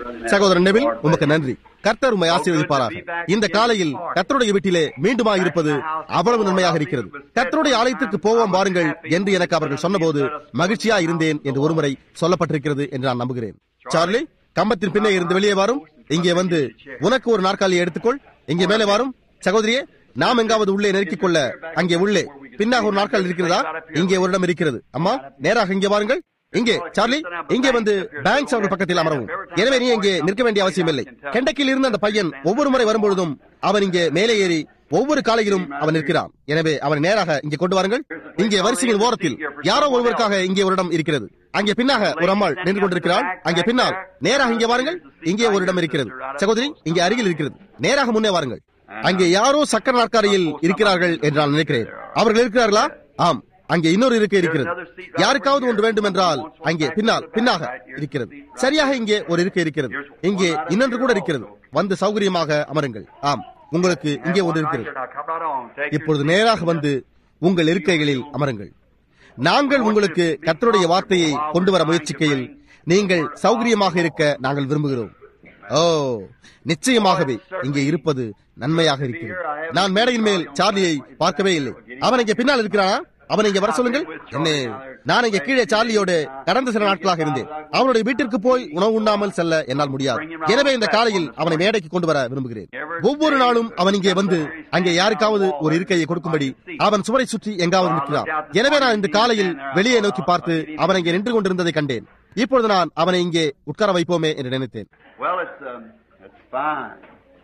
சகோதரன் நெவில் உமக்கு நன்றி கர்த்தர் உண்மை ஆசீர்வதிப்பாராக இந்த காலையில் கர்த்தருடைய வீட்டிலே மீண்டுமா இருப்பது அவ்வளவு நன்மையாக இருக்கிறது கர்த்தருடைய ஆலயத்திற்கு போவோம் வாருங்கள் என்று எனக்கு அவர்கள் சொன்னபோது மகிழ்ச்சியா இருந்தேன் என்று ஒருமுறை சொல்லப்பட்டிருக்கிறது என்று நான் நம்புகிறேன் சார்லி கம்பத்தின் பின்னே இருந்து வெளியே வரும் இங்கே வந்து உனக்கு ஒரு நாற்காலியை எடுத்துக்கொள் இங்கே மேலே வரும் சகோதரியே நாம் எங்காவது உள்ளே நெருக்கிக் கொள்ள அங்கே உள்ளே பின்னாக ஒரு நாற்காலி இருக்கிறதா இங்கே ஒரு இடம் இருக்கிறது அம்மா நேராக இங்கே வாருங்கள் இங்கே சார்லி இங்கே வந்து பேங்க்ஸ் அவர்கள் பக்கத்தில் அமரவும் எனவே நீ இங்கே நிற்க வேண்டிய அவசியம் இல்லை கெண்டக்கில் இருந்த அந்த பையன் ஒவ்வொரு முறை வரும்பொழுதும் அவன் இங்கே மேலே ஏறி ஒவ்வொரு காலையிலும் அவன் நிற்கிறான் எனவே அவனை நேராக இங்கே கொண்டு வாருங்கள் இங்கே வரிசையின் ஓரத்தில் யாரோ ஒருவருக்காக இங்கே ஒரு இடம் இருக்கிறது அங்கே பின்னாக ஒரு அம்மாள் நின்று கொண்டிருக்கிறாள் அங்கே பின்னால் நேராக இங்கே வாருங்கள் இங்கே ஒரு இடம் இருக்கிறது சகோதரி இங்கே அருகில் இருக்கிறது நேராக முன்னே வாருங்கள் அங்கே யாரோ சக்கர நாற்காலியில் இருக்கிறார்கள் என்று நான் நினைக்கிறேன் அவர்கள் இருக்கிறார்களா ஆம் அங்கே இன்னொரு இருக்கை இருக்கிறது யாருக்காவது ஒன்று வேண்டும் என்றால் அங்கே பின்னால் பின்னாக இருக்கிறது சரியாக இங்கே ஒரு இருக்கை இருக்கிறது இங்கே இன்னொன்று கூட இருக்கிறது வந்து சௌகரியமாக அமருங்கள் ஆம் உங்களுக்கு இங்கே ஒன்று இருக்கிறது இப்பொழுது நேராக வந்து உங்கள் இருக்கைகளில் அமருங்கள் நாங்கள் உங்களுக்கு கர்த்தருடைய வார்த்தையை கொண்டு வர முயற்சிக்கையில் நீங்கள் சௌகரியமாக இருக்க நாங்கள் விரும்புகிறோம் ஓ நிச்சயமாகவே இங்கே இருப்பது நன்மையாக இருக்கிறது நான் மேடையின் மேல் சார்லியை பார்க்கவே இல்லை அவன் இங்கே பின்னால் இருக்கிறானா அவன் இங்கே வர சொல்லுங்கள் என்ன நான் இங்கே கீழே சார்லியோடு கடந்த சில நாட்களாக இருந்தேன் அவனுடைய வீட்டிற்கு போய் உணவு உண்ணாமல் செல்ல என்னால் முடியாது எனவே இந்த காலையில் அவனை மேடைக்கு கொண்டு வர விரும்புகிறேன் ஒவ்வொரு நாளும் அவன் இங்கே வந்து அங்கே யாருக்காவது ஒரு இருக்கையை கொடுக்கும்படி அவன் சுவரை சுற்றி எங்காவது நிற்கிறான் எனவே நான் இந்த காலையில் வெளியே நோக்கி பார்த்து அவன் இங்கே நின்று கொண்டிருந்ததை கண்டேன் இப்பொழுது நான் அவனை இங்கே உட்கார வைப்போமே என்று நினைத்தேன் Well, it's um, it's fine.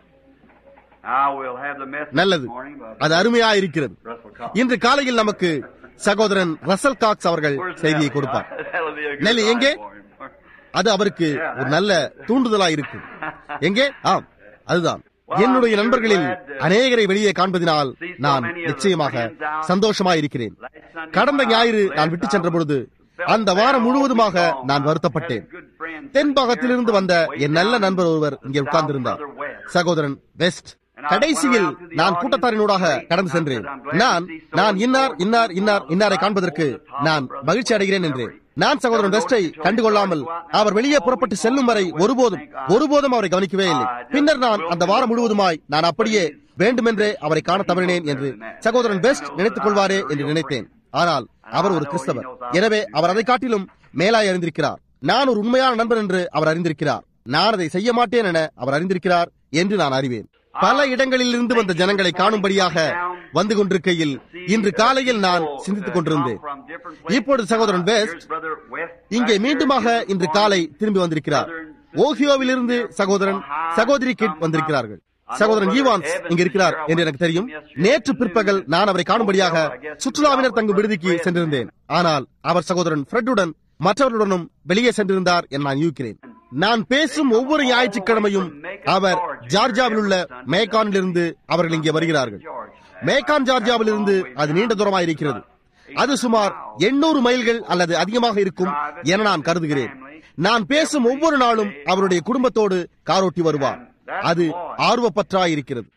I will have the message நல்லது this morning by அது அருமையா இருக்கிறது Russell Cox. இன்று காலையில் நமக்கு சகோதரன் ரசல் காக்ஸ் அவர்கள் Where's செய்தியை Nellie? கொடுப்பார் That'll be a good Nellie, ride எங்கே? for him. அது அவருக்கு ஒரு நல்ல தூண்டுதலா இருக்கும் எங்கே ஆம் அதுதான் என்னுடைய நண்பர்களில் அநேகரை வெளியே காண்பதினால் நான் நிச்சயமாக சந்தோஷமா இருக்கிறேன் கடந்த ஞாயிறு நான் விட்டு சென்ற பொழுது அந்த வாரம் முழுவதுமாக நான் வருத்தப்பட்டேன் தென்பாகத்திலிருந்து வந்த என் நல்ல நண்பர் ஒருவர் இங்கே உட்கார்ந்திருந்தார் சகோதரன் வெஸ்ட் கடைசியில் நான் கூட்டத்தாரினூடாக கடந்து சென்றேன் நான் நான் இன்னார் இன்னார் இன்னார் இன்னாரை காண்பதற்கு நான் மகிழ்ச்சி அடைகிறேன் என்றேன் நான் சகோதரன் வெஸ்டை கண்டுகொள்ளாமல் அவர் வெளியே புறப்பட்டு செல்லும் வரை ஒருபோதும் ஒருபோதும் அவரை கவனிக்கவே இல்லை பின்னர் நான் அந்த வாரம் முழுவதுமாய் நான் அப்படியே வேண்டுமென்றே அவரை காண தவறினேன் என்று சகோதரன் பெஸ்ட் நினைத்துக் கொள்வாரே என்று நினைத்தேன் ஆனால் அவர் ஒரு கிறிஸ்தவர் எனவே அவர் அதை காட்டிலும் மேலாய் அறிந்திருக்கிறார் நான் ஒரு உண்மையான நண்பர் என்று அவர் அறிந்திருக்கிறார் நான் அதை செய்ய மாட்டேன் என அவர் அறிந்திருக்கிறார் என்று நான் அறிவேன் பல இடங்களில் இருந்து வந்த ஜனங்களை காணும்படியாக வந்து கொண்டிருக்கையில் இன்று காலையில் நான் சிந்தித்துக் கொண்டிருந்தேன் இப்பொழுது சகோதரன் பெஸ்ட் இங்கே மீண்டுமாக இன்று காலை திரும்பி வந்திருக்கிறார் ஓஹியோவிலிருந்து சகோதரன் சகோதரி கிட் வந்திருக்கிறார்கள் சகோதரன் ஈவான்ஸ் இங்க இருக்கிறார் என்று எனக்கு தெரியும் நேற்று பிற்பகல் நான் அவரை காணும்படியாக சுற்றுலாவினர் தங்கும் விடுதிக்கு சென்றிருந்தேன் ஆனால் அவர் சகோதரன் ஃப்ரெட்டுடன் மற்றவர்களுடனும் வெளியே சென்றிருந்தார் என நான் யூகிறேன் நான் பேசும் ஒவ்வொரு ஞாயிற்றுக்கிழமையும் அவர் ஜார்ஜியாவில் உள்ள மேகானில் இருந்து அவர்கள் இங்கே வருகிறார்கள் மேகான் ஜார்ஜியாவில் இருந்து அது நீண்ட தூரமாக இருக்கிறது அது சுமார் எண்ணூறு மைல்கள் அல்லது அதிகமாக இருக்கும் என நான் கருதுகிறேன் நான் பேசும் ஒவ்வொரு நாளும் அவருடைய குடும்பத்தோடு காரோட்டி வருவார் அது ஆர்வப்பற்றாய் இருக்கிறது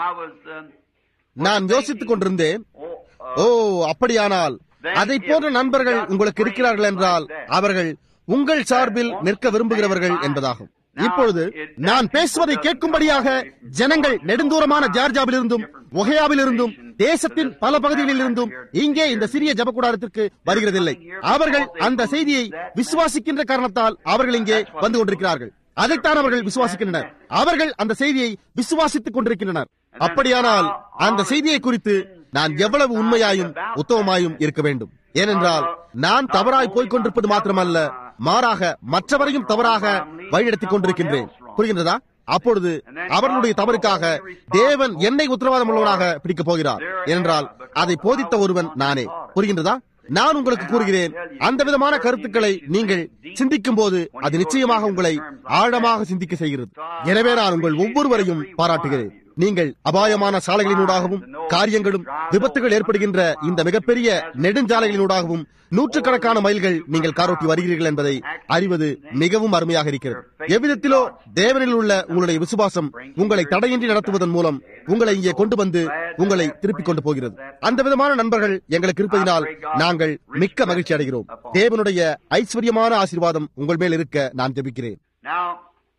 நான் யோசித்துக் கொண்டிருந்தேன் ஓ அப்படியானால் அதை போன்ற நண்பர்கள் உங்களுக்கு இருக்கிறார்கள் என்றால் அவர்கள் உங்கள் சார்பில் நிற்க விரும்புகிறவர்கள் என்பதாகும் இப்பொழுது நான் பேசுவதை கேட்கும்படியாக ஜனங்கள் நெடுந்தூரமான ஜார்ஜாவிலிருந்தும் ஒகையாவிலிருந்தும் தேசத்தின் பல பகுதிகளில் இருந்தும் இங்கே இந்த சிறிய ஜபக்கூடாரத்திற்கு வருகிறதில்லை அவர்கள் அந்த செய்தியை விசுவாசிக்கின்ற காரணத்தால் அவர்கள் இங்கே வந்து கொண்டிருக்கிறார்கள் அதைத்தான் அவர்கள் விசுவாசிக்கின்றனர் அவர்கள் அந்த செய்தியை விசுவாசித்துக் கொண்டிருக்கின்றனர் அப்படியானால் அந்த செய்தியை குறித்து நான் எவ்வளவு உண்மையாயும் உத்தமமாயும் இருக்க வேண்டும் ஏனென்றால் நான் தவறாய் போய்க் கொண்டிருப்பது மாத்திரமல்ல மாறாக மற்றவரையும் தவறாக வழிநடத்திக் கொண்டிருக்கின்றேன் புரிகின்றதா அப்பொழுது அவர்களுடைய தவறுக்காக தேவன் என்னை உத்தரவாதம் உள்ளவனாக பிடிக்கப் போகிறார் என்றால் அதை போதித்த ஒருவன் நானே புரிகின்றதா நான் உங்களுக்கு கூறுகிறேன் அந்த விதமான கருத்துக்களை நீங்கள் சிந்திக்கும் போது அது நிச்சயமாக உங்களை ஆழமாக சிந்திக்க செய்கிறது எனவே நான் உங்கள் ஒவ்வொருவரையும் பாராட்டுகிறேன் நீங்கள் அபாயமான சாலைகளினூடாகவும் காரியங்களும் விபத்துகள் ஏற்படுகின்ற இந்த மிகப்பெரிய நெடுஞ்சாலைகளினூடாகவும் நூற்றுக்கணக்கான மைல்கள் நீங்கள் காரோட்டி வருகிறீர்கள் என்பதை அறிவது மிகவும் அருமையாக இருக்கிறது எவ்விதத்திலோ தேவனில் உள்ள உங்களுடைய விசுவாசம் உங்களை தடையின்றி நடத்துவதன் மூலம் உங்களை இங்கே கொண்டு வந்து உங்களை திருப்பிக் கொண்டு போகிறது அந்த விதமான நண்பர்கள் எங்களுக்கு இருப்பதினால் நாங்கள் மிக்க மகிழ்ச்சி அடைகிறோம் தேவனுடைய ஐஸ்வர்யமான ஆசீர்வாதம் உங்கள் மேல் இருக்க நான் ஜெபிக்கிறேன் Now,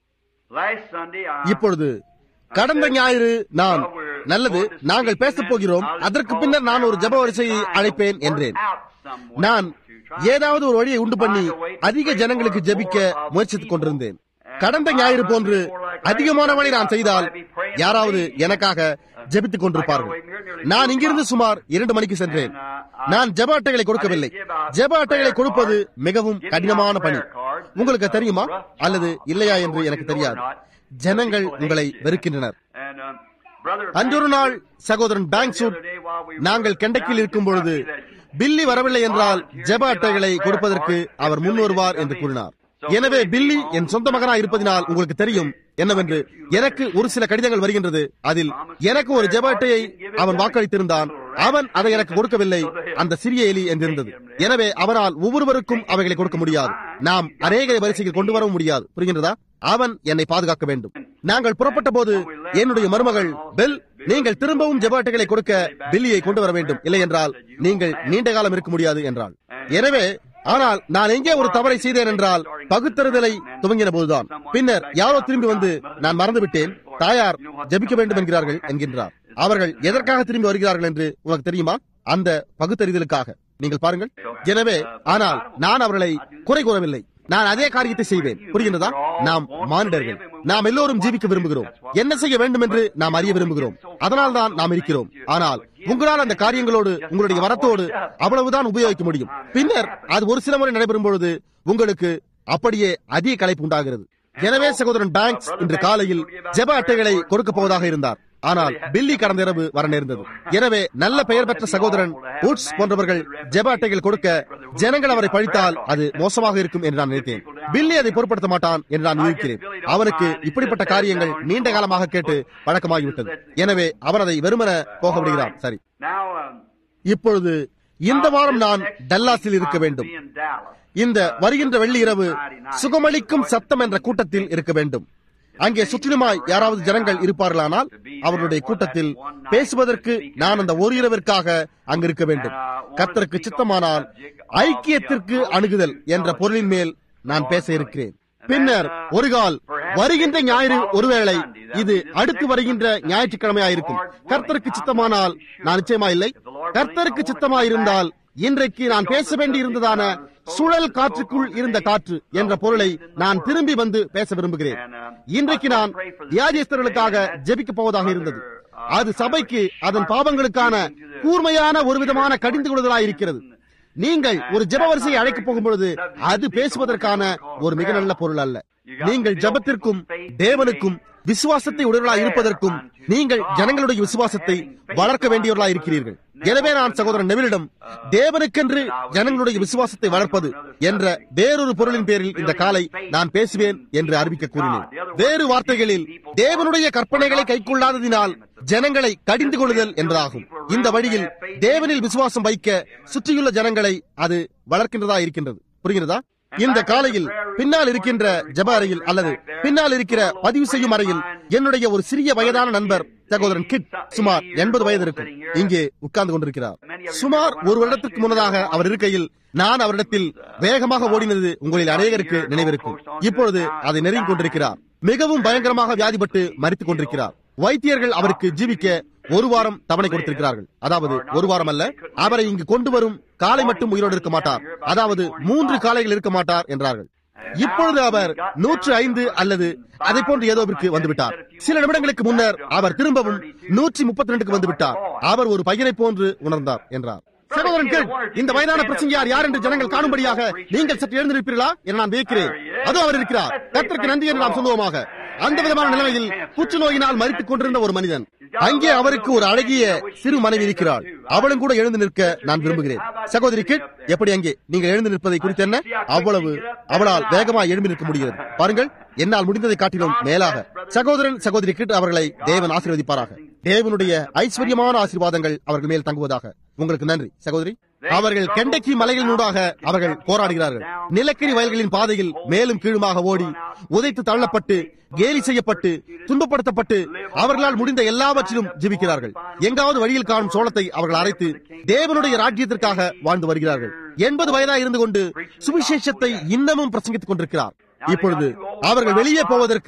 Last Sunday, I இப்பொழுது கடந்த ஞாயிறு நான் நல்லது நாங்கள் பேசப் போகிறோம் அதற்கு பின்னர் நான் ஒரு ஜெப வரிசையை அழைப்பேன் என்றேன் நான் ஏதாவது ஒரு வழியை உண்டு பண்ணி அதிக ஜனங்களுக்கு ஜெபிக்க முயற்சித்துக் கொண்டிருந்தேன் கடந்த ஞாயிறு போன்று அதிகமானவனை நான் செய்தால் யாராவது எனக்காக ஜெபித்துக் கொண்டிருப்பார்கள் நான் இங்கிருந்து சுமார் இரண்டு மணிக்கு சென்றேன் நான் ஜெப அட்டைகளை கொடுக்கவில்லை ஜெப அட்டைகளை கொடுப்பது மிகவும் கடினமான பணி உங்களுக்கு தெரியுமா அல்லது இல்லையா என்று எனக்கு தெரியாது ஜனங்கள் உங்களை வெறுக்கின்றனர் And, um, Brother அன்றொரு நாள் சகோதரன் பேங்க்சூட் நாங்கள் கெண்டக்கில் இருக்கும் பொழுது பில்லி வரவில்லை என்றால் ஜெப அட்டைகளை கொடுப்பதற்கு அவர் முன் வருவார் என்று கூறினார் எனவே பில்லி என் சொந்த மகனாய் இருப்பதினால் உங்களுக்கு தெரியும் என்னவென்று எனக்கு ஒரு சில கடிதங்கள் வருகின்றது அதில் எனக்கு ஒரு ஜெப அட்டையை அவன் வாக்களித்திருந்தான் அவன் அதை எனக்கு கொடுக்கவில்லை அந்த சிறிய எலி என்றிருந்தது எனவே அவனால் ஒவ்வொருவருக்கும் அவைகளை கொடுக்க முடியாது நாம் அநேக வரிசையில் கொண்டு வரவும் முடியாது புரிகின்றதா அவன் என்னை பாதுகாக்க வேண்டும் நாங்கள் புறப்பட்ட போது என்னுடைய மருமகள் பெல் நீங்கள் திரும்பவும் ஜெப அட்டைகளை கொடுக்க பில்லியை கொண்டு வர வேண்டும் இல்லை என்றால் நீங்கள் நீண்ட காலம் இருக்க முடியாது என்றாள் எனவே ஆனால் நான் எங்கே ஒரு தவறை செய்தேன் என்றால் பகுத்தறிதலை துவங்கின போதுதான் பின்னர் யாரோ திரும்பி வந்து நான் மறந்துவிட்டேன் தாயார் ஜெபிக்க வேண்டும் என்கிறார்கள் என்கின்றார் அவர்கள் எதற்காக திரும்பி வருகிறார்கள் என்று உனக்கு தெரியுமா அந்த பகுத்தறிதலுக்காக நீங்கள் பாருங்கள் எனவே ஆனால் நான் அவர்களை குறை கூறவில்லை நான் அதே காரியத்தை செய்வேன் புரிகின்றதா நாம் மானிடர்கள் நாம் எல்லோரும் ஜீவிக்க விரும்புகிறோம் என்ன செய்ய வேண்டும் என்று நாம் அறிய விரும்புகிறோம் அதனால் தான் நாம் இருக்கிறோம் ஆனால் உங்களால் அந்த காரியங்களோடு உங்களுடைய வரத்தோடு அவ்வளவுதான் உபயோகிக்க முடியும் பின்னர் அது ஒரு சில முறை நடைபெறும் பொழுது உங்களுக்கு அப்படியே அதிக கலைப்பு உண்டாகிறது எனவே சகோதரன் பேங்க்ஸ் இன்று காலையில் ஜெப அட்டைகளை கொடுக்க போவதாக இருந்தார் ஆனால் பில்லி கடந்த இரவு வர நேர்ந்தது எனவே நல்ல பெயர் பெற்ற சகோதரன் உட்ஸ் போன்றவர்கள் ஜெப அட்டைகள் கொடுக்க ஜனங்கள் அவரை பழித்தால் அது மோசமாக இருக்கும் என்று நான் நினைத்தேன் பில்லி அதை பொருட்படுத்த மாட்டான் என்று நான் யூகிக்கிறேன் அவனுக்கு இப்படிப்பட்ட காரியங்கள் நீண்ட காலமாக கேட்டு பழக்கமாகிவிட்டது எனவே அவன் அதை வெறுமன போக விடுகிறான் சரி Now, um, இப்பொழுது இந்த வாரம் நான் டல்லாஸில் இருக்க வேண்டும் be in Dallas. இந்த வருகின்ற வெள்ளி இரவு சுகமளிக்கும் சத்தம் என்ற கூட்டத்தில் இருக்க வேண்டும் அங்கே சுற்றிலுமாய் யாராவது ஜனங்கள் இருப்பார்களானால் அவர்களுடைய கூட்டத்தில் பேசுவதற்கு நான் அந்த ஒரு இரவிற்காக அங்கு இருக்க வேண்டும் கர்த்தருக்கு சித்தமானால் ஐக்கியத்திற்கு அணுகுதல் என்ற பொருளின் மேல் நான் பேச இருக்கிறேன் பின்னர் ஒரு கால் வருகின்ற ஞாயிறு ஒருவேளை இது அடுத்து வருகின்ற ஞாயிற்றுக்கிழமையாயிருக்கும் கர்த்தருக்கு சித்தமானால் நான் நிச்சயமா இல்லை கர்த்தருக்கு சித்தமாயிருந்தால் இன்றைக்கு நான் பேச வேண்டி இருந்ததான சுழல் காற்றுக்குள் இருந்த காற்று என்ற பொருளை நான் திரும்பி வந்து பேச விரும்புகிறேன் இன்றைக்கு நான் வியாதியஸ்தர்களுக்காக ஜெபிக்க போவதாக இருந்தது அது சபைக்கு அதன் பாவங்களுக்கான கூர்மையான ஒரு விதமான கடிந்து கொள்வதாய் இருக்கிறது நீங்கள் ஒரு ஜெப வரிசையை அழைக்கப் போகும் பொழுது அது பேசுவதற்கான ஒரு மிக நல்ல பொருள் அல்ல நீங்கள் ஜெபத்திற்கும் தேவனுக்கும் விசுவாசத்தை உடையவர்களாய் இருப்பதற்கும் நீங்கள் ஜனங்களுடைய விசுவாசத்தை வளர்க்க வேண்டியவர்களாய் இருக்கிறீர்கள் எனவே நான் சகோதரன் நெவிலிடம் தேவனுக்கென்று ஜனங்களுடைய விசுவாசத்தை வளர்ப்பது என்ற வேறொரு பொருளின் பேரில் இந்த காலை நான் பேசுவேன் என்று அறிவிக்க கூறினேன் வேறு வார்த்தைகளில் தேவனுடைய கற்பனைகளை கைக்கொள்ளாததினால் ஜனங்களை கடிந்து கொள்ளுதல் என்பதாகும் இந்த வழியில் தேவனில் விசுவாசம் வைக்க சுற்றியுள்ள ஜனங்களை அது வளர்க்கின்றதா இருக்கின்றது புரிகிறதா இந்த காலையில் பின்னால் இருக்கின்ற ஜப அறையில் அல்லது பின்னால் இருக்கிற பதிவு செய்யும் அறையில் என்னுடைய ஒரு சிறிய வயதான நண்பர் சகோதரன் கிட் சுமார் எண்பது வயது இருக்கும் இங்கே உட்கார்ந்து கொண்டிருக்கிறார் சுமார் ஒரு வருடத்திற்கு முன்னதாக அவர் இருக்கையில் நான் அவரிடத்தில் வேகமாக ஓடினது உங்களில் அநேகருக்கு நினைவிருக்கும் இப்பொழுது அதை நெருங்கிக் கொண்டிருக்கிறார் மிகவும் பயங்கரமாக வியாதிப்பட்டு மறித்துக் கொண்டிருக்கிறார் வைத்தியர்கள் அவருக்கு ஜீவிக்க ஒரு வாரம் தவணை கொடுத்திருக்கிறார்கள் அதாவது ஒரு வாரம் அல்ல அவரை இங்கு கொண்டு வரும் காலை மட்டும் உயிரோடு இருக்க மாட்டார் அதாவது மூன்று காலைகள் இருக்க மாட்டார் என்றார்கள் இப்பொழுது அவர் நூற்று ஐந்து அல்லது அதை போன்று ஏதோவிற்கு வந்துவிட்டார் சில நிமிடங்களுக்கு முன்னர் அவர் திரும்பவும் நூற்றி முப்பத்தி ரெண்டுக்கு வந்துவிட்டார் அவர் ஒரு பையனை போன்று உணர்ந்தார் என்றார் சகோதரன் கேள் இந்த வயதான பிரசங்கியார் யார் என்று ஜனங்கள் காணும்படியாக நீங்கள் சற்று எழுந்திருப்பீர்களா என நான் வியக்கிறேன் அதோ அவர் இருக்கிறார் கர்த்தருக்கு நன்றி என்று நாம் சொல்லுவோமாக அந்த விதமான நிலைமையில் புற்றுநோயினால் மறித்துக் கொண்டிருந்த ஒரு மனிதன் அங்கே அவருக்கு ஒரு அழகிய சிறு மனைவி இருக்கிறாள் அவளும் கூட எழுந்து நிற்க நான் விரும்புகிறேன் சகோதரி கிட் எப்படி அங்கே நீங்கள் எழுந்து நிற்பதை குறித்து என்ன அவ்வளவு அவளால் வேகமாக எழும்பி நிற்க முடிகிறது பாருங்கள் என்னால் முடிந்ததை காட்டிலும் மேலாக சகோதரன் சகோதரி கிட் அவர்களை தேவன் ஆசீர்வதிப்பாராக தேவனுடைய ஐஸ்வர்யமான ஆசீர்வாதங்கள் அவர்கள் மேல் தங்குவதாக உங்களுக்கு நன்றி சகோதரி அவர்கள் கெண்டக்கி மலைகளினூடாக அவர்கள் போராடுகிறார்கள் நிலக்கரி வயல்களின் பாதையில் மேலும் கீழுமாக ஓடி உதைத்து தள்ளப்பட்டு கேலி செய்யப்பட்டு துன்பப்படுத்தப்பட்டு அவர்களால் முடிந்த எல்லாவற்றிலும் ஜீவிக்கிறார்கள் எங்காவது வழியில் காணும் சோளத்தை அவர்கள் அரைத்து தேவனுடைய ராஜ்யத்திற்காக வாழ்ந்து வருகிறார்கள் எண்பது வயதாக இருந்து கொண்டு சுவிசேஷத்தை இன்னமும் பிரசங்கித்துக் கொண்டிருக்கிறார் இப்பொழுது அவர்கள் வெளியே போவதற்கு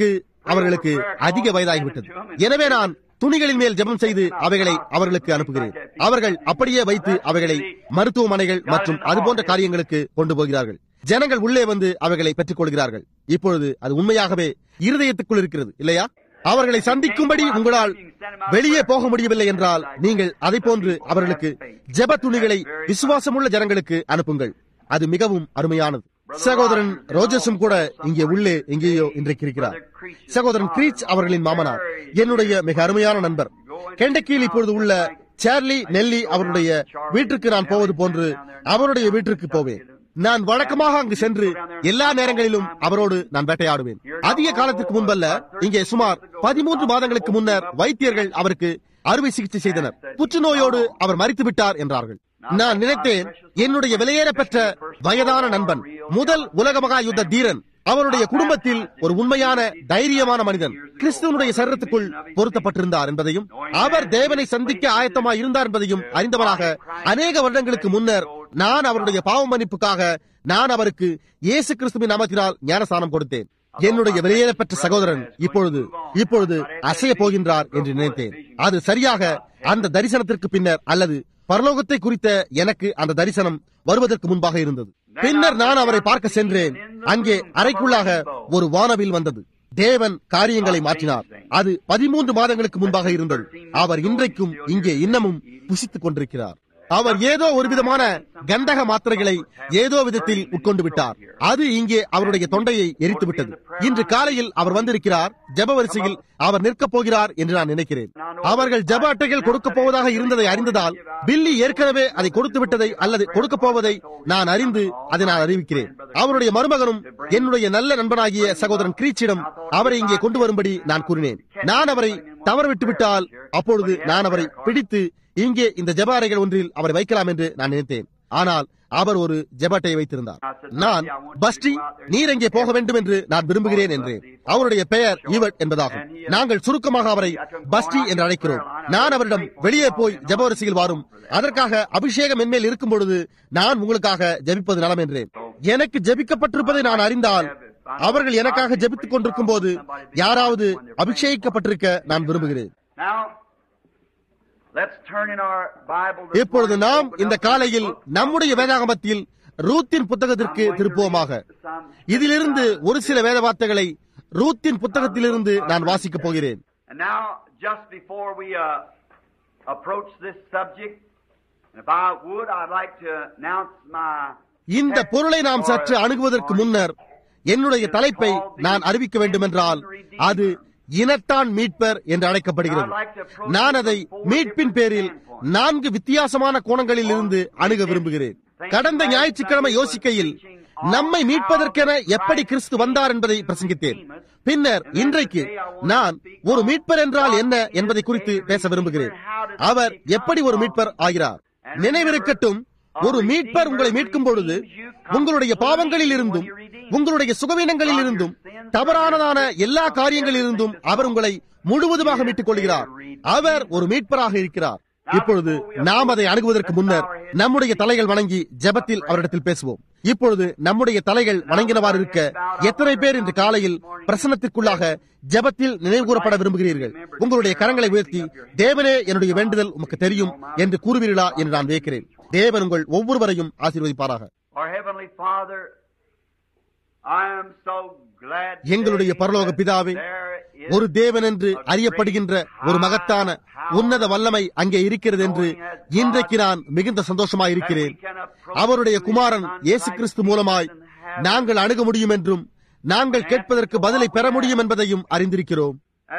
அவர்களுக்கு அதிக வயதாகிவிட்டது எனவே நான் துணிகளின் மேல் ஜெபம் செய்து அவைகளை அவர்களுக்கு அனுப்புகிறேன் அவர்கள் அப்படியே வைத்து அவைகளை மருத்துவமனைகள் மற்றும் அதுபோன்ற காரியங்களுக்கு கொண்டு போகிறார்கள் ஜனங்கள் உள்ளே வந்து அவைகளை பெற்றுக் கொள்கிறார்கள் இப்பொழுது அது உண்மையாகவே இருதயத்துக்குள் இருக்கிறது இல்லையா அவர்களை சந்திக்கும்படி உங்களால் வெளியே போக முடியவில்லை என்றால் நீங்கள் அதை போன்று அவர்களுக்கு ஜெப துணிகளை விசுவாசமுள்ள ஜனங்களுக்கு அனுப்புங்கள் அது மிகவும் அருமையானது சகோதரன் ரோஜஸும் கூட இங்கே உள்ளே எங்கேயோ இன்றைக்கு இருக்கிறார் சகோதரன் கிரீச் அவர்களின் மாமனார் என்னுடைய மிக அருமையான நண்பர் கெண்டக்கியில் இப்பொழுது உள்ள சார்லி நெல்லி அவருடைய வீட்டிற்கு நான் போவது போன்று அவருடைய வீட்டிற்கு போவேன் நான் வழக்கமாக அங்கு சென்று எல்லா நேரங்களிலும் அவரோடு நான் வேட்டையாடுவேன் அதிக காலத்திற்கு முன்பல்ல இங்கே சுமார் பதிமூன்று மாதங்களுக்கு முன்னர் வைத்தியர்கள் அவருக்கு அறுவை சிகிச்சை செய்தனர் புற்றுநோயோடு அவர் மறித்து விட்டார் என்றார்கள் நான் நினைத்தேன் என்னுடைய விலையேற பெற்ற வயதான நண்பன் முதல் உலக மகா யுத்த தீரன் அவருடைய குடும்பத்தில் ஒரு உண்மையான தைரியமான மனிதன் கிறிஸ்துவனுடைய சரீரத்துக்குள் பொருத்தப்பட்டிருந்தார் என்பதையும் அவர் தேவனை சந்திக்க ஆயத்தமாய் இருந்தார் என்பதையும் அறிந்தவராக அநேக வருடங்களுக்கு முன்னர் நான் அவருடைய பாவ மன்னிப்புக்காக நான் அவருக்கு இயேசு கிறிஸ்துவின் நாமத்தினால் ஞானஸ்தானம் கொடுத்தேன் என்னுடைய வெளியேறப்பெற்ற சகோதரன் இப்பொழுது இப்பொழுது அசைய போகின்றார் என்று நினைத்தேன் அது சரியாக அந்த தரிசனத்திற்கு பின்னர் அல்லது பரலோகத்தை குறித்த எனக்கு அந்த தரிசனம் வருவதற்கு முன்பாக இருந்தது பின்னர் நான் அவரை பார்க்க சென்றேன் அங்கே அறைக்குள்ளாக ஒரு வானவில் வந்தது தேவன் காரியங்களை மாற்றினார் அது பதிமூன்று மாதங்களுக்கு முன்பாக இருந்தது அவர் இன்றைக்கும் இங்கே இன்னமும் புசித்துக் கொண்டிருக்கிறார் அவர் ஏதோ ஒரு விதமான கந்தக மாத்திரைகளை ஏதோ விதத்தில் உட்கொண்டு விட்டார் அது இங்கே அவருடைய தொண்டையை எரித்து விட்டது இன்று காலையில் அவர் வந்திருக்கிறார் ஜப வரிசையில் அவர் நிற்கப் போகிறார் என்று நான் நினைக்கிறேன் அவர்கள் ஜப அட்டைகள் கொடுக்கப் போவதாக இருந்ததை அறிந்ததால் பில்லி ஏற்கனவே அதை கொடுத்து விட்டதை அல்லது கொடுக்கப் போவதை நான் அறிந்து அதை நான் அறிவிக்கிறேன் அவருடைய மருமகனும் என்னுடைய நல்ல நண்பனாகிய சகோதரன் கிரீச்சிடம் அவரை இங்கே கொண்டு வரும்படி நான் கூறினேன் நான் அவரை தவறு விட்டு விட்டால் அப்பொழுது நான் அவரை பிடித்து இங்கே இந்த ஜப அறைகள் ஒன்றில் அவரை வைக்கலாம் என்று நான் நினைத்தேன் ஆனால் அவர் ஒரு ஜெபாட்டை வைத்திருந்தார் நான் பஸ்டி நீர் எங்கே போக வேண்டும் என்று நான் விரும்புகிறேன் என்றேன் அவருடைய பெயர் ஈவட் என்பதாகும் நாங்கள் சுருக்கமாக அவரை பஸ்டி என்று அழைக்கிறோம் நான் அவரிடம் வெளியே போய் ஜபவரிசையில் வாரும் அதற்காக அபிஷேகம் என்மேல் இருக்கும் பொழுது நான் உங்களுக்காக ஜபிப்பது நலம் என்றேன் எனக்கு ஜபிக்கப்பட்டிருப்பதை நான் அறிந்தால் அவர்கள் எனக்காக ஜபித்துக் கொண்டிருக்கும் போது யாராவது அபிஷேகிக்கப்பட்டிருக்க நான் விரும்புகிறேன் இப்பொழுது நாம் இந்த காலையில் நம்முடைய வேதாகமத்தில் ரூத்தின் புத்தகத்திற்கு திருப்புவோமாக இதிலிருந்து ஒரு சில வேத வார்த்தைகளை ரூத்தின் புத்தகத்திலிருந்து நான் வாசிக்கப் போகிறேன் இந்த பொருளை நாம் சற்று அணுகுவதற்கு முன்னர் என்னுடைய தலைப்பை நான் அறிவிக்க வேண்டுமென்றால் அது இனத்தான் மீட்பர் என்று அழைக்கப்படுகிறது நான் அதை மீட்பின் பேரில் நான்கு வித்தியாசமான கோணங்களில் இருந்து அணுக விரும்புகிறேன் கடந்த ஞாயிற்றுக்கிழமை யோசிக்கையில் நம்மை மீட்பதற்கென எப்படி கிறிஸ்து வந்தார் என்பதை பிரசங்கித்தேன் பின்னர் இன்றைக்கு நான் ஒரு மீட்பர் என்றால் என்ன என்பதை குறித்து பேச விரும்புகிறேன் அவர் எப்படி ஒரு மீட்பர் ஆகிறார் நினைவிருக்கட்டும் ஒரு மீட்பர் உங்களை மீட்கும் பொழுது உங்களுடைய பாவங்களில் இருந்தும் உங்களுடைய சுகவீனங்களில் இருந்தும் தவறானதான எல்லா காரியங்களில் இருந்தும் அவர் உங்களை முழுவதுமாக மீட்டுக் கொள்கிறார் அவர் ஒரு மீட்பராக இருக்கிறார் இப்பொழுது நாம் அதை அணுகுவதற்கு முன்னர் நம்முடைய தலைகள் வணங்கி ஜபத்தில் அவரிடத்தில் பேசுவோம் இப்பொழுது நம்முடைய தலைகள் வணங்கினவாறு இருக்க எத்தனை பேர் இன்று காலையில் பிரசனத்திற்குள்ளாக ஜபத்தில் நினைவு கூறப்பட விரும்புகிறீர்கள் உங்களுடைய கரங்களை உயர்த்தி தேவனே என்னுடைய வேண்டுதல் உமக்கு தெரியும் என்று கூறுவீர்களா என்று நான் வியக்கிறேன் தேவன் உங்கள் ஒவ்வொருவரையும் ஆசீர்வதிப்பாராக எங்களுடைய பரலோக பிதாவே ஒரு தேவன் என்று அறியப்படுகின்ற ஒரு மகத்தான உன்னத வல்லமை அங்கே இருக்கிறது என்று இன்றைக்கு நான் மிகுந்த சந்தோஷமாய் இருக்கிறேன் அவருடைய குமாரன் இயேசு கிறிஸ்து மூலமாய் நாங்கள் அணுக முடியும் என்றும் நாங்கள் கேட்பதற்கு பதிலை பெற முடியும் என்பதையும் அறிந்திருக்கிறோம்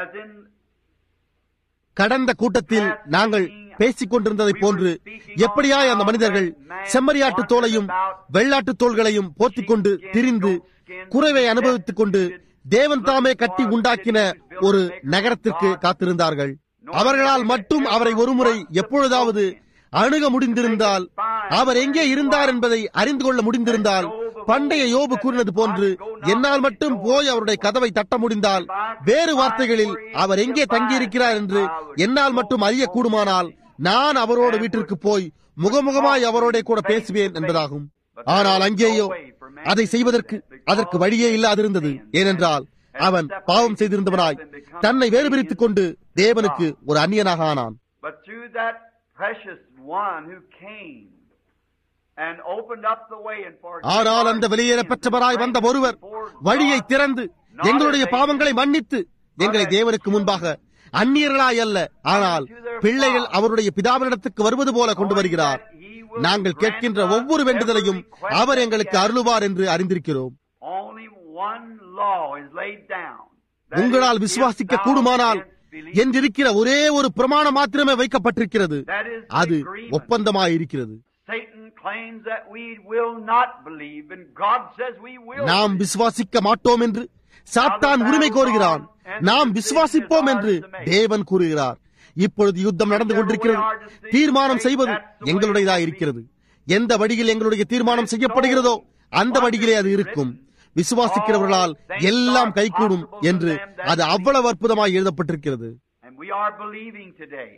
கடந்த கூட்டத்தில் நாங்கள் பேசிக் கொண்டிருந்ததை போன்று எப்படியாய் அந்த மனிதர்கள் செம்மறியாட்டு தோலையும் வெள்ளாட்டு தோள்களையும் போர்த்திக் கொண்டு திரிந்து குறைவை அனுபவித்துக் கொண்டு தேவன் தாமே கட்டி உண்டாக்கின ஒரு நகரத்திற்கு காத்திருந்தார்கள் அவர்களால் மட்டும் அவரை ஒருமுறை எப்பொழுதாவது அணுக முடிந்திருந்தால் அவர் எங்கே இருந்தார் என்பதை அறிந்து கொள்ள முடிந்திருந்தால் பண்டைய யோபு கூறினது போன்று என்னால் மட்டும் போய் அவருடைய கதவை தட்ட முடிந்தால் வேறு வார்த்தைகளில் அவர் எங்கே தங்கியிருக்கிறார் என்று என்னால் மட்டும் அறிய கூடுமானால் நான் அவரோட வீட்டிற்கு போய் முகமுகமாய் அவரோட கூட பேசுவேன் என்பதாகும் ஆனால் அங்கேயோ அதை செய்வதற்கு அதற்கு வழியே இல்லாதிருந்தது ஏனென்றால் அவன் பாவம் செய்திருந்தவனாய் தன்னை வேறு பிரித்துக் கொண்டு தேவனுக்கு ஒரு அந்நியனாக ஆனான் But through that precious one who came and opened up the way and for ஆனால் அந்த வெளியேற பெற்றவராய் வந்த ஒருவர் வழியை திறந்து எங்களுடைய பாவங்களை மன்னித்து எங்களை தேவனுக்கு முன்பாக அந்நியர்களாய் அல்ல ஆனால் பிள்ளைகள் அவருடைய பிதாவினிடத்துக்கு வருவது போல கொண்டு வருகிறார் நாங்கள் கேட்கின்ற ஒவ்வொரு வேண்டுதலையும் அவர் எங்களுக்கு அருளுவார் என்று அறிந்திருக்கிறோம் Only one law is laid down. That உங்களால் is, if விசுவாசிக்க thou கூடுமானால் canst believe, என்றிருக்கிற ஒரே ஒரு பிரமாணம் மாத்திரமே வைக்கப்பட்டிருக்கிறது that is the அது agreement. ஒப்பந்தமாயிருக்கிறது Satan claims that we will not believe, and God says we will. நாம் believe. விசுவாசிக்க மாட்டோம் என்று சாத்தான் உரிமை கோருகிறான் நாம் விசுவாசிப்போம் என்று தேவன் கூறுகிறார் இப்பொழுது யுத்தம் நடந்து கொண்டிருக்கிறது தீர்மானம் செய்வது எங்களுடையதா இருக்கிறது எந்த வழியில் எங்களுடைய தீர்மானம் செய்யப்படுகிறதோ அந்த வழியிலே அது இருக்கும் விசுவாசிக்கிறவர்களால் எல்லாம் கைகூடும் என்று அது அவ்வளவு அற்புதமாய் எழுதப்பட்டிருக்கிறது And we are believing today.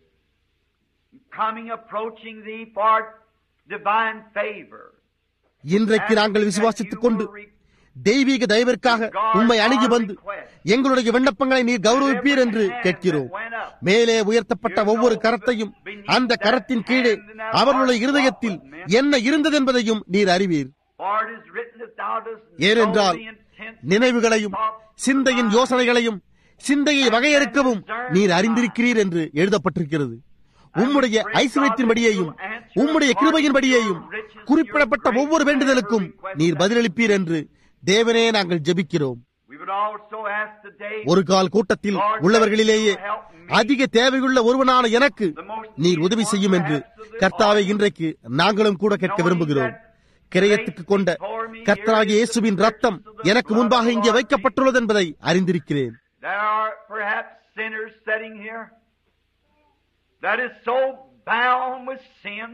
Coming, approaching thee for divine favor. இன்றைக்கு நாங்கள் விசுவாசித்துக் கொண்டு தெய்வீக தயவிற்காக உம்மை அணுகி வந்து எங்களுடைய விண்ணப்பங்களை நீர் கௌரவிப்பீர் என்று கேட்கிறோம் மேலே உயர்த்தப்பட்ட ஒவ்வொரு கரத்தையும் அந்த கரத்தின் கீழே அவர்களுடைய இருதயத்தில் என்ன இருந்தது என்பதையும் நீர் அறிவீர் For it is written that thou dost ஏனென்றால் know the intents நினைவுகளையும் சிந்தையின் யோசனைகளையும் சிந்தையை வகையறுக்கவும் நீர் அறிந்திருக்கிறீர் என்று எழுதப்பட்டிருக்கிறது உம்முடைய ஐஸ்வர்யத்தின்படியேயும் உம்முடைய கிருபையின்படியேயும் குறிப்பிடப்பட்ட ஒவ்வொரு வேண்டுதலுக்கும் நீர் பதிலளிப்பீர் என்று தேவனே நாங்கள் ஜெபிக்கிறோம் We would also ask today ஒரு கால் கூட்டத்தில் உள்ளவர்களிலேயே அதிக தேவையுள்ள ஒருவனான எனக்கு நீர் உதவி செய்யும் என்று கர்த்தாவை இன்றைக்கு நாங்களும் கூட கேட்க விரும்புகிறோம் கிரயத்துக்கு கொண்ட கர்த்தராகிய இயேசுவின் ரத்தம் எனக்கு முன்பாக இங்கே வைக்கப்பட்டுள்ளது என்பதை அறிந்திருக்கிறேன் There are perhaps sinners sitting here that is so bound with sin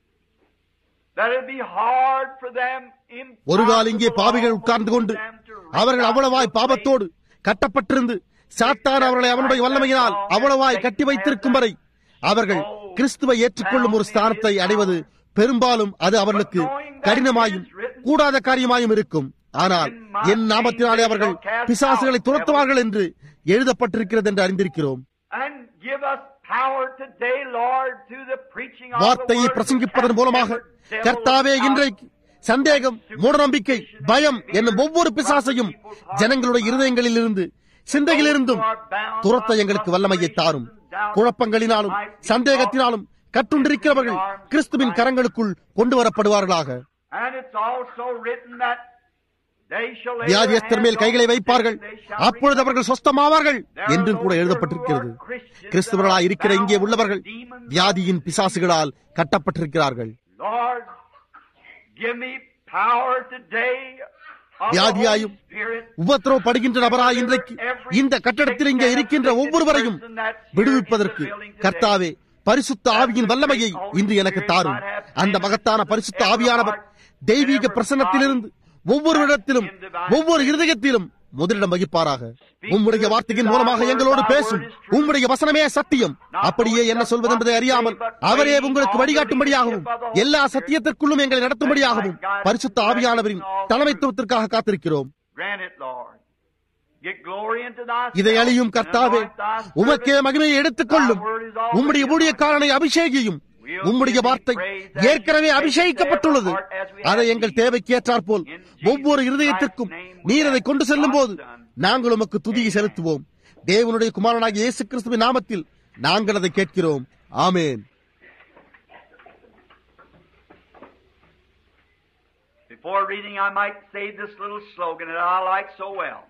that it'd be hard for them ஒரு கால் இங்கே பாவிகள் உட்கார்ந்து கொண்டு அவர்கள் அவ்வளவாய் பாவத்தோடு கட்டப்பட்டிருந்து சாத்தான் அவர்களை அவனுடைய வல்லமையினால் அவ்வளவாய் கட்டி வைத்திருக்கும் வரை அவர்கள் கிறிஸ்துவை ஏற்றுக்கொள்ளும் ஒரு ஸ்தானத்தை அடைவது பெரும்பாலும் அது அவர்களுக்கு கடினமாயும் கூடாத காரியமாயும் இருக்கும் ஆனால் என் நாமத்தினாலே அவர்கள் பிசாசுகளை துரத்துவார்கள் என்று எழுதப்பட்டிருக்கிறது என்று அறிந்திருக்கிறோம் and give us power today, Lord, through the preaching of the வார்த்தையை word பிரசங்கிப்பதன் மூலமாக கர்த்தாவே இன்றைக்கு சந்தேகம் மூடநம்பிக்கை பயம் என்னும் ஒவ்வொரு பிசாசையும் ஜனங்களுடைய இருதயங்களில் இருந்து சிந்தையிலிருந்தும் துரத்த எங்களுக்கு வல்லமையை தாரும் குழப்பங்களினாலும் சந்தேகத்தினாலும் கட்டுண்டிருக்கிறவர்கள் கிறிஸ்துவின் கரங்களுக்குள் கொண்டு வரப்படுவார்களாக And it's also written that they shall lay their வியாதியஸ்தர் மேல் hands கைகளை on வைப்பார்கள் the sick, they shall அப்பொழுது recover. அவர்கள் சொஸ்தமாவார்கள் என்றும் கூட எழுதப்பட்டிருக்கிறது கிறிஸ்துவர்களாய் இருக்கிற இங்கே உள்ளவர்கள் வியாதியின் பிசாசுகளால் கட்டப்பட்டிருக்கிறார்கள் Lord, give me power today of the வியாதியாயும் Holy Spirit உபத்திரவப்படுகின்ற நபராய் இன்றைக்கு இந்த கட்டடத்தில் இங்கே இருக்கின்ற ஒவ்வொருவரையும் விடுவிப்பதற்கு கர்த்தாவே பரிசுத்த ஆவியின் வல்லமையை இன்று எனக்கு தாரும் அந்த மகத்தான பரிசுத்த ஆவியானவர் தெய்வீக பிரசன்னத்திலிருந்து ஒவ்வொரு இடத்திலும் ஒவ்வொரு இருதயத்திலும் முதலிடம் வகிப்பாராக உம்முடைய வார்த்தையின் மூலமாக எங்களோடு பேசும் உம்முடைய வசனமே சத்தியம் அப்படியே என்ன சொல்வது என்பதை அறியாமல் அவரே உங்களுக்கு வழிகாட்டும்படியாகவும் எல்லா சத்தியத்திற்குள்ளும் எங்களை நடத்தும்படியாகவும் பரிசுத்த ஆவியானவரின் தலைமைத்துவத்திற்காக காத்திருக்கிறோம் Grant it, Lord. Get glory into thy இதை அழியும் கர்த்தாவே உமக்கே மகிமையை எடுத்துக்கொள்ளும் உம்முடைய ஊழியக்காரனை அபிஷேகியும் உம்முடைய வார்த்தை ஏற்கனவே அபிஷேகிக்கப்பட்டுள்ளது அதை எங்கள் தேவைக்கு ஏற்றாற்போல் ஒவ்வொரு இருதயத்திற்கும் நீர் அதை கொண்டு செல்லும் போது நாங்கள் உமக்கு துதியை செலுத்துவோம் தேவனுடைய குமாரனாகிய இயேசு கிறிஸ்துவின் நாமத்தில் நாங்கள் அதை கேட்கிறோம் ஆமேன் Before reading, I might say this little slogan that I like so well.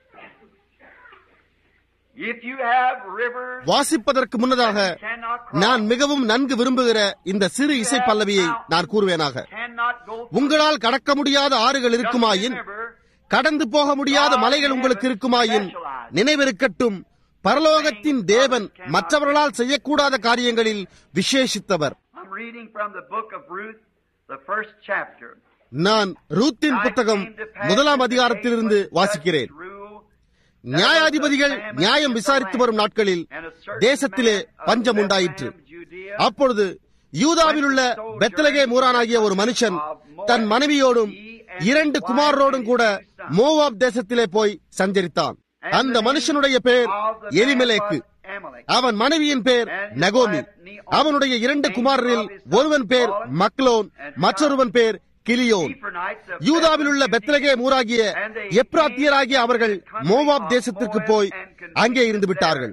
If you have rivers வாசிப்பதற்கு முன்னதாக cannot cross, நான் மிகவும் நன்கு விரும்புகிற இந்த சிறு இசை பல்லவியை நான் கூறுவேனாக cannot go through. உங்களால் கடக்க முடியாத ஆறுகள் Just இருக்குமாயின் remember, கடந்து போக முடியாத மலைகள் உங்களுக்கு இருக்குமாயின் நினைவிருக்கட்டும் பரலோகத்தின் தேவன் மற்றவர்களால் செய்யக்கூடாத காரியங்களில் விசேஷித்தவர் I'm reading from the book of Ruth, the first chapter. நான் ரூத்தின் புத்தகம் முதலாம் அதிகாரத்திலிருந்து வாசிக்கிறேன் நியாயாதிபதிகள் நியாயம் விசாரித்து வரும் நாட்களில் தேசத்திலே பஞ்சம் உண்டாயிற்று அப்பொழுது யூதாவில் உள்ள பெத்தலகே மூரானாகிய ஒரு மனுஷன் தன் மனைவியோடும் இரண்டு குமாரரோடும் கூட மோவாப் தேசத்திலே போய் சஞ்சரித்தான் அந்த மனுஷனுடைய பேர் எலிமெலேக்கு அவன் மனைவியின் பேர் நகோமி அவனுடைய இரண்டு குமாரரில் ஒருவன் பேர் மக்லோன் மற்றொருவன் பேர் கிலியோன் யூதாவில் உள்ள பெத்லகே மூராகிய எப்ராத்தியராகிய அவர்கள் மோவாப் தேசத்திற்கு போய் அங்கே இருந்து விட்டார்கள்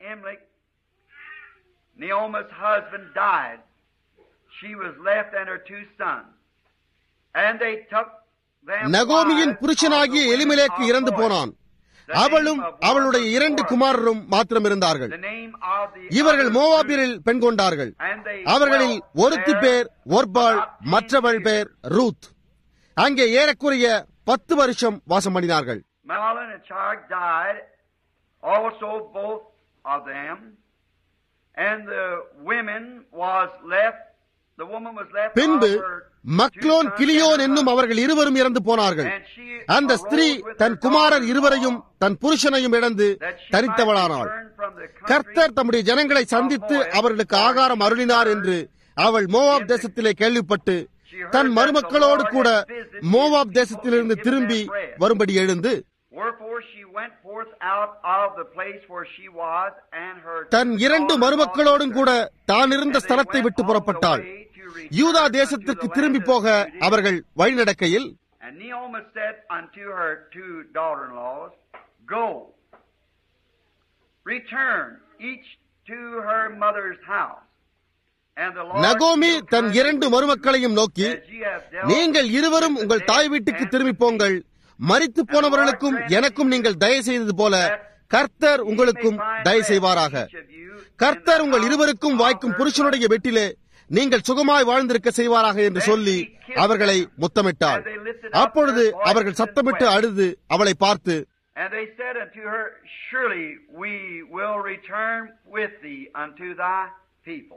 Naomi's husband died. She was left and her two sons. And they took them நகோமியின் புருஷனாகிய Elimelech இறந்து போனான் அவளும் அவளுடைய இரண்டு குமாரரும் மாத்திரம் இருந்தார்கள் இவர்கள் மோவாபியரில் பெண் கொண்டார்கள் அவர்களில் ஒருத்தி பேர் ஒர்பாள் மற்றவள் பேர் ரூத் அங்கே ஏறக்குறைய பத்து வருஷம் வாசம் பண்ணினார்கள் Mahlon and Char died, also both of them, and the women was left. The woman was left. பின்பு of her Mahlon two கிளியோன் sons என்னும் and அவர்கள் இருவரும் இறந்து போனார்கள் And she அந்த ஸ்திரீ arose with தன் her குமாரர் daughters-in-law இருவரையும் தன் புருஷனையும் இழந்து that she might தரித்தவளானாள் return from the country கர்த்தர் தம்முடைய ஜனங்களை சந்தித்து அவர்களுக்கு ஆகாரம் அருளினார் என்று அவள் மோவாப் தேசத்திலே கேள்விப்பட்டு தன் மருமக்களோடு கூட மோவாப் தேசத்திலிருந்து திரும்பி வரும்படி எழுந்து Wherefore she went forth out of the place where she was, and her தன் இரண்டு மருமக்களோடும் கூட தான் இருந்த ஸ்தலத்தை விட்டு புறப்பட்டாள் யூதா தேசத்திற்கு திரும்பி போக அவர்கள் வழிநடக்கையில் And Naomi said unto her two daughter-in-laws, Go, return each to her mother's house. And the Lord நகோமி shall தன் turn இரண்டு மருமக்களையும் நோக்கி as ye have dealt நீங்கள் இருவரும் with உங்கள் the தாய் dead வீட்டுக்கு and திரும்பி போங்கள் மரித்து போனவர்களுக்கும் எனக்கும் நீங்கள் தயவு செய்தது போல கர்த்தர் உங்களுக்கும் தயவு செய்வாராக கர்த்தர் உங்கள் இருவருக்கும் வாய்க்கும் புருஷனுடைய வீட்டிலே நீங்கள் சுகமாய் வாழ்ந்திருக்க செய்வாராக என்று சொல்லி அவர்களை முத்தமிட்டாள் அப்பொழுது அவர்கள் சத்தமிட்டு அழுது அவளை பார்த்து And they said unto her, Surely we will return with thee unto thy people.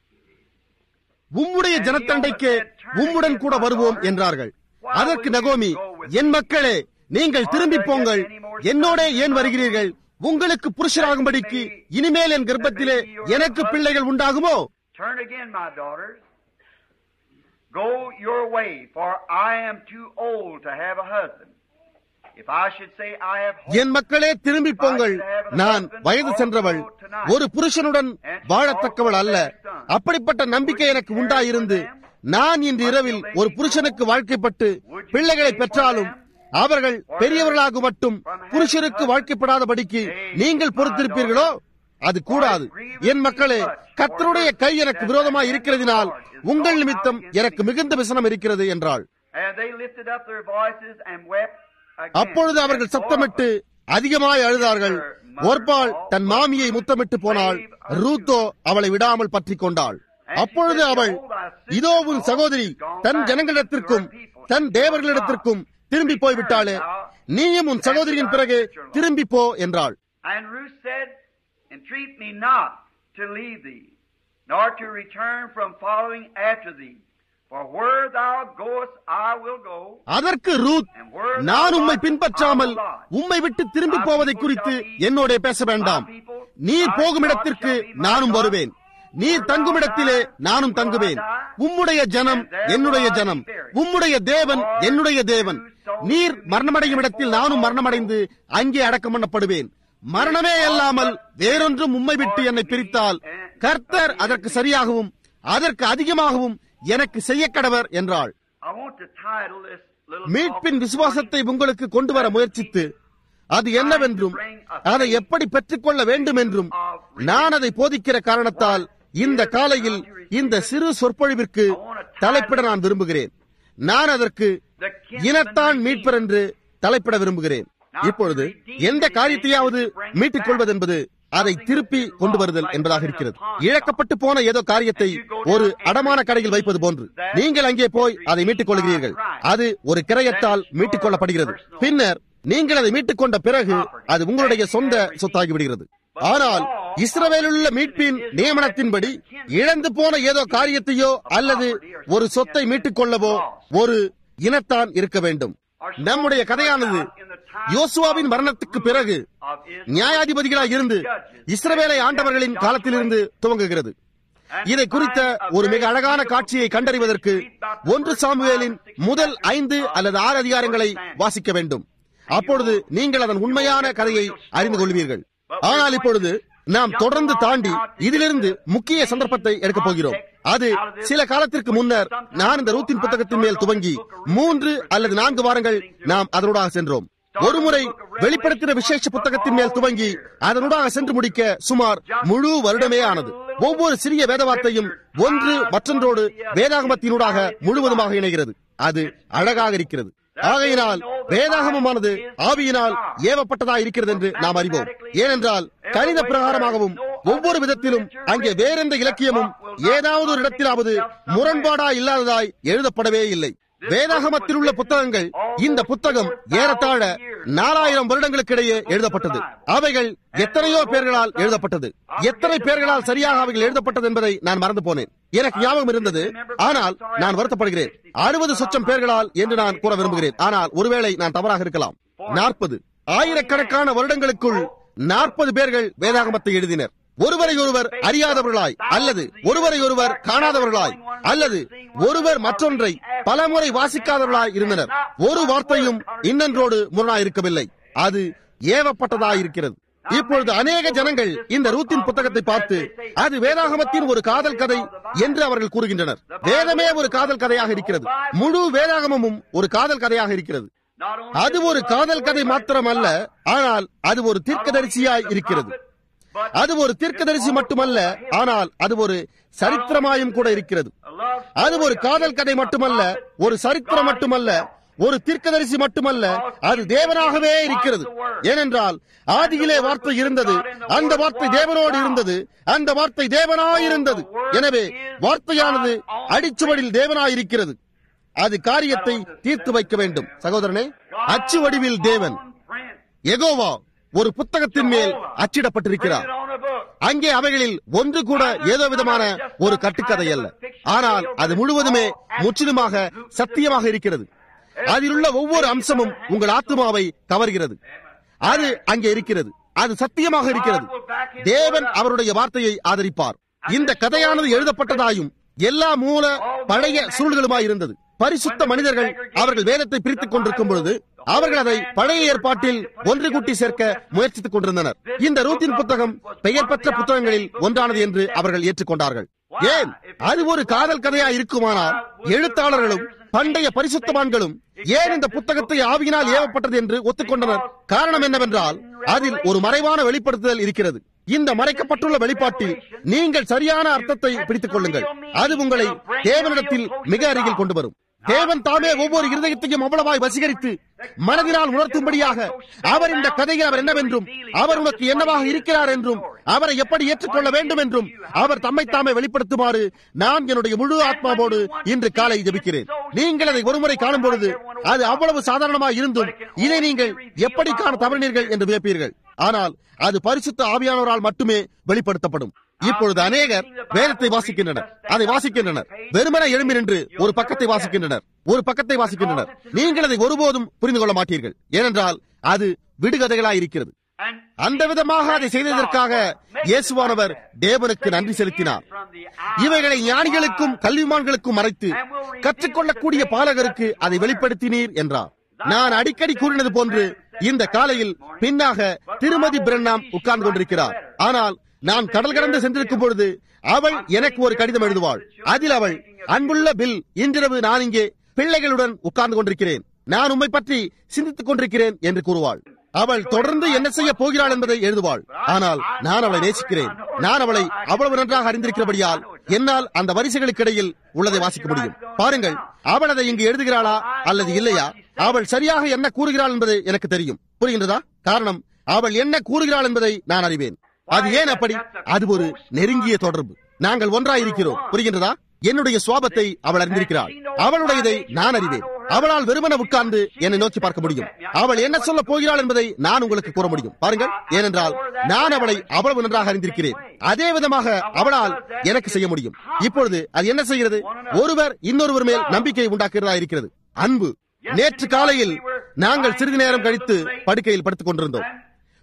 உம்முடைய ஜனத்தண்டைக்கு உம்முடன் கூட வருவோம் என்றார்கள் அதற்கு நகோமி என் மக்களே நீங்கள் திரும்பி போங்கள் என்னோட ஏன் வருகிறீர்கள் உங்களுக்கு புருஷராகும்படிக்கு இனிமேல் என் கர்ப்பத்திலே எனக்கு பிள்ளைகள் உண்டாகுமோ Turn again, my daughters. Go your way, for I am too old to have a husband. If I should say I have hope, என் மக்களே திரும்பி போங்கள் நான் வயது சென்றவள் ஒரு புருஷனுடன் வாழத்தக்கவள் அல்ல அப்படிப்பட்ட நம்பிக்கை எனக்கு உண்டாயிருந்து நான் இன்று இரவில் ஒரு புருஷனுக்கு வாழ்க்கைப்பட்டு பிள்ளைகளை பெற்றாலும் அவர்கள் பெரியவர்களாக மட்டும் புருஷருக்கு வாழ்க்கைப்படாதபடிக்கு நீங்கள் பொறுத்திருப்பீர்களோ அது கூடாது என் மக்களே கர்த்தருடைய கை எனக்கு விரோதமாய் இருக்கிறதினால் உங்கள் நிமித்தம் எனக்கு மிகுந்த விசனம் இருக்கிறது என்றாள் and they lifted up their voices and wept again. அப்பொழுது அவர்கள் And சத்தமிட்டு அதிகமாய் அழுதார்கள் ஒர்பாள் தன் மாமியை முத்தமிட்டு போனாள் ரூத்தோ அவளை விடாமல் பற்றி கொண்டாள் அப்பொழுது அவள் இதோ உன் சகோதரி தன் ஜனங்களிடத்திற்கும் தன் தேவர்களிடத்திற்கும் திரும்பி போய்விட்டாளே நீயும் உன் சகோதரியின் பிறகு திரும்பி போ என்றாள் And Ruth said, Entreat me not to leave thee, nor to return from following after thee. For where thou goest, I will go. அதற்கு ரூத் நான் உம்மை பின்பற்றாமல் உம்மை விட்டு திரும்பி போவதை குறித்து என்னோட பேச வேண்டாம் நீர் போகும் இடத்திற்கு நானும் வருவேன் நீர் தங்கும் இடத்திலே நானும் தங்குவேன் உம்முடைய ஜனம் என்னுடைய ஜனம் உம்முடைய தேவன் என்னுடைய தேவன் நீர் மரணமடையும் இடத்தில் நானும் மரணமடைந்து அங்கே அடக்கம் பண்ணப்படுவேன் மரணமே அல்லாமல் வேறொன்றும் உம்மை விட்டு என்னை பிரித்தால் கர்த்தர் அதற்கு சரியாகவும் அதற்கு அதிகமாகவும் எனக்கு செய்ய கடவர் என்றாள் I want to title this little மீட்பின் விசுவாசத்தை உங்களுக்கு கொண்டு வர முயற்சித்து அது என்னவென்றும் அதை எப்படி பெற்றுக்கொள்ள வேண்டும் என்றும் நான் அதை போதிக்கிற காரணத்தால் இந்த காலையில் இந்த சிறு சொற்பொழிவிற்கு தலைப்பிட நான் விரும்புகிறேன் நான் அதற்கு இனத்தான் மீட்பர் என்று தலைப்பிட விரும்புகிறேன் இப்பொழுது எந்த காரியத்தையாவது மீட்டுக் கொள்வது என்பது அதை திருப்பி கொண்டு வருதல் என்பதாக இருக்கிறது இழக்கப்பட்டு போன ஏதோ காரியத்தை ஒரு அடமான கடையில் வைப்பது போன்று நீங்கள் அங்கே போய் அதை மீட்டுக் கொள்கிறீர்கள் அது ஒரு கிரயத்தால் மீட்டுக் கொள்ளப்படுகிறது பின்னர் நீங்கள் அதை மீட்டுக் கொண்ட பிறகு அது உங்களுடைய சொந்த சொத்தாகி விடுகிறது ஆனால் இஸ்ரவேலில் உள்ள மீட்பின் நியமனத்தின்படி இழந்து போன ஏதோ காரியத்தையோ அல்லது ஒரு சொத்தை மீட்டுக் கொள்ளவோ ஒரு இனத்தான் இருக்க வேண்டும் நம்முடைய கதையானது யோசுவாவின் மரணத்துக்கு பிறகு நியாயாதிபதிகளாக இருந்து இஸ்ரவேலை ஆண்டவர்களின் காலத்திலிருந்து துவங்குகிறது இதை குறித்த ஒரு மிக அழகான காட்சியை கண்டறிவதற்கு ஒன்று சாமுவேலின் முதல் ஐந்து அல்லது ஆறு அதிகாரங்களை வாசிக்க வேண்டும் அப்பொழுது நீங்கள் அதன் உண்மையான கதையை அறிந்து கொள்வீர்கள் ஆனால் இப்பொழுது நாம் தொடர்ந்து தாண்டி இதிலிருந்து முக்கிய சந்தர்ப்பத்தை எடுக்கப் போகிறோம் அது சில காலத்திற்கு முன்னர் நான் இந்த ரூத்தின் புத்தகத்தின் மேல் துவங்கி மூன்று அல்லது நான்கு வாரங்கள் நாம் அதனூடாக சென்றோம் ஒருமுறை வெளிப்படுத்தின விசேஷ புத்தகத்தின் மேல் துவங்கி அதனூடாக சென்று முடிக்க சுமார் முழு வருடமே ஆனது ஒவ்வொரு சிறிய வேதவார்த்தையும் ஒன்று மற்றொன்றோடு வேதாகமத்தினூடாக முழுவதுமாக இணைகிறது அது அழகாக இருக்கிறது ஆகையினால் வேதாகமமானது ஆவியினால் ஏவப்பட்டதா இருக்கிறது என்று நாம் அறிவோம் ஏனென்றால் கணித பிரகாரமாகவும் ஒவ்வொரு விதத்திலும் அங்கே வேறெந்த இலக்கியமும் ஏதாவது ஒரு இடத்திலாவது முரண்பாடா இல்லாததாய் எழுதப்படவே இல்லை வேதாகமத்தில் உள்ள புத்தகங்கள் இந்த புத்தகம் ஏறத்தாழ நாலாயிரம் வருடங்களுக்கிடையே எழுதப்பட்டது அவைகள் எத்தனையோ பேர்களால் எழுதப்பட்டது எத்தனை பேர்களால் சரியாக அவைகள் எழுதப்பட்டது என்பதை நான் மறந்து போனேன் எனக்கு ஞாபகம் இருந்தது ஆனால் நான் வருத்தப்படுகிறேன் அறுபது சொச்சம் பேர்களால் என்று நான் கூற விரும்புகிறேன் ஆனால் ஒருவேளை நான் தவறாக இருக்கலாம் நாற்பது ஆயிரக்கணக்கான வருடங்களுக்குள் நாற்பது பேர்கள் வேதாகமத்தை எழுதினர் ஒருவரை ஒருவர் அறியாதவர்களாய் அல்லது ஒருவரை ஒருவர் காணாதவர்களாய் அல்லது ஒருவர் மற்றொன்றை பலமுறை வாசிக்காதவர்களாய் இருந்தனர் ஒரு வார்த்தையும் இன்னொன்றோடு முரணாயிருக்கவில்லை அது ஏவப்பட்டதாய் இருக்கிறது இப்பொழுது அநேக ஜனங்கள் இந்த ரூத்தின் புத்தகத்தை பார்த்து அது வேதாகமத்தின் ஒரு காதல் கதை என்று அவர்கள் கூறுகின்றனர் வேதமே ஒரு காதல் கதையாக இருக்கிறது முழு வேதாகமமும் ஒரு காதல் கதையாக இருக்கிறது அது ஒரு காதல் கதை மாத்திரமல்ல ஆனால் அது ஒரு தீர்க்கதரிசியாய் இருக்கிறது அது ஒரு தீர்க்கதரிசி மட்டுமல்ல ஆனால் அது ஒரு சரித்திரமாயும் கூட இருக்கிறது அது ஒரு காதல் கதை மட்டுமல்ல ஒரு சரித்திரம் மட்டுமல்ல ஒரு தீர்க்கதரிசி மட்டுமல்ல அது தேவனாகவே இருக்கிறது ஏனென்றால் ஆதியிலே வார்த்தை இருந்தது அந்த வார்த்தை தேவனோடு இருந்தது அந்த வார்த்தை தேவனாயிருந்தது எனவே வார்த்தையானது அடிச்சுவடில் தேவனாயிருக்கிறது அது காரியத்தை தீர்த்து வைக்க வேண்டும் சகோதரனே அச்சு வடிவில் தேவன் எகோவா ஒரு புத்தகத்தின் மேல் அச்சிடப்பட்டிருக்கிறார் அங்கே அவைகளில் ஒன்று கூட ஏதோ விதமான ஒரு கட்டுக்கதை அல்ல ஆனால் அது முழுவதுமே முற்றிலுமாக சத்தியமாக இருக்கிறது அதில் உள்ள ஒவ்வொரு அம்சமும் உங்கள் ஆத்மாவை கவர்கிறது அது அங்கே இருக்கிறது அது சத்தியமாக இருக்கிறது தேவன் அவருடைய வார்த்தையை ஆதரிப்பார் இந்த கதையானது எழுதப்பட்டதாயும் எல்லா மூல பழைய சூழல்களுமாய் இருந்தது பரிசுத்த மனிதர்கள் அவர்கள் வேதத்தை பிரித்துக் கொண்டிருக்கும் பொழுது அவர்கள் அதை பழைய ஏற்பாட்டில் ஒன்று கூட்டி சேர்க்க முயற்சித்துக் கொண்டிருந்தனர் இந்த ரூத்தின் புத்தகம் பெயர் பெற்ற புத்தகங்களில் ஒன்றானது என்று அவர்கள் ஏற்றுக்கொண்டார்கள் ஏன் அது ஒரு காதல் கதையா இருக்குமானால் எழுத்தாளர்களும் பண்டைய பரிசுத்தவான்களும் ஏன் இந்த புத்தகத்தை ஆவியினால் ஏவப்பட்டது என்று ஒத்துக்கொண்டனர் காரணம் என்னவென்றால் அதில் ஒரு மறைவான வெளிப்படுத்துதல் இருக்கிறது இந்த மறைக்கப்பட்டுள்ள வெளிப்பாட்டில் நீங்கள் சரியான அர்த்தத்தை பிடித்துக் கொள்ளுங்கள் அது உங்களை தேவனிடத்தில் மிக அருகில் கொண்டு வரும் தேவன் தாமே ஒவ்வொரு இருதயத்தையும் அவ்வளவாய் வசீகரித்து மனதினால் உணர்த்தும்படியாக அவர் இந்த கதையில் அவர் என்னவென்றும் அவர் உனக்கு என்னவாக இருக்கிறார் என்றும் அவரை எப்படி ஏற்றுக்கொள்ள வேண்டும் என்றும் அவர் தம்மை தாமே வெளிப்படுத்துமாறு நான் என்னுடைய முழு ஆத்மாவோடு இன்று காலை ஜபிக்கிறேன் நீங்கள் அதை ஒருமுறை காணும் பொழுது அது அவ்வளவு சாதாரணமாக இருந்தும் இதை நீங்கள் எப்படி காண தவறினீர்கள் என்று வியப்பீர்கள் ஆனால் அது பரிசுத்த ஆவியானவரால் மட்டுமே வெளிப்படுத்தப்படும் இப்பொழுது அநேகர் வேதத்தை வாசிக்கின்றனர் அதை வாசிக்கின்றனர் வெறுமன எழும்பி நின்று ஒரு பக்கத்தை வாசிக்கின்றனர் ஒரு பக்கத்தை வாசிக்கின்றனர் நீங்கள் அதை ஒருபோதும் புரிந்து கொள்ள மாட்டீர்கள் ஏனென்றால் அது விடுகதைகளாய் இருக்கிறது அந்த விதமாக அதை செய்ததற்காக இயேசுவானவர் தேவனுக்கு நன்றி செலுத்தினார் இவைகளை ஞானிகளுக்கும் கல்விமான்களுக்கும் மறைத்து கற்றுக்கொள்ளக்கூடிய பாலகருக்கு அதை வெளிப்படுத்தினீர் என்றார் நான் அடிக்கடி கூறினது போன்று இந்த காலையில் பின்னாக திருமதி பிரண்ணாம் உட்கார்ந்து கொண்டிருக்கிறார் ஆனால் நான் கடல் கடந்து சென்றிருக்கும் பொழுது அவள் எனக்கு ஒரு கடிதம் எழுதுவாள் அதில் அவள் அன்புள்ள பில் இன்றிரவு நான் இங்கே பிள்ளைகளுடன் உட்கார்ந்து கொண்டிருக்கிறேன் நான் உம்மை பற்றி சிந்தித்துக் கொண்டிருக்கிறேன் என்று கூறுவாள் அவள் தொடர்ந்து என்ன செய்ய போகிறாள் என்பதை எழுதுவாள் ஆனால் நான் அவளை நேசிக்கிறேன் நான் அவளை அவ்வளவு நன்றாக அறிந்திருக்கிறபடியால் என்னால் அந்த வரிசைகளுக்கு இடையில் உள்ளதை வாசிக்க முடியும் பாருங்கள் அவள் அதை இங்கு எழுதுகிறாளா அல்லது இல்லையா அவள் சரியாக என்ன கூறுகிறாள் என்பது எனக்கு தெரியும் புரிகின்றதா காரணம் அவள் என்ன கூறுகிறாள் என்பதை நான் அறிவேன் அது ஏன் அப்படி அது ஒரு நெருங்கிய தொடர்பு நாங்கள் ஒன்றாயிருக்கிறோம் புரிகின்றதா என்னுடைய சுவாபத்தை அவள் அறிந்திருக்கிறாள் அவளுடையதை நான் அறிவேன் அவளால் வெறுமன உட்கார்ந்து என்னை நோக்கி பார்க்க முடியும் அவள் என்ன சொல்ல போகிறாள் என்பதை நான் உங்களுக்கு கூற முடியும் பாருங்கள் ஏனென்றால் நான் அவளை அவ்வளவு நன்றாக அறிந்திருக்கிறேன் அதே விதமாக அவளால் எனக்கு செய்ய முடியும் இப்பொழுது அது என்ன செய்கிறது ஒருவர் இன்னொருவர் மேல் நம்பிக்கை உண்டாக்குகிறதா இருக்கிறது அன்பு நேற்று காலையில் நாங்கள் சிறிது நேரம் கழித்து படுக்கையில் படுத்துக் கொண்டிருந்தோம்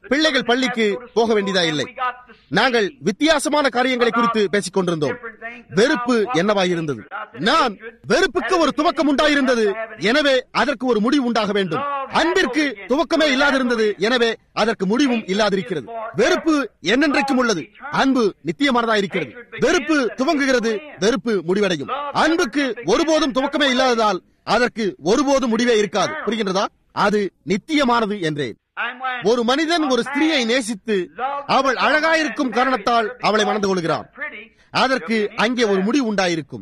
பிள்ளைகள் பள்ளிக்கு போக வேண்டியதா இல்லை நாங்கள் வித்தியாசமான காரியங்களை குறித்து பேசிக் கொண்டிருந்தோம் வெறுப்பு என்னவாயிருந்தது நான் வெறுப்புக்கு ஒரு துவக்கம் உண்டாயிருந்தது எனவே அதற்கு ஒரு முடிவு உண்டாக வேண்டும் அன்பிற்கு துவக்கமே இல்லாதிருந்தது எனவே அதற்கு முடிவும் இல்லாதிருக்கிறது வெறுப்பு என்னென்றைக்கும் உள்ளது அன்பு நித்தியமானதா இருக்கிறது வெறுப்பு துவங்குகிறது வெறுப்பு முடிவடையும் அன்புக்கு ஒருபோதும் துவக்கமே இல்லாததால் அதற்கு ஒருபோதும் முடிவே இருக்காது புரிகின்றதா அது நித்தியமானது என்றேன் ஒரு மனிதன் ஒரு ஸ்திரீயை நேசித்து அவள் அழகாயிருக்கும் காரணத்தால் அவளை மணந்து கொள்கிறான் அதற்கு அங்கே ஒரு முடிவு உண்டாயிருக்கும்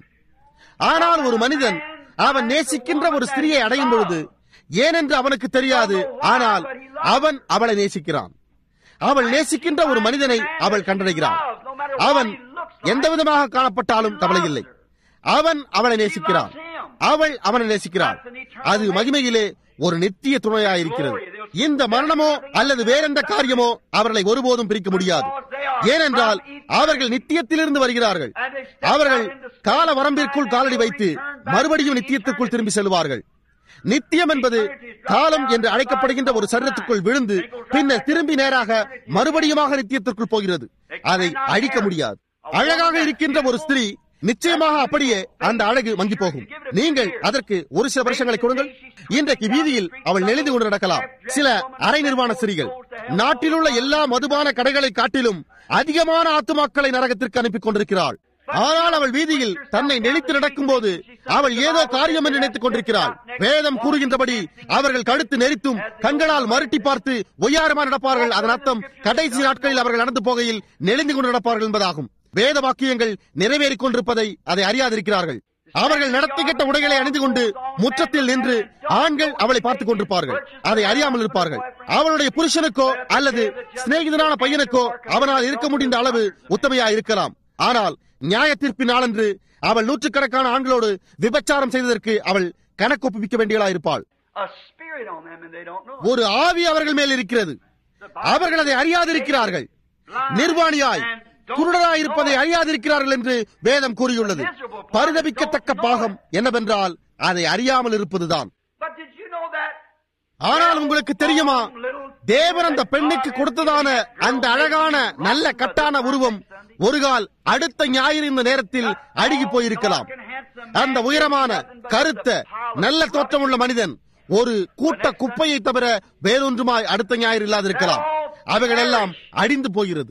ஆனால் ஒரு மனிதன் அவன் நேசிக்கின்ற ஒரு ஸ்திரீயை அடையும் பொழுது ஏனென்று அவனுக்கு தெரியாது ஆனால் அவன் அவளை நேசிக்கிறான் அவள் நேசிக்கின்ற ஒரு மனிதனை அவள் கண்டடைகிறாள் அவன் எந்த விதமாக காணப்பட்டாலும் கவலை இல்லை அவன் அவளை நேசிக்கிறான் அவள் அவனை நேசிக்கிறாள் அது மகிமையிலே ஒரு நித்திய துணையாயிருக்கிறது இந்த மரணமோ அல்லது வேறெந்த காரியமோ அவர்களை ஒருபோதும் பிரிக்க முடியாது ஏனென்றால் அவர்கள் நித்தியத்திலிருந்து வருகிறார்கள் அவர்கள் கால வரம்பிற்குள் காலடி வைத்து மறுபடியும் நித்தியத்திற்குள் திரும்பி செல்வார்கள் நித்தியம் என்பது காலம் என்று அழைக்கப்படுகின்ற ஒரு சரீரத்துக்குள் விழுந்து பின்னர் திரும்பி நேராக மறுபடியுமாக நித்தியத்திற்குள் போகிறது அதை அழிக்க முடியாது அழகாக இருக்கின்ற ஒரு ஸ்திரீ நிச்சயமாக அப்படியே அந்த அழகு மங்கி போகும் நீங்கள் அதற்கு ஒரு சில வருஷங்களை கொடுங்கள் இன்றைக்கு வீதியில் அவள் நெளிந்து கொண்டு நடக்கலாம் சில அரை நிர்வாண ஸ்திரீகள் நாட்டில் உள்ள எல்லா மதுபான கடைகளை காட்டிலும் அதிகமான ஆத்துமாக்களை நரகத்திற்கு அனுப்பி கொண்டிருக்கிறாள் ஆனால் அவள் வீதியில் தன்னை நெளித்து நடக்கும் போது அவள் ஏதோ காரியம் என்று நினைத்துக் கொண்டிருக்கிறாள் வேதம் கூறுகின்றபடி அவர்கள் கழுத்து நெறித்தும் கண்களால் மருட்டி பார்த்து ஒய்யாரமா நடப்பார்கள் அதன் அர்த்தம் கடைசி நாட்களில் அவர்கள் நடந்து போகையில் நெளிந்து கொண்டு நடப்பார்கள் என்பதாகும் வேத வாக்கியங்கள் நிறைவேறிக் கொண்டிருப்பதை அதை அறியாதிருக்கிறார்கள் அவர்கள் நடத்திக்கிட்ட உடைகளை அணிந்து கொண்டு முற்றத்தில் நின்று ஆண்கள் அவளை பார்த்துக் கொண்டிருப்பார்கள் அதை அறியாமல் இருப்பார்கள் அவளுடைய புருஷனுக்கோ அல்லது சிநேகிதனான பையனுக்கோ அவனால் இருக்க முடிந்த அளவு உத்தமையா இருக்கலாம் ஆனால் நியாய தீர்ப்பின் நாளன்று அவள் நூற்றுக்கணக்கான ஆண்களோடு விபச்சாரம் செய்ததற்கு அவள் கணக்கொப்புவிக்க வேண்டியவளா இருப்பாள் ஒரு ஆவி அவர்கள் மேல் இருக்கிறது அவர்கள் அதை அறியாதிருக்கிறார்கள் நிர்வாணியாய் குருடராய் இருப்பதை அறியாதிருக்கிறார்கள் என்று வேதம் கூறியுள்ளது பரிதபிக்கத்தக்க பாகம் என்னவென்றால் அதை அறியாமல் இருப்பதுதான் ஆனால் உங்களுக்கு தெரியுமா தேவன் அந்த பெண்ணுக்கு கொடுத்ததான அந்த அழகான நல்ல கட்டான உருவம் ஒரு கால் அடுத்த ஞாயிறு இந்த நேரத்தில் அழுகி போயிருக்கலாம் அந்த உயரமான கருத்த நல்ல தோற்றமுள்ள மனிதன் ஒரு கூட்ட குப்பையை தவிர வேறொன்றுமாய் அடுத்த ஞாயிறு இல்லாதிருக்கலாம் அவைகள் எல்லாம் அடிந்து போகிறது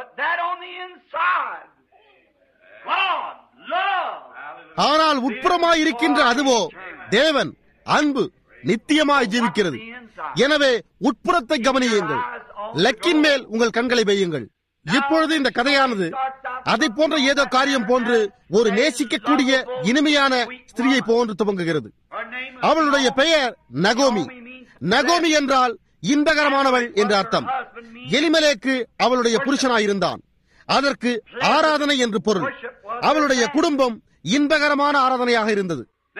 ஆனால் உட்புறமாய் இருக்கின்ற அதுவோ தேவன் அன்பு நித்தியமாய் ஜீவிக்கிறது எனவே உட்புறத்தை கவனியுங்கள் லக்கின் மேல் உங்கள் கண்களை வையுங்கள் இப்பொழுது இந்த கதையானது அதை போன்ற ஏதோ காரியம் போன்று ஒரு நேசிக்கக்கூடிய இனிமையான ஸ்திரீயை போன்று துவங்குகிறது அவளுடைய பெயர் நகோமி நகோமி என்றால் இன்பகரமானவள் என்று அர்த்தம் எலிமலேக்கு அவளுடைய புருஷனாயிருந்தான் அதற்கு ஆராதனை என்று பொருள் அவளுடைய குடும்பம் இன்பகரமான ஆராதனையாக இருந்தது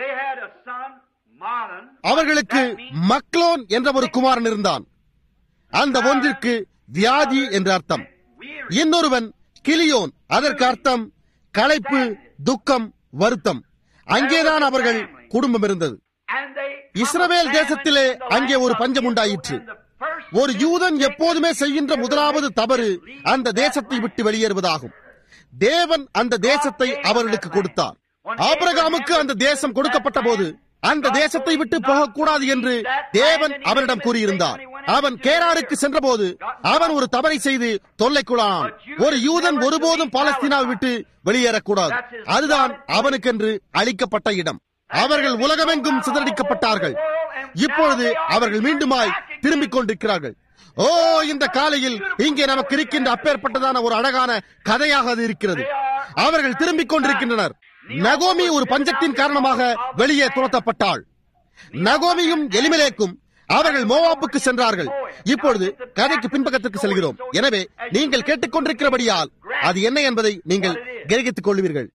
அவர்களுக்கு மக்லோன் என்ற ஒரு குமாரன் இருந்தான் அந்த ஒன்றிற்கு வியாதி என்று அர்த்தம் இன்னொருவன் கிளியோன் அதற்கு அர்த்தம் களைப்பு துக்கம் வருத்தம் அங்கேதான் அவர்கள் குடும்பம் இருந்தது இஸ்ரவேல் தேசத்திலே அங்கே ஒரு பஞ்சம் உண்டாயிற்று ஒரு யூதன் எப்போதுமே செய்கின்ற முதலாவது தவறு அந்த தேசத்தை விட்டு வெளியேறுவதாகும் தேவன் அந்த தேசத்தை அவர்களுக்கு கொடுத்தார் ஆபிரகாமுக்கு அந்த தேசம் கொடுக்கப்பட்ட போது அந்த தேசத்தை விட்டு போகக்கூடாது என்று தேவன் அவனிடம் கூறியிருந்தார் அவன் கேராருக்கு சென்றபோது அவன் ஒரு தவறை செய்து தொல்லைக்குள்ளான் ஒரு யூதன் ஒருபோதும் பாலஸ்தீனாவை விட்டு வெளியேறக்கூடாது அதுதான் அவனுக்கென்று அளிக்கப்பட்ட இடம் அவர்கள் உலகமெங்கும் சிதறடிக்கப்பட்டார்கள் இப்பொழுது அவர்கள் மீண்டுமாய் திரும்பிக் கொண்டிருக்கிறார்கள் ஓ இந்த காலையில் இங்கே நமக்கு இருக்கின்ற அப்பேற்பட்டதான ஒரு அழகான கதையாக அது இருக்கிறது அவர்கள் திரும்பிக் கொண்டிருக்கின்றனர் நகோமி ஒரு பஞ்சத்தின் காரணமாக வெளியே துரத்தப்பட்டாள் நகோமியும் எலிமலேக்கும் அவர்கள் மோவாப்புக்கு சென்றார்கள் இப்பொழுது கதைக்கு பின்பக்கத்திற்கு செல்கிறோம் எனவே நீங்கள் கேட்டுக்கொண்டிருக்கிறபடியால் அது என்ன என்பதை நீங்கள் கிரகித்துக் கொள்வீர்கள்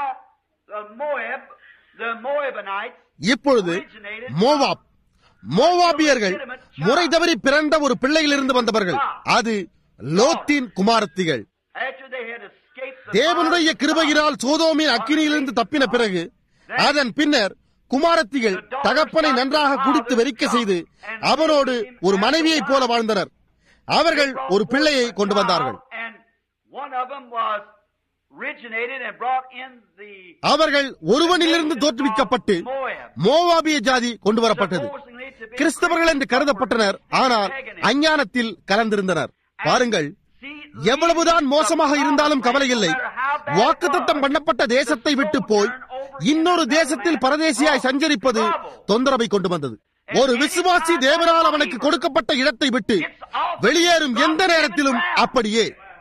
இப்பொழுது மோவாப் மோவாபியர்கள் முறை தவறி பிறந்த ஒரு பிள்ளையிலிருந்து வந்தவர்கள் அது லோத்தின் குமாரத்திகள் தேவனுடைய கிருபையினால் சோதோமின் அக்கினியிலிருந்து தப்பின பிறகு அதன் பின்னர் குமாரத்திகள் தகப்பனை நன்றாக குடித்து வெறிக்க செய்து அவனோடு ஒரு மனைவியைப் போல வாழ்ந்தனர் அவர்கள் ஒரு பிள்ளையை கொண்டு வந்தார்கள் And one of them was originated and brought in the அவர்கள் ஒருவனிலிருந்து தோற்றுவிக்கப்பட்டு Moab. மோவாபிய ஜாதி கொண்டு வரப்பட்டது Supposedly to be கிறிஸ்தவர்கள் என்று கருதப்பட்டனர் ஆனால் அஞ்ஞானத்தில் கலந்திருந்தனர் பாருங்கள் எவ்வளவுதான் மோசமாக இருந்தாலும் கவலையில்லை வாக்குத்தத்தம் பண்ணப்பட்ட தேசத்தை விட்டு போய் இன்னொரு தேசத்தில் பரதேசியாய் சஞ்சரிப்பது தொந்தரவை கொண்டு வந்தது ஒரு விசுவாசி தேவனால் அவனுக்கு கொடுக்கப்பட்ட இடத்தை விட்டு வெளியேறும் எந்த நேரத்திலும் அப்படியே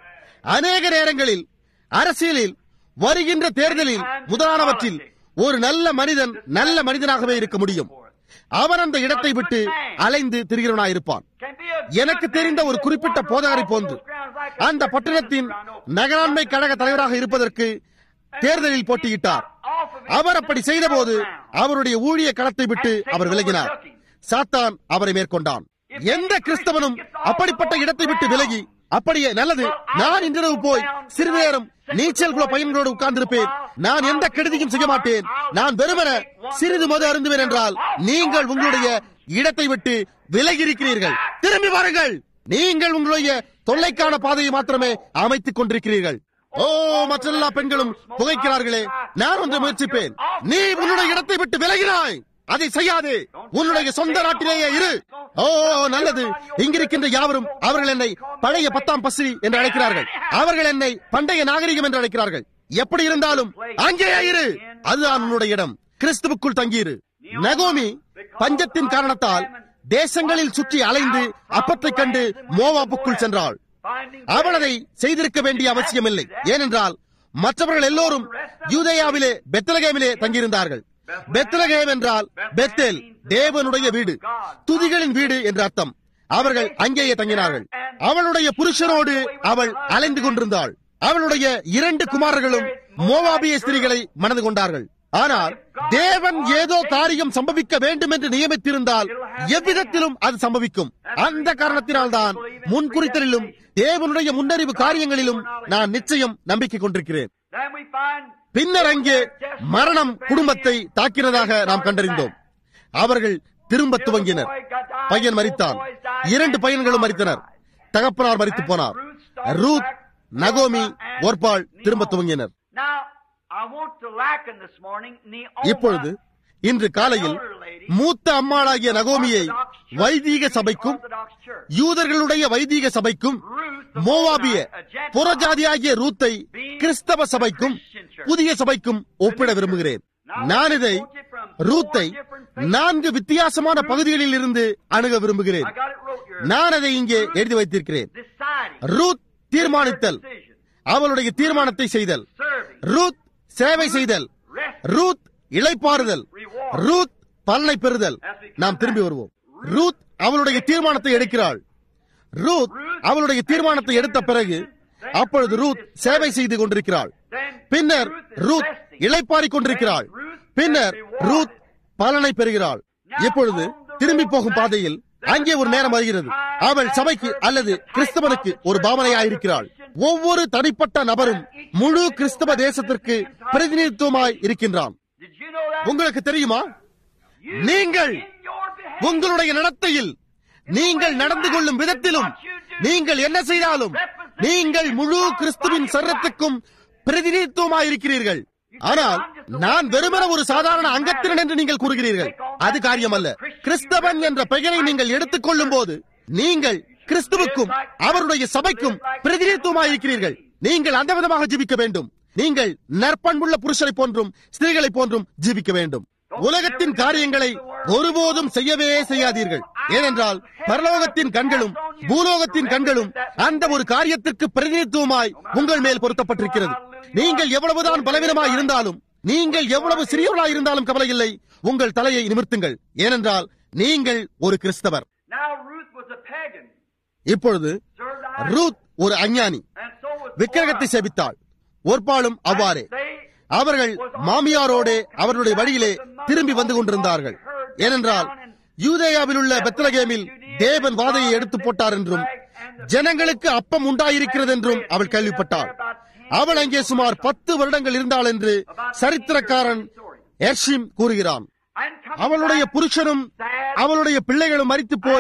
அநேக நேரங்களில் அரசியலில் வருகின்ற தேர்தலில் முதலானவற்றில் ஒரு நல்ல மனிதன் நல்ல மனிதனாகவே இருக்க முடியும் அவன் அந்த இடத்தை விட்டு அலைந்து திரிகிறவனாயிருப்பான் எனக்கு தெரிந்த ஒரு குறிப்பிட்ட போதகரை போன்று அந்த பட்டணத்தின் நகராண்மை கழக தலைவராக இருப்பதற்கு தேர்தலில் போட்டியிட்டார் அவர் அப்படி செய்தபோது அவருடைய ஊழிய களத்தை விட்டு அவர் விலகினார் சாத்தான் அவரை மேற்கொண்டான் எந்த கிறிஸ்தவனும் அப்படிப்பட்ட இடத்தை விட்டு விலகி அப்படியே நல்லது நான் இன்றிரவு போய் சிறிது நேரம் நீச்சல் குல பையன்களோடு உட்கார்ந்திருப்பேன் நான் எந்த கெடுதியும் செய்ய மாட்டேன் நான் வெறுமன சிறிது மது அருந்துவேன் என்றால் நீங்கள் உங்களுடைய இடத்தை விட்டு விலகி இருக்கிறீர்கள் திரும்பி வாருங்கள் நீங்கள் உங்களுடைய தொல்லைக்கான பாதையை மாத்திரமே அமைத்துக் கொண்டிருக்கிறீர்கள் ஓ மற்றெல்லா பெண்களும் புகைக்கிறார்களே நான் ஒன்று முயற்சிப்பேன் நீ உன்னுடைய இடத்தை விட்டு விலகினாய் அதை செய்யாதே உன்னுடைய சொந்த நாட்டிலேயே இரு ஓ நல்லது இங்கிருக்கின்ற யாவரும் அவர்கள் என்னை பழைய பத்தாம் பசி என்று அழைக்கிறார்கள் அவர்கள் என்னை பண்டைய நாகரிகம் என்று அழைக்கிறார்கள் எப்படி இருந்தாலும் அங்கேயே இரு அதுதான் உன்னுடைய இடம் கிறிஸ்துவுக்குள் தங்கியிரு நகோமி பஞ்சத்தின் காரணத்தால் தேசங்களில் சுற்றி அலைந்து அப்பத்தைக் கண்டு மோவாப்புக்குள் சென்றாள் அவள் அதை செய்திருக்க வேண்டிய அவசியமில்லை ஏனென்றால் மற்றவர்கள் எல்லோரும் யூதேயாவிலே பெத்தலகேமிலே தங்கியிருந்தார்கள் பெத்தலகேம் என்றால் பெத்தேல் தேவனுடைய வீடு துதிகளின் வீடு என்று அர்த்தம் அவர்கள் அங்கேயே தங்கினார்கள் அவளுடைய புருஷனோடு அவள் அலைந்து கொண்டிருந்தாள் அவளுடைய இரண்டு குமாரர்களும் மோவாபிய ஸ்திரீகளை மணந்து கொண்டார்கள் ஆனால் தேவன் ஏதோ காரியம் சம்பவிக்க வேண்டும் என்று நியமித்திருந்தால் எவ்விதத்திலும் அது சம்பவிக்கும் அந்த காரணத்தினால்தான் முன்குறித்தலிலும் தேவனுடைய முன்னறிவு காரியங்களிலும் நான் நிச்சயம் நம்பிக்கை கொண்டிருக்கிறேன் Then we find பின்னர் அங்கே மரணம் குடும்பத்தை தாக்கினதாக நாம் கண்டறிந்தோம் அவர்கள் திரும்ப துவங்கினர் பையன் மரித்தான் இரண்டு பையன்களும் மரித்தனர் தகப்பனார் மரித்து போனார் ரூத் நகோமி ஒர்பால் திரும்ப துவங்கினர் Now, I want to liken this morning Neoma இப்பொழுது இன்று காலையில் மூத்த அம்மாளாகிய நகோமியை வைதீக சபைக்கும் Orthodox Church. யூதர்களுடைய வைதீக சபைக்கும் Ruth, the மோவாபிய Moabite, a Gentile, புறஜாதியாகிய ரூத்தை கிறிஸ்தவ சபைக்கும் புதிய சபைக்கும் ஒப்பிட விரும்புகிறேன் நான் இதை ரூத்தை நான்கு வித்தியாசமான பகுதிகளில் இருந்து அணுக விரும்புகிறேன் I got it wrote here. நான் அதை இங்கே எழுதி வைத்திருக்கிறேன் Deciding, ரூத் தீர்மானித்தல் decision, அவளுடைய தீர்மானத்தை செய்தல் serving, ரூத் சேவை செய்தல் rest, ரூத் இளைப்பாறுதல் ரூத் பலனை பெறுதல் நாம் திரும்பி வருவோம் ரூத் அவளுடைய தீர்மானத்தை எடுக்கிறாள் ரூத் அவளுடைய தீர்மானத்தை எடுத்த பிறகு அப்பொழுது ரூத் சேவை செய்து கொண்டிருக்கிறாள் then பின்னர் ரூத் இளைப்பாறிக் கொண்டிருக்கிறாள் பின்னர் ரூத் பலனை பெறுகிறாள் இப்பொழுது திரும்பி போகும் பாதையில் அங்கே ஒரு நேரம் வருகிறது அவள் சபைக்கு அல்லது கிறிஸ்தவனுக்கு ஒரு பாவனையாயிருக்கிறாள் ஒவ்வொரு தனிப்பட்ட நபரும் முழு கிறிஸ்தவ தேசத்திற்கு பிரதிநிதித்துவமாய் இருக்கின்றான் Did you know that? உங்களுக்கு தெரியுமா You, நீங்கள் in your behavior, உங்களுடைய நடத்தையில் நீங்கள் நடந்து கொள்ளும் விதத்திலும் நீங்கள் என்ன செய்தாலும் நீங்கள் முழு கிறிஸ்துவின் சரத்துக்கும் பிரதிநிதித்துவமாயிருக்கிறீர்கள் ஆனால் நான் வெறுமன ஒரு சாதாரண அங்கத்தினன் என்று நீங்கள் கூறுகிறீர்கள் அது காரியமல்ல கிறிஸ்தவன் என்ற பெயரை நீங்கள் எடுத்துக் கொள்ளும் போது நீங்கள் கிறிஸ்துவுக்கும் அவருடைய சபைக்கும் பிரதிநிதித்துவமாயிருக்கிறீர்கள் நீங்கள் அந்த விதமாக ஜீவிக்க வேண்டும் நீங்கள் நற்பண்புள்ள புருஷரை போன்றும் ஸ்திரீகளை போன்றும் ஜீவிக்க வேண்டும் உலகத்தின் காரியங்களை ஒருபோதும் செய்யவே செய்யாதீர்கள் ஏனென்றால் பரலோகத்தின் கண்களும் பூலோகத்தின் கண்களும் அந்த ஒரு காரியத்திற்கு பிரதிநிதித்துவமாய் உங்கள் மேல் பொருத்தப்பட்டிருக்கிறது நீங்கள் எவ்வளவுதான் பலவீனமாய் இருந்தாலும் நீங்கள் எவ்வளவு சிறியவர்களாய் இருந்தாலும் கவலை இல்லை உங்கள் தலையை நிமிர்த்துங்கள் ஏனென்றால் நீங்கள் ஒரு கிறிஸ்தவர் Now Ruth was a pagan. இப்பொழுது Served idols. ரூத் ஒரு அஞ்ஞானி And so was விக்கிரகத்தை Orpah. செபித்தாள் ஒருபாலும் அவ்வாறே They அவர்கள் மாமியாரோடே அவர்களுடைய வழியிலே திரும்பி வந்து கொண்டிருந்தார்கள் ஏனென்றால் யூதேயாவில் உள்ள பெத்லகேமில் தேவன் வாதையை எடுத்து போட்டார் என்றும் ஜனங்களுக்கு அப்பம் உண்டாயிருக்கிறது என்றும் அவள் கேள்விப்பட்டாள் அவள் அங்கே சுமார் பத்து வருடங்கள் இருந்தாள் என்று சரித்திரக்காரன் எர்ஷிம் கூறுகிறான் and come அவளுடைய back புருஷனும் sad அவளுடைய பிள்ளைகளும் மரித்து போய்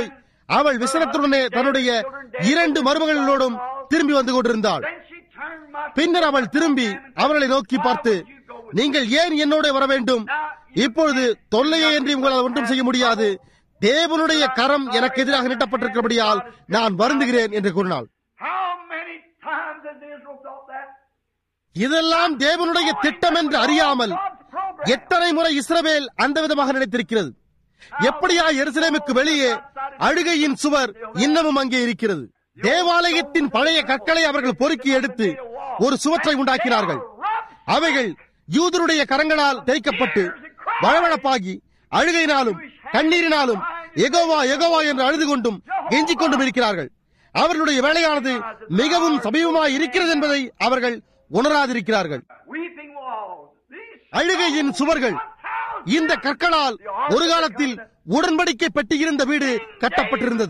அவள் விசனத்துடனே தன்னுடைய இரண்டு மருமகளோடும் திரும்பி வந்து கொண்டிருந்தாள் Then she turned my பின்னர் அவள் திரும்பி அவர்களை நோக்கி பார்த்து நீங்கள் ஏன் என்னோட வர வேண்டும் இப்பொழுது தொல்லையே என்று உங்களால் ஒன்றும் செய்ய முடியாது தேவனுடைய கரம் எனக்கு எதிராக நீட்டப்பட்டிருக்கிறபடியால் நான் வருந்துகிறேன் என்று கூறினாள் How many times has Israel thought that? இதெல்லாம் தேவனுடைய திட்டம் என்று அறியாமல் God's program. எத்தனை முறை இஸ்ரவேல் அந்த விதமாக நினைத்திருக்கிறது எப்படியா எருசலேமுக்கு வெளியே அழுகையின் சுவர் இன்னமும் அங்கே இருக்கிறது தேவாலயத்தின் பழைய கற்களை அவர்கள் பொறுக்கி எடுத்து ஒரு சுவற்றை உண்டாக்கினார்கள் அவைகள் யூதருடைய கரங்களால் தேய்க்கப்பட்டு வளவளப்பாகி அழுகையினாலும் கண்ணீரினாலும் எகோவா எகோவா என்று அழுது கொண்டும் கெஞ்சிக் கொண்டும் இருக்கிறார்கள் அவர்களுடைய வேலையானது மிகவும் சமீபமாய் இருக்கிறது என்பதை அவர்கள் உணராதிருக்கிறார்கள் Weeping walls. These அழுகையின் சுவர்கள் இந்த கற்களால் ஒரு காலத்தில் உடன்படிக்கை பெட்டி இருந்த வீடு கட்டப்பட்டிருந்தது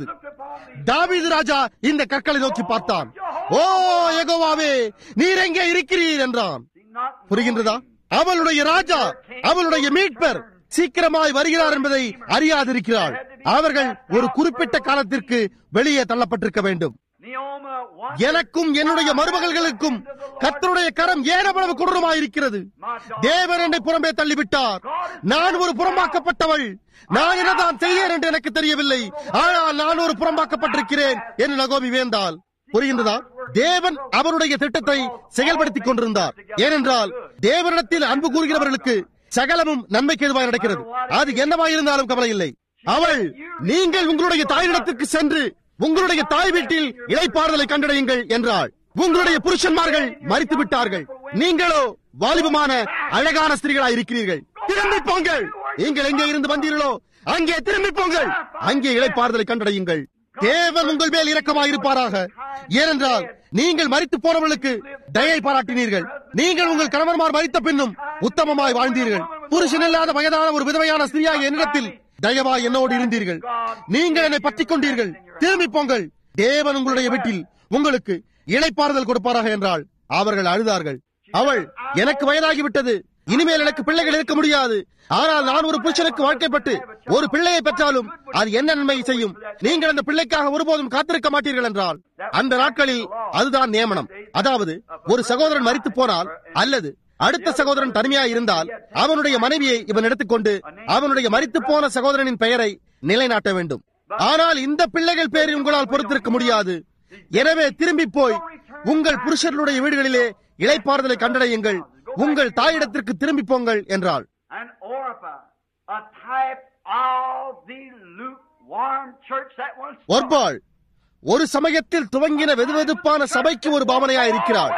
தாவீது ராஜா இந்த கற்களை நோக்கி பார்த்தான் ஓ எகோவாவே நீர் எங்கே இருக்கிறீர் என்றான் not புரிகின்றதா அவளுடைய ராஜா அவளுடைய மீட்பர் சீக்கிரமாய் வருகிறார் என்பதை அறியாதிருக்கிறாள் அவர்கள் ஒரு குறிப்பிட்ட காலத்திற்கு வெளியே தள்ளப்பட்டிருக்க வேண்டும் Neoma once எனக்கும் என்னுடைய மருமகள்களுக்கும் கர்த்தருடைய கரம் ஏன் அவ்வளவு கொடூரமாயிருக்கிறது தேவன் என்னை புறம்பே தள்ளிவிட்டார் நான் ஒரு புறம்பாக்கப்பட்டவள் நான் என்னதான் செய்தேன் என்று எனக்கு தெரியவில்லை ஆனால் நான் ஒரு புறம்பாக்கப்பட்டிருக்கிறேன் என்று நகோமி வேந்தாள் புரிகின்றதா தேவன் அவருடைய திட்டத்தை செயல்படுத்திக் கொண்டிருந்தார் ஏனென்றால் தேவனிடத்தில் அன்பு கூறுகிறவர்களுக்கு சகலமும் நன்மைக்கு எதுவாக நடக்கிறது அது என்னவாயிருந்தாலும் கவலை இல்லை அவள் நீங்கள் உங்களுடைய தாயிடத்திற்கு சென்று உங்களுடைய தாய் வீட்டில் இளைப்பாறுதலை கண்டடையுங்கள் என்றாள் உங்களுடைய புருஷன்மார்கள் மறித்து விட்டார்கள் நீங்களோ வாலிபமான அழகான ஸ்திரீகளாய் இருக்கிறீர்கள் திரும்பி போங்கள் நீங்கள் எங்கே இருந்து வந்தீர்களோ அங்கே திரும்பி போங்கள் அங்கே இளைப்பாறுதலை கண்டடையுங்கள் தேவன் உங்கள் மேல் இரக்கமாயிருப்பாராக ஏனென்றால் நீங்கள் மறித்து போனவர்களுக்கு தயை பாராட்டினீர்கள் நீங்கள் உங்கள் கணவன்மார் மறித்த பின்னும் உத்தமமாய் வாழ்ந்தீர்கள் புருஷன் இல்லாத வயதான ஒரு விதவையான ஸ்திரியாக என்னிடத்தில் தயவாய் என்னோடு இருந்தீர்கள் நீங்கள் என்னை பற்றிக் கொண்டீர்கள் திரும்பி போங்கள் தேவன் உங்களுடைய வீட்டில் உங்களுக்கு இளைப்பாறுதல் கொடுப்பாராக என்றால் அவர்கள் அழுதார்கள் அவள் எனக்கு வயதாகிவிட்டது இனிமேல் எனக்கு பிள்ளைகள் இருக்க முடியாது ஆனால் நான் ஒரு புருஷனுக்கு வாழ்க்கைப்பட்டு ஒரு பிள்ளையை பெற்றாலும் அது என்ன நன்மை செய்யும் நீங்கள் அந்த பிள்ளைக்காக ஒருபோதும் காத்திருக்க மாட்டீர்கள் என்றால் அந்த நாட்களில் அதுதான் நியமனம் அதாவது ஒரு சகோதரன் மறித்து போனால் அல்லது அடுத்த சகோதரன் தனிமையாக இருந்தால் அவனுடைய மனைவியை இவன் எடுத்துக்கொண்டு அவனுடைய மறித்து போன சகோதரனின் பெயரை நிலைநாட்ட வேண்டும் ஆனால் இந்த பிள்ளைகள் பேரில் உங்களால் பொறுத்திருக்க முடியாது எனவே திரும்பி போய் உங்கள் புருஷர்களுடைய வீடுகளிலே இளைப்பாறுதலை கண்டடையுங்கள் உங்கள் தாயிடத்திற்கு திரும்பி போங்கள் என்றாள் and Orpah, a type of the lukewarm church that once ஒர்பாள் ஒரு சமயத்தில் துவங்கின வெதுவெதுப்பான சபைக்கு ஒரு பாவனையாய் இருக்கிறாள்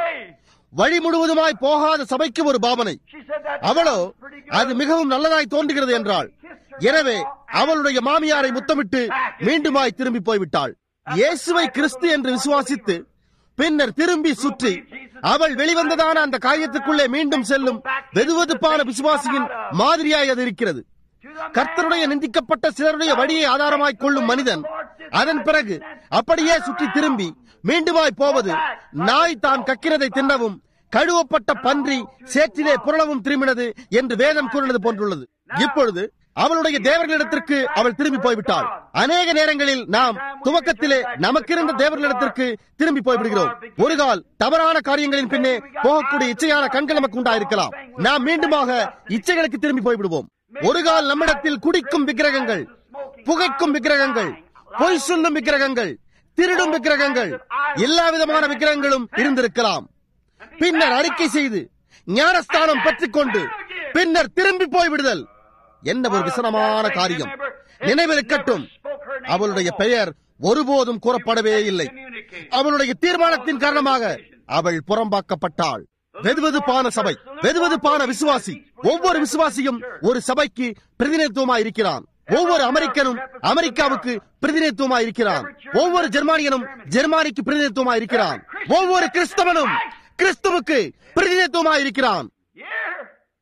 வழி முழுவதுமாய் போகாத சபைக்கு ஒரு பாவனை She said that அவளோ sounds pretty good. அது மிகவும் நல்லதாய் தோன்றுகிறது என்றாள் எனவே அவளுடைய மாமியாரை முத்தமிட்டு மீண்டுமாய் திரும்பி போய்விட்டாள் இயேசுவை கிறிஸ்து என்று விசுவாசித்து பின்னர் திரும்பி சுற்றி அவள் வெளிவந்ததான அந்த காரியத்துக்குள்ளே மீண்டும் செல்லும் வெதுவெதுப்பான விசுவாசியின் மாதிரியாய் அது இருக்கிறது கர்த்தருடைய நிந்திக்கப்பட்ட சிலருடைய வழியை ஆதாரமாய் கொள்ளும் மனிதன் அதன் பிறகு அப்படியே சுற்றி திரும்பி மீண்டுமாய் போவது நாய் தான் கக்கினதை தின்னவும் கழுவப்பட்ட பன்றி சேற்றிலே புரளவும் திரும்பினது என்று வேதம் கூறினது போன்றுள்ளது இப்பொழுது அவளுடைய தேவர்களிடத்திற்கு அவள் திரும்பி போய்விட்டாள் அநேக நேரங்களில் நாம் துவக்கத்திலே நமக்கிருந்த தேவர்களிடத்திற்கு திரும்பி போய்விடுகிறோம் ஒரு கால் தவறான காரியங்களின் பின்னே போகக்கூடிய இச்சையான கண்கள் நமக்கு உண்டாயிருக்கலாம் நாம் மீண்டுமாக இச்சைகளுக்கு திரும்பி போய்விடுவோம் ஒரு கால் நம்மிடத்தில் குடிக்கும் விக்கிரகங்கள் புகைக்கும் விக்கிரகங்கள் பொய் சொல்லும் விக்கிரகங்கள் திருடும் விக்கிரகங்கள் எல்லா விதமான விக்கிரகங்களும் இருந்திருக்கலாம் பின்னர் அறிக்கை செய்து ஞானஸ்தானம் பெற்றுக்கொண்டு பின்னர் திரும்பி போய்விடுதல் என்ன ஒரு விசனமான காரியம் நினைவிருக்கட்டும் அவளுடைய பெயர் ஒருபோதும் கூறப்படவே இல்லை அவளுடைய தீர்மானத்தின் காரணமாக அவள் புறம்பாக்கப்பட்டாள் வெதுவெதுப்பான சபை வெதுவெதுப்பான விசுவாசி ஒவ்வொரு விசுவாசியும் ஒரு சபைக்கு பிரதிநிதித்துவமாய் இருக்கிறான் ஒவ்வொரு அமெரிக்கனும் அமெரிக்காவுக்கு பிரதிநிதித்துவமாய் இருக்கிறான் ஒவ்வொரு ஜெர்மானியனும் ஜெர்மானிக்கு பிரதிநிதித்துவமாய் இருக்கிறான் ஒவ்வொரு கிறிஸ்தவனும் கிறிஸ்துவுக்கு பிரதிநிதித்துவமாய் இருக்கிறான் Yeah.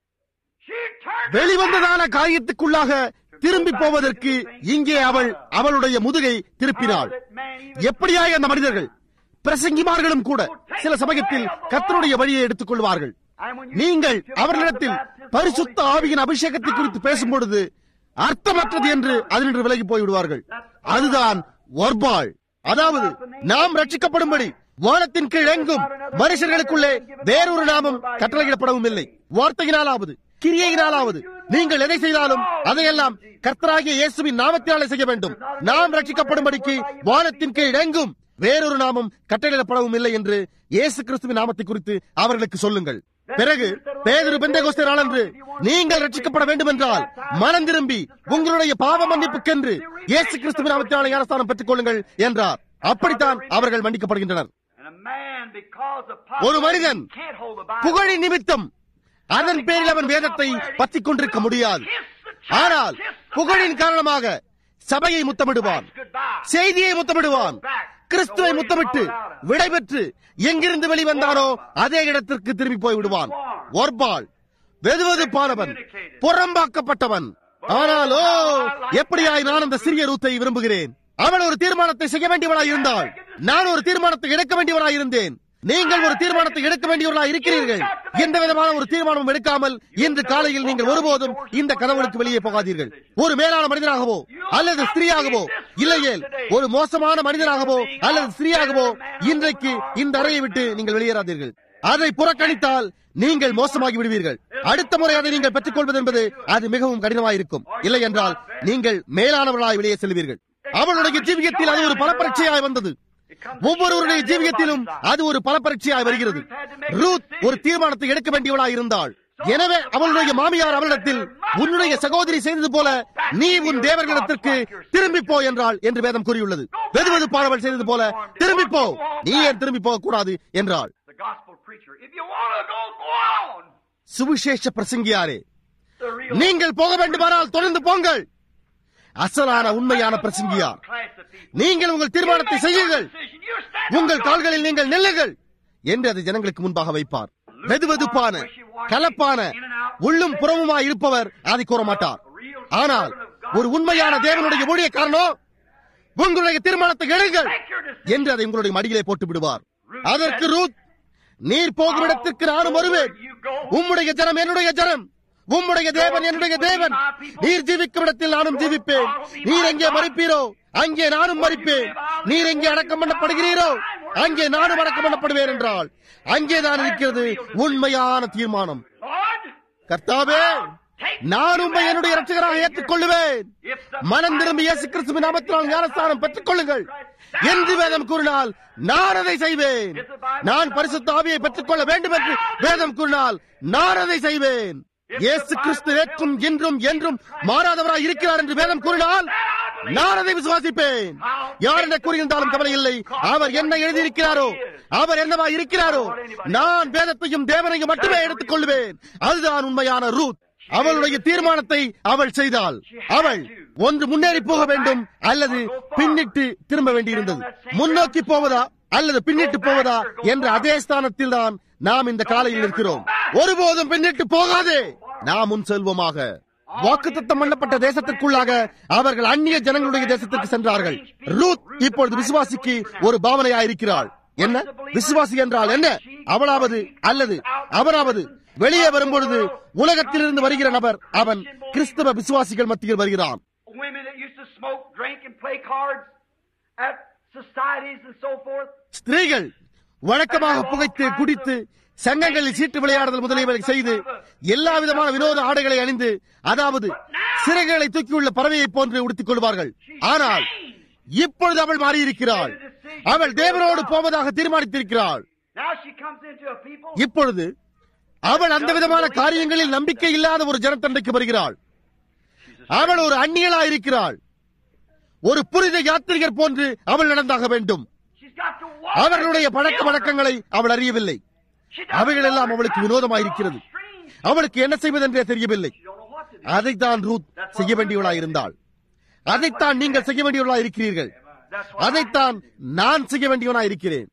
She turned வெளிவந்ததான காரியத்துக்குள்ளாக திரும்பி போவதற்கு இங்கே அவள் அவளுடைய முதுகை திருப்பினாள் எப்படியாய் அந்த மனிதர்கள் பிரசங்கிமார்களும் கூட சில சமயத்தில் கர்த்தருடைய வழியை எடுத்துக் கொள்வார்கள் நீங்கள் அவர்களிடத்தில் பரிசுத்த ஆவியின் அபிஷேகத்தை குறித்து பேசும் பொழுது அர்த்தமற்றது என்று அதனின்று விலகி போய்விடுவார்கள் அதுதான் ஒர்பாள் அதாவது நாம் ரட்சிக்கப்படும்படி வானத்தின் கீழ் எங்கும் மனுஷர்களுக்குள்ளே வேறொரு நாமம் கட்டளையிடப்படவும் இல்லை வார்த்தையினாலாவது கிரியையினாலாவது நீங்கள் எதை செய்தாலும் அதையெல்லாம் கர்த்தராகிய இயேசுவின் நாமத்தினாலே செய்ய வேண்டும் நாம் ரட்சிக்கப்படும்படிக்கு வானத்தின் கீழ் எங்கும் வேறொரு நாமம் கட்டளையிடப்படவும் இல்லை என்று இயேசு கிறிஸ்துவின் நாமத்தை குறித்து அவர்களுக்கு சொல்லுங்கள் பிறகு பேதரு பெந்தகோஸ்தே நாளன்று நீங்கள் ரட்சிக்கப்பட வேண்டும் என்றால் மனம் திரும்பி உங்களுடைய பாவ மன்னிப்புக்கென்று இயேசு கிறிஸ்துவின் நாமத்தினாலே ஞானஸ்தானம் பெற்றுக் கொள்ளுங்கள் என்றார் அப்படித்தான் அவர்கள் மன்னிக்கப்படுகின்றனர் ஒரு மனிதன் புகழின் நிமித்தம் அதன் பேரில் அவன் வேதத்தை பற்றிக் கொண்டிருக்க முடியாது ஆனால் புகழின் காரணமாக சபையை முத்தமிடுவான் செய்தியை முத்தமிடுவான் கிறிஸ்துவை முத்தமிட்டு விடைபெற்று எங்கிருந்து வெளிவந்தானோ அதே இடத்திற்கு திரும்பி போய் விடுவான் ஒர்பால் வெதுவெதுப்பானவன் புறம்பாக்கப்பட்டவன் ஆனாலோ எப்படியாய் நான் அந்த சிறிய ரூத்தை விரும்புகிறேன் அவள் ஒரு தீர்மானத்தை செய்ய வேண்டியவளாய் இருந்தாள் நான் ஒரு தீர்மானத்தை எடுக்க வேண்டியவனாய் இருந்தேன் நீங்கள் ஒரு தீர்மானத்தை எடுக்க வேண்டியவர்களாக இருக்கிறீர்கள் எந்த விதமான ஒரு தீர்மானமும் எடுக்காமல் இன்று காலையில் நீங்கள் ஒருபோதும் இந்த கதவுகளுக்கு வெளியே போகாதீர்கள் ஒரு மேலான மனிதனாகவோ அல்லது ஸ்திரீயாகவோ இல்லையேல் ஒரு மோசமான மனிதனாகவோ அல்லது ஸ்திரீயாகவோ இன்றைக்கு இந்த அறையை விட்டு நீங்கள் வெளியேறாதீர்கள் அதை புறக்கணித்தால் நீங்கள் மோசமாகி விடுவீர்கள் அடுத்த முறை அதை நீங்கள் பெற்றுக் கொள்வது என்பது அது மிகவும் கடினமாயிருக்கும் இல்லை என்றால் நீங்கள் மேலானவர்களாய் வெளியே செல்வீர்கள் அவளுடைய ஜீவியத்தில் அது ஒரு பலப்பரட்சையாய் வந்தது ஒவ்வொருவருடைய ஜீவியத்திலும் அது ஒரு பலப்பரட்சியாய் வருகிறது ரூத் ஒரு தீர்மானத்தை எடுக்க வேண்டியவளாய் இருந்தாள் எனவே அவளுடைய மாமியார் அவளிடத்தில் உன்னுடைய சகோதரி செய்தது போல நீ உன் தேவர்களிடத்திற்கு திரும்பி போ என்றாள் என்று வேதம் கூறியுள்ளது வெதுவெது பாடவள் செய்தது போல திரும்பி போ நீ ஏன் திரும்பி போக கூடாது என்றாள் சுவிசேஷ பிரசங்கியாரே நீங்கள் போக வேண்டுமானால் தொடர்ந்து போங்கள் அசலான உண்மையான பிரசங்கியார் நீங்கள் உங்கள் தீர்மானத்தை செய்யுங்கள் உங்கள் கால்களில் நீங்கள் நெல்லுங்கள் என்று அதை ஜனங்களுக்கு முன்பாக வைப்பார் வெதுவெதுப்பான கலப்பான உள்ளும் புறமுமாய் இருப்பவர் அதை கூற மாட்டார் ஆனால் ஒரு உண்மையான தேவனுடைய ஊழியக்காரனோ உங்களுடைய தீர்மானத்தை எடுங்கள் என்று அதை உங்களுடைய மடியிலே போட்டு விடுவார் அதற்கு ரூத் நீர் போகும் இடத்திற்கு நானும் வருவேன் உம்முடைய ஜனம் என்னுடைய ஜனம் உம்முடைய தேவன் என்னுடைய தேவன் நீர் ஜீவிக்கும் இடத்தில் நானும் ஜீவிப்பேன் நீர் எங்கே மறிப்பீரோ அங்கே நானும் மறிப்பேன் நீர் எங்கே அடக்கம் பண்ணப்படுகிறீரோ அங்கே நானும் அடக்கம் பண்ணப்படுவேன் என்றால் அங்கே தான் இருக்கிறது உண்மையான தீர்மானம் கர்த்தாவே நான் உண்மை என்னுடைய ரட்சகராக ஏற்றுக் கொள்ளுவேன் மனம் திரும்பி இயேசு கிறிஸ்துவின் நாமத்தினால் ஞானஸ்தானம் பெற்றுக் கொள்ளுங்கள் என்று வேதம் கூறினால் நான் அதை செய்வேன் நான் பரிசுத்த ஆவியை பெற்றுக் கொள்ள வேண்டும் என்று வேதம் கூறினால் நான் அதை செய்வேன் இயேசு கிறிஸ்து ஏற்றும் இன்றும் என்றும் மாறாதவராய் இருக்கிறார் என்று வேதம் கூறினால் நான் அதை விசுவாசிப்பேன் யார் என்ன கூறியிருந்தாலும் கவலை இல்லை அவர் என்ன எழுதியிருக்கிறாரோ அவர் என்னவா இருக்கிறாரோ நான் வேதத்தையும் தேவனையும் மட்டுமே எடுத்துக் கொள்வேன் அதுதான் உண்மையான ரூத் அவளுடைய தீர்மானத்தை அவள் செய்தாள் அவள் ஒன்று முன்னேறி போக வேண்டும் அல்லது பின்னிட்டு திரும்ப வேண்டியிருந்தது முன்னோக்கி போவதா அல்லது பின்னிட்டு போவதா என்ற அதே ஸ்தானத்தில் தான் நாம் இந்த காலையில் இருக்கிறோம் ஒருபோதும் பின்னிட்டு போகாதே நாம் முன் செல்வோமாக வாக்குத்தத்தம் பண்ணப்பட்ட தேசத்திற்குள்ளாக அவர்கள் அந்நிய ஜனங்களுடைய தேசத்திற்கு சென்றார்கள் ரூத் இப்பொழுது விசுவாசிக்கு ஒரு பாவனையாயிருக்கிறாள் என்ன விசுவாசி என்றால் என்ன அவளாவது அல்லது அவராவது வெளியே வரும்பொழுது உலகத்திலிருந்து வருகிற நபர் அவன் கிறிஸ்தவ விசுவாசிகள் மத்தியில் வருகிறான் ஸ்திரீகள் வழக்கமாக புகைத்து குடித்து சங்கங்களில் சீட்டு விளையாடுதல் முதலியவை செய்து எல்லா விதமான வினோத ஆடைகளை அணிந்து அதாவது சிறைகளை தூக்கியுள்ள பறவையை போன்று உடுத்திக் கொள்வார்கள் ஆனால் இப்பொழுது அவள் மாறியிருக்கிறாள் அவள் தேவனோடு போவதாக தீர்மானித்திருக்கிறாள் இப்பொழுது அவள் அந்த விதமான காரியங்களில் நம்பிக்கை இல்லாத ஒரு ஜனத்தண்டைக்கு வருகிறாள் அவள் ஒரு அந்நியலாயிருக்கிறாள் ஒரு புனித யாத்திரிகர் போன்று அவள் நடந்தாக வேண்டும் அவர்களுடைய பழக்க வழக்கங்களை அவள் அறியவில்லை அவைகள் எல்லாம் அவளுக்கு வினோதமாயிருக்கிறது அவளுக்கு என்ன செய்வதென்றே தெரியவில்லை அதைத்தான் ரூத் செய்ய வேண்டியவளாயிருந்தாள் அதைத்தான் நீங்கள் செய்ய வேண்டியவர்களாக இருக்கிறீர்கள் அதைத்தான் நான் செய்ய வேண்டியவனாக இருக்கிறேன்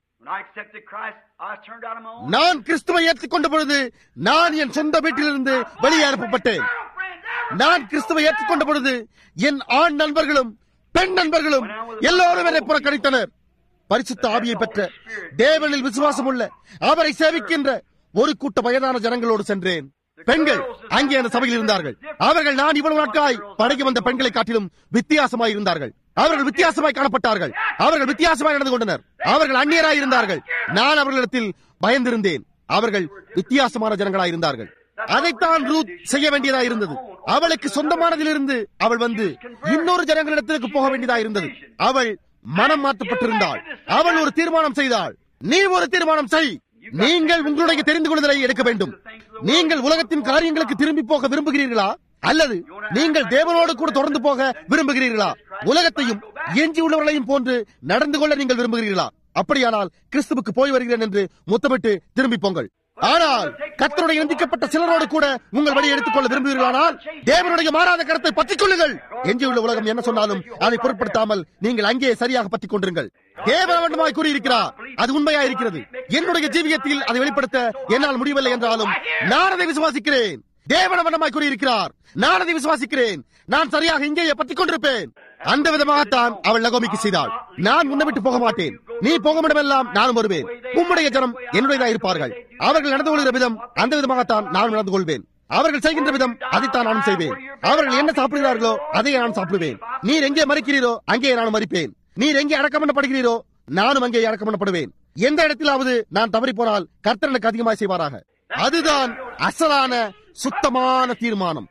நான் கிறிஸ்துவை ஏற்றுக்கொண்ட பொழுது நான் என் சொந்த வீட்டிலிருந்து வெளியே அனுப்பப்பட்டேன் நான் கிறிஸ்துவை ஏற்றுக்கொண்ட பொழுது என் ஆண் நண்பர்களும் பெண் நண்பர்களும் எல்லோரும் என்னை புறக்கணித்தனர் பரிசுத்த ஆவியை பெற்ற தேவனில் விசுவாசம் உள்ள அவரை சேவிக்கின்ற ஒரு கூட்ட வயதான ஜனங்களோடு சென்றேன் பெண்கள் அங்கே அந்த சபையில் இருந்தார்கள் அவர்கள் நான் இவ்வளவு நாட்களாய் படகி வந்த பெண்களை காட்டிலும் வித்தியாசமாய் இருந்தார்கள் அவர்கள் வித்தியாசமாய் காணப்பட்டார்கள் அவர்கள் வித்தியாசமாய் நடந்து கொண்டனர் அவர்கள் அந்நியராய் இருந்தார்கள் நான் அவர்களிடத்தில் பயந்திருந்தேன் அவர்கள் வித்தியாசமான ஜனங்களாய் இருந்தார்கள் அதைத்தான் ரூத் செய்ய வேண்டியதா இருந்தது அவளுக்கு சொந்தமானதிலிருந்து அவள் வந்து இன்னொரு ஜனங்களிடத்திற்கு போக வேண்டியதா இருந்தது அவள் மனம் மாற்றப்பட்டிருந்தாள் அவள் ஒரு தீர்மானம் செய்தாள் நீ ஒரு தீர்மானம் செய் நீங்கள் உங்களுடைய தெரிந்து கொள்ளுதலை எடுக்க வேண்டும் நீங்கள் உலகத்தின் காரியங்களுக்கு திரும்பி போக விரும்புகிறீர்களா அல்லது நீங்கள் தேவனோடு கூட தொடர்ந்து போக விரும்புகிறீர்களா உலகத்தையும் எஞ்சி உள்ளவர்களையும் போன்று நடந்து கொள்ள நீங்கள் விரும்புகிறீர்களா அப்படியானால் கிறிஸ்துவுக்கு போய் வருகிறேன் என்று முத்தமிட்டு திரும்பி போங்கள் ஆனால் கத்தருடைய நிந்திக்கப்பட்ட சிலரோடு கூட உங்கள் வழியை எடுத்துக்கொள்ள விரும்புகிறீர்களானால் தேவனுடைய மாறாத கருத்தை பற்றிக் கொள்ளுங்கள் எஞ்சியுள்ள உலகம் என்ன சொன்னாலும் அதை பொருட்படுத்தாமல் நீங்கள் அங்கே சரியாக பற்றிக் கொண்டிருங்கள் தேவனவண்டமாய் கூறியிருக்கிறார் அது உண்மையா இருக்கிறது என்னுடைய ஜீவியத்தில் அதை வெளிப்படுத்த என்னால் முடியவில்லை என்றாலும் நான் அதை விசுவாசிக்கிறேன் தேவனவண்டமாய் கூறியிருக்கிறார் நான் அதை விசுவாசிக்கிறேன் நான் சரியாக இங்கேயே பற்றிக் கொண்டிருப்பேன் அந்த விதமாகத்தான் அவள் லகோமிக்கு செய்தாள் நான் உன்னை விட்டு போக மாட்டேன் நீ போகும் இடமெல்லாம் நானும் வருவேன் உம்முடைய ஜனம் என்னுடையதா இருப்பார்கள் அவர்கள் நடந்து கொள்கிற விதம் அந்த விதமாகத்தான் நான் நடந்து கொள்வேன் அவர்கள் செய்கின்ற விதம் அதைத்தான் நான் செய்வேன் அவர்கள் என்ன சாப்பிடுகிறார்களோ அதையே நான் சாப்பிடுவேன் நீர் எங்கே மறிக்கிறீரோ அங்கே நான் மறிப்பேன் நீர் எங்கே அடக்கம் பண்ணப்படுகிறீரோ நானும் அங்கே அடக்கம் பண்ணப்படுவேன் எந்த இடத்திலாவது நான் தவறி போனால் கர்த்தர் எனக்கு அதிகமாக செய்வாராக அதுதான் அசலான சுத்தமான தீர்மானம்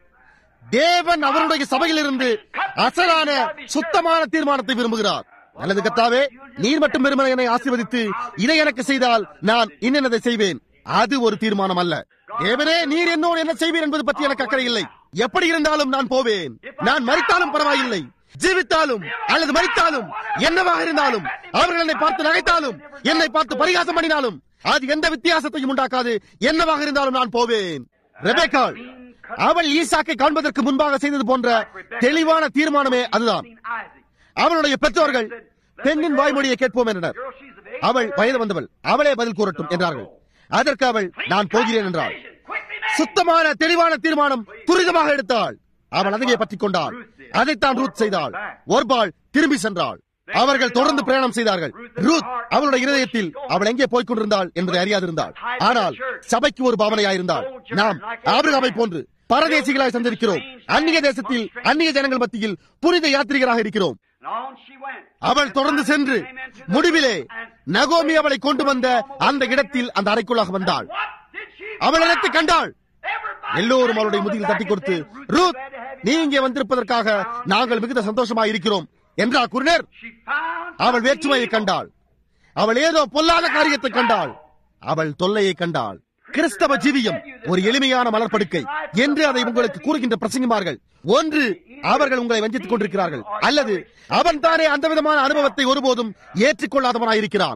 தேவன் அவருடைய சபையிலிருந்து அசலான சுத்தமான தீர்மானத்தை விரும்புகிறார் நல்லது கத்தாவே நீர் மட்டும் பெருமனை என்னை ஆசீர்வதித்து இதை எனக்கு செய்தால் நான் இன்னதை செய்வேன் அது ஒரு தீர்மானம் அல்ல தேவனே நீர் என்னோடு என்ன செய்வீர் என்பது பற்றி எனக்கு அக்கறை இல்லை எப்படி இருந்தாலும் நான் போவேன் நான் மறித்தாலும் பரவாயில்லை ஜீவித்தாலும் அல்லது மறித்தாலும் என்னவாக இருந்தாலும் அவர்கள் என்னை பார்த்து நகைத்தாலும் என்னை பார்த்து பரிகாசம் பண்ணினாலும் அது எந்த வித்தியாசத்தையும் உண்டாக்காது என்னவாக இருந்தாலும் நான் போவேன் ரெபேக்காள் அவள் ஈசாக்கை காண்பதற்கு முன்பாக செய்தது போன்ற தெளிவான தீர்மானமே அதுதான் அவளுடைய பெற்றோர்கள் பெண்ணின் வாய்மொழியை கேட்போம் என்றனர் அவள் வயது வந்தவள் அவளே பதில் கூறட்டும் என்றார்கள் அதற்கு அவள் நான் போகிறேன் என்றாள் சுத்தமான தெளிவான தீர்மானம் துரிதமாக எடுத்தாள் அவள் அதையே பற்றிக் கொண்டாள் அதைத்தான் ரூத் செய்தாள் ஒர்பாள் திரும்பி சென்றாள் அவர்கள் தொடர்ந்து பிரயாணம் செய்தார்கள் ரூத் அவளுடைய இருதயத்தில் அவள் எங்கே போய்க் கொண்டிருந்தாள் என்பதை அறியாதிருந்தாள் ஆனால் சபைக்கு ஒரு பாவனையாயிருந்தாள் நாம் ஆபிரகாமை போன்று பரதேசிகளாய் சந்திருக்கிறோம் அந்நிய தேசத்தில் அந்நிய ஜனங்கள் மத்தியில் புனித யாத்திரிகராக இருக்கிறோம் அவள் தொடர்ந்து சென்று முடிவிலே நகோமி அவளை கொண்டு வந்த அந்த இடத்தில் அந்த அறைக்குள்ளாக வந்தாள் அவள் இடத்தை கண்டாள் எல்லோரும் அவளுடைய முதுகில் தட்டி கொடுத்து ரூத் நீ இங்கே வந்திருப்பதற்காக நாங்கள் மிகுந்த சந்தோஷமாக இருக்கிறோம் என்றா குருனர் அவள் வேற்றுமையை கண்டாள் அவள் ஏதோ பொல்லாத காரியத்தை கண்டாள் அவள் தொல்லையை கண்டாள் கிறிஸ்தவ ஜீவியம் ஒரு எளிமையான மலர்படுக்கை என்று அதை உங்களுக்கு கூறுகின்ற பிரசங்கிமார்கள் ஒன்று அவர்கள் உங்களை வஞ்சித்துக் கொண்டிருக்கிறார்கள் அல்லது அவன் தானே அந்த விதமான அனுபவத்தை ஒருபோதும் ஏற்றுக்கொள்ளாதவனாயிருக்கிறான்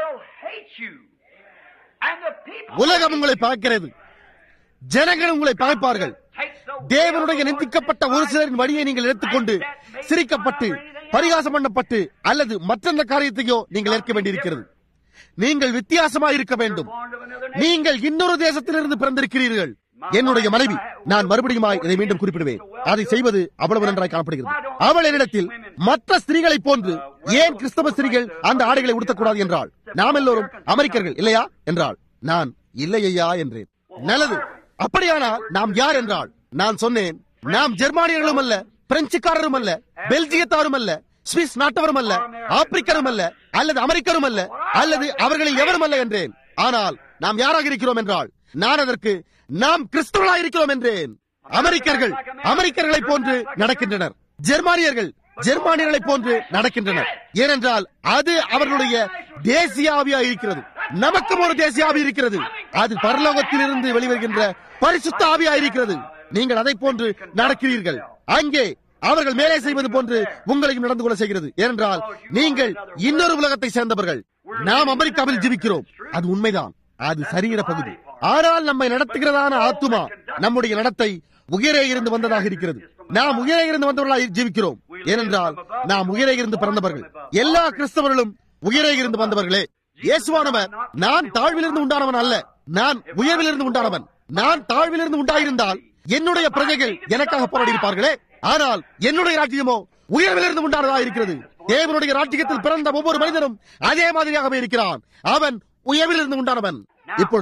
உலகம் உங்களை பார்க்கிறது ஜனங்கள் உங்களை பகைப்பார்கள் தேவனுடைய நிந்திக்கப்பட்ட ஒரு சிலரின் வழியை நீங்கள் எடுத்துக்கொண்டு சிரிக்கப்பட்டு பரிகாசம் பண்ணப்பட்டு அல்லது மற்றெந்த காரியத்தையோ நீங்கள் ஏற்க வேண்டியிருக்கிறது நீங்கள் வித்தியாசமாக இருக்க வேண்டும் நீங்கள் இன்னொரு தேசத்திலிருந்து பிறந்திருக்கிறீர்கள் என்னுடைய மனைவி நான் மறுபடியும் இதை மீண்டும் குறிப்பிடுவேன் அதை செய்வது அவ்வளவு நன்றாய் காணப்படுகிறது அவள் என்னிடத்தில் மற்ற ஸ்திரீகளை போன்று ஏன் கிறிஸ்தவ ஸ்திரீகள் அந்த ஆடைகளை உடுத்தக்கூடாது என்றாள் நாம் எல்லோரும் அமெரிக்கர்கள் இல்லையா என்றாள் நான் இல்லை ஐயா என்றேன் நல்லது அப்படியானால் நாம் யார் என்றாள் நான் சொன்னேன் நாம் ஜெர்மானியர்களும் அல்ல பிரெஞ்சுக்காரரும் அல்ல பெல்ஜியத்தாரும் அல்ல சுவிஸ் நாட்டவரும் அல்ல ஆப்பிரிக்கரும் அல்ல அல்லது அமெரிக்கரும் அல்ல அல்லது அவர்களில் எவரும் அல்ல என்றேன் ஆனால் நாம் யாராக இருக்கிறோம் என்றால் நான் அதற்கு நாம் கிறிஸ்தவர்களாக இருக்கிறோம் என்றேன் அமெரிக்கர்கள் அமெரிக்கர்களை போன்று நடக்கின்றனர் ஜெர்மானியர்கள் ஜெர்மானியர்களை போன்று நடக்கின்றனர் ஏனென்றால் அது அவர்களுடைய தேசிய ஆவியா இருக்கிறது நமக்கும் ஒரு தேசிய ஆவி இருக்கிறது அது பரலோகத்தில் இருந்து வெளிவருகின்ற பரிசுத்த ஆவியா இருக்கிறது நீங்கள் அதை போன்று நடக்கிறீர்கள் அங்கே அவர்கள் மேலே செய்வது போன்று உங்களையும் நடந்து கொள்ள செய்கிறது ஏனென்றால் நீங்கள் இன்னொரு உலகத்தை சேர்ந்தவர்கள் நாம் அமெரிக்காவில் ஜீவிக்கிறோம் அது உண்மைதான் அது சரீர பகுதி ஆனால் நம்மை நடத்துகிறதான ஆத்துமா நம்முடைய நடத்தை உயரே இருந்து வந்ததாக இருக்கிறது நாம் உயரே இருந்து வந்தவர்களாக ஜீவிக்கிறோம் ஏனென்றால் நாம் உயரே இருந்து பிறந்தவர்கள் எல்லா கிறிஸ்தவர்களும் உயரே இருந்து வந்தவர்களே இயேசுவானவர் நான் தாழ்விலிருந்து உண்டானவன் அல்ல நான் உயர்விலிருந்து உண்டானவன் நான் தாழ்விலிருந்து உண்டாயிருந்தால் என்னுடைய பிரஜைகள் எனக்காக போராடி இருப்பார்களே ஆனால் என்னுடைய ராஜ்யமோ உயர்விலிருந்து உண்டானதாக இருக்கிறது தேவனுடைய ராஜ்யத்தில் பிறந்த ஒவ்வொரு மனிதனும் அதே மாதிரியாகவே இருக்கிறான் அவன் உயர்விலிருந்து உண்டானவன் இப்பொழுது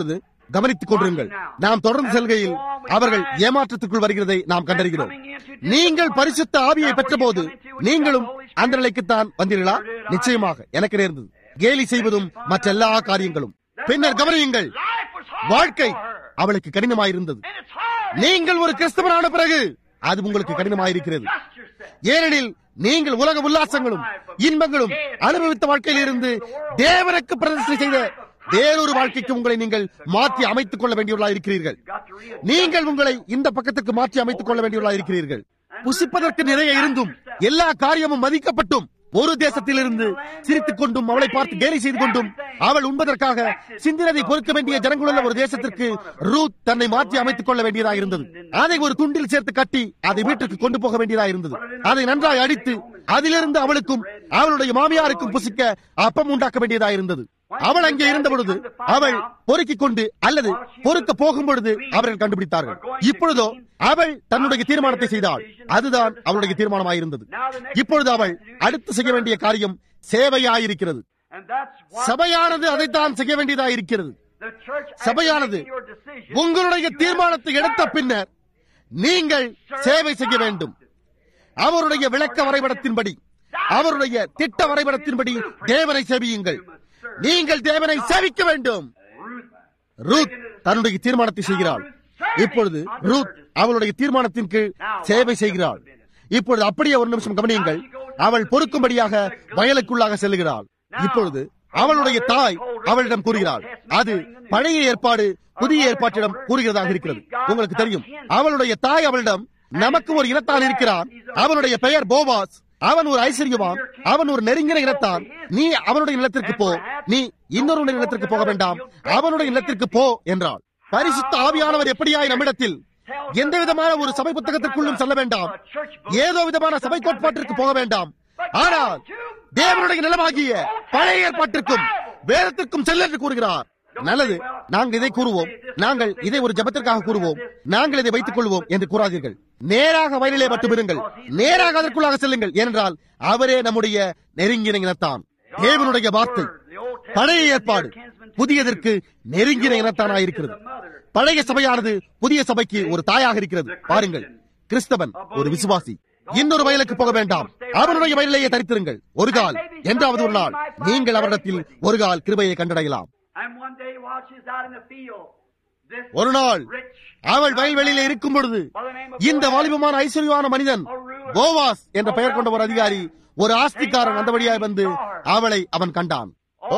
கவனித்துக் கொண்டிருங்கள் நாம் தொடர்ந்து செல்கையில் அவர்கள் ஏமாற்றத்துக்குள் வருகிறதை நாம் கண்டறிகிறோம் நீங்கள் பரிசுத்த ஆவியை பெற்றபோது நீங்களும் அந்த நிலைக்குத்தான் வந்தீர்களா நிச்சயமாக எனக்கு நேர்ந்தது கேலி செய்வதும் மற்ற எல்லா காரியங்களும் பின்னர் கவனியுங்கள் வாழ்க்கை அவளுக்கு கடினமாயிருந்தது நீங்கள் ஒரு கிறிஸ்தவனான பிறகு அது உங்களுக்கு கடினமாயிருக்கிறது ஏனெனில் நீங்கள் உலக உல்லாசங்களும் இன்பங்களும் அனுபவித்த வாழ்க்கையில் இருந்து தேவனுக்கு பிரதிஷ்டை செய்த வேறொரு வாழ்க்கைக்கு உங்களை நீங்கள் மாற்றி அமைத்துக் கொள்ள வேண்டியவர்களா இருக்கிறீர்கள் நீங்கள் உங்களை இந்த பக்கத்துக்கு மாற்றி அமைத்துக் கொள்ள வேண்டியவர்களா இருக்கிறீர்கள் புசிப்பதற்கு நிறைய இருந்தும் எல்லா காரியமும் மதிக்கப்பட்டும் ஒரு தேசத்திலிருந்து சிரித்துக் கொண்டும் அவளை பார்த்து கேலி செய்து கொண்டும் அவள் உண்பதற்காக சிந்தினதை பொறுக்க வேண்டிய ஜனங்களுள்ள ஒரு தேசத்திற்கு ரூத் தன்னை மாற்றி அமைத்துக் கொள்ள வேண்டியதாக இருந்தது அதை ஒரு துண்டில் சேர்த்து கட்டி அதை வீட்டுக்கு கொண்டு போக வேண்டியதாக இருந்தது அதை நன்றாய் அடித்து அதிலிருந்து அவளுக்கும் அவளுடைய மாமியாருக்கும் புசிக்க அப்பம் உண்டாக்க வேண்டியதாக இருந்தது அவள் அங்கே இருந்த பொழுது அவள் பொறுக்கிக் கொண்டு அல்லது பொறுக்க போகும் பொழுது அவர்கள் கண்டுபிடித்தார்கள் இப்பொழுதோ அவள் தன்னுடைய தீர்மானத்தை செய்தாள் அதுதான் அவளுடைய தீர்மானமாயிருந்தது இப்பொழுது அவள் அடுத்து செய்ய வேண்டிய காரியம் சேவையாயிருக்கிறது சபையானது அதைத்தான் செய்ய வேண்டியதாயிருக்கிறது சபையானது உங்களுடைய தீர்மானத்தை எடுத்த பின்னர் நீங்கள் சேவை செய்ய வேண்டும் அவருடைய விளக்க வரைபடத்தின்படி அவருடைய திட்ட வரைபடத்தின்படி தேவனை சேவியுங்கள் நீங்கள் தேவனை சேவிக்க வேண்டும் ரூத் தன்னுடைய தீர்மானத்தை செய்கிறாள் இப்பொழுது ரூத் அவளுடைய தீர்மானத்தின் கீழ் சேவை செய்கிறாள் இப்பொழுது அப்படியே ஒரு நிமிஷம் கவனியுங்கள் அவள் பொறுக்கும்படியாக வயலுக்குள்ளாக செல்லுகிறாள் இப்பொழுது அவளுடைய தாய் அவளிடம் கூறுகிறாள் அது பழைய ஏற்பாடு புதிய ஏற்பாட்டிடம் கூறுகிறதாக இருக்கிறது உங்களுக்கு தெரியும் அவளுடைய தாய் அவளிடம் நமக்கு ஒரு இனத்தான் இருக்கிறான் அவனுடைய பெயர் போவாஸ் அவன் ஒரு ஐஸ்வர்யவான் அவன் ஒரு நெருங்கின இனத்தான் நீ அவனுடைய நிலத்திற்கு போ நீ இன்னொரு நிலத்திற்கு போக வேண்டாம் அவனுடைய நிலத்திற்கு போ என்றாள் பரிசுத்த ஆவியானவர் எப்படியாய் நம்மிடத்தில் எந்த விதமான ஒரு சபை புத்தகத்திற்குள்ளும் செல்ல வேண்டாம் ஏதோ விதமான சபை கோட்பாட்டிற்கு போக வேண்டாம் ஆனால் தேவனுடைய நிலமாகிய பழைய ஏற்பாட்டிற்கும் வேதத்திற்கும் செல்ல என்று கூறுகிறார் நல்லது நாங்கள் இதை கூறுவோம் நாங்கள் இதை ஒரு ஜபத்திற்காக கூறுவோம் நாங்கள் இதை வைத்துக் கொள்வோம் என்று கூறாதீர்கள் நேராக வயலிலே மட்டும் இருங்கள் நேராக அதற்குள்ளாக செல்லுங்கள் ஏனென்றால் அவரே நம்முடைய நெருங்கின இனத்தான் தேவனுடைய வார்த்தை பழைய ஏற்பாடு புதியதற்கு நெருங்கின இனத்தானாயிருக்கிறது பழைய சபையானது புதிய சபைக்கு ஒரு தாயாக இருக்கிறது பாருங்கள் கிறிஸ்தவன் ஒரு விசுவாசி இன்னொரு வயலுக்கு போக வேண்டாம் அவனுடைய வயலிலேயே தரித்திருங்கள் ஒரு கால் என்றாவது ஒரு நாள் நீங்கள் அவரிடத்தில் ஒரு கால் கிருபையை கண்டடையலாம் ஒரு நாள் அவள் வயல்வெளியில இருக்கும் பொழுது இந்த வாலிபமான ஐஸ்வர்யமான மனிதன் கோவாஸ் என்ற பெயர் கொண்ட ஒரு அதிகாரி ஒரு ஆஸ்திக்காரன் அந்த வழியாய் வந்து அவளை அவன் கண்டான் ஓ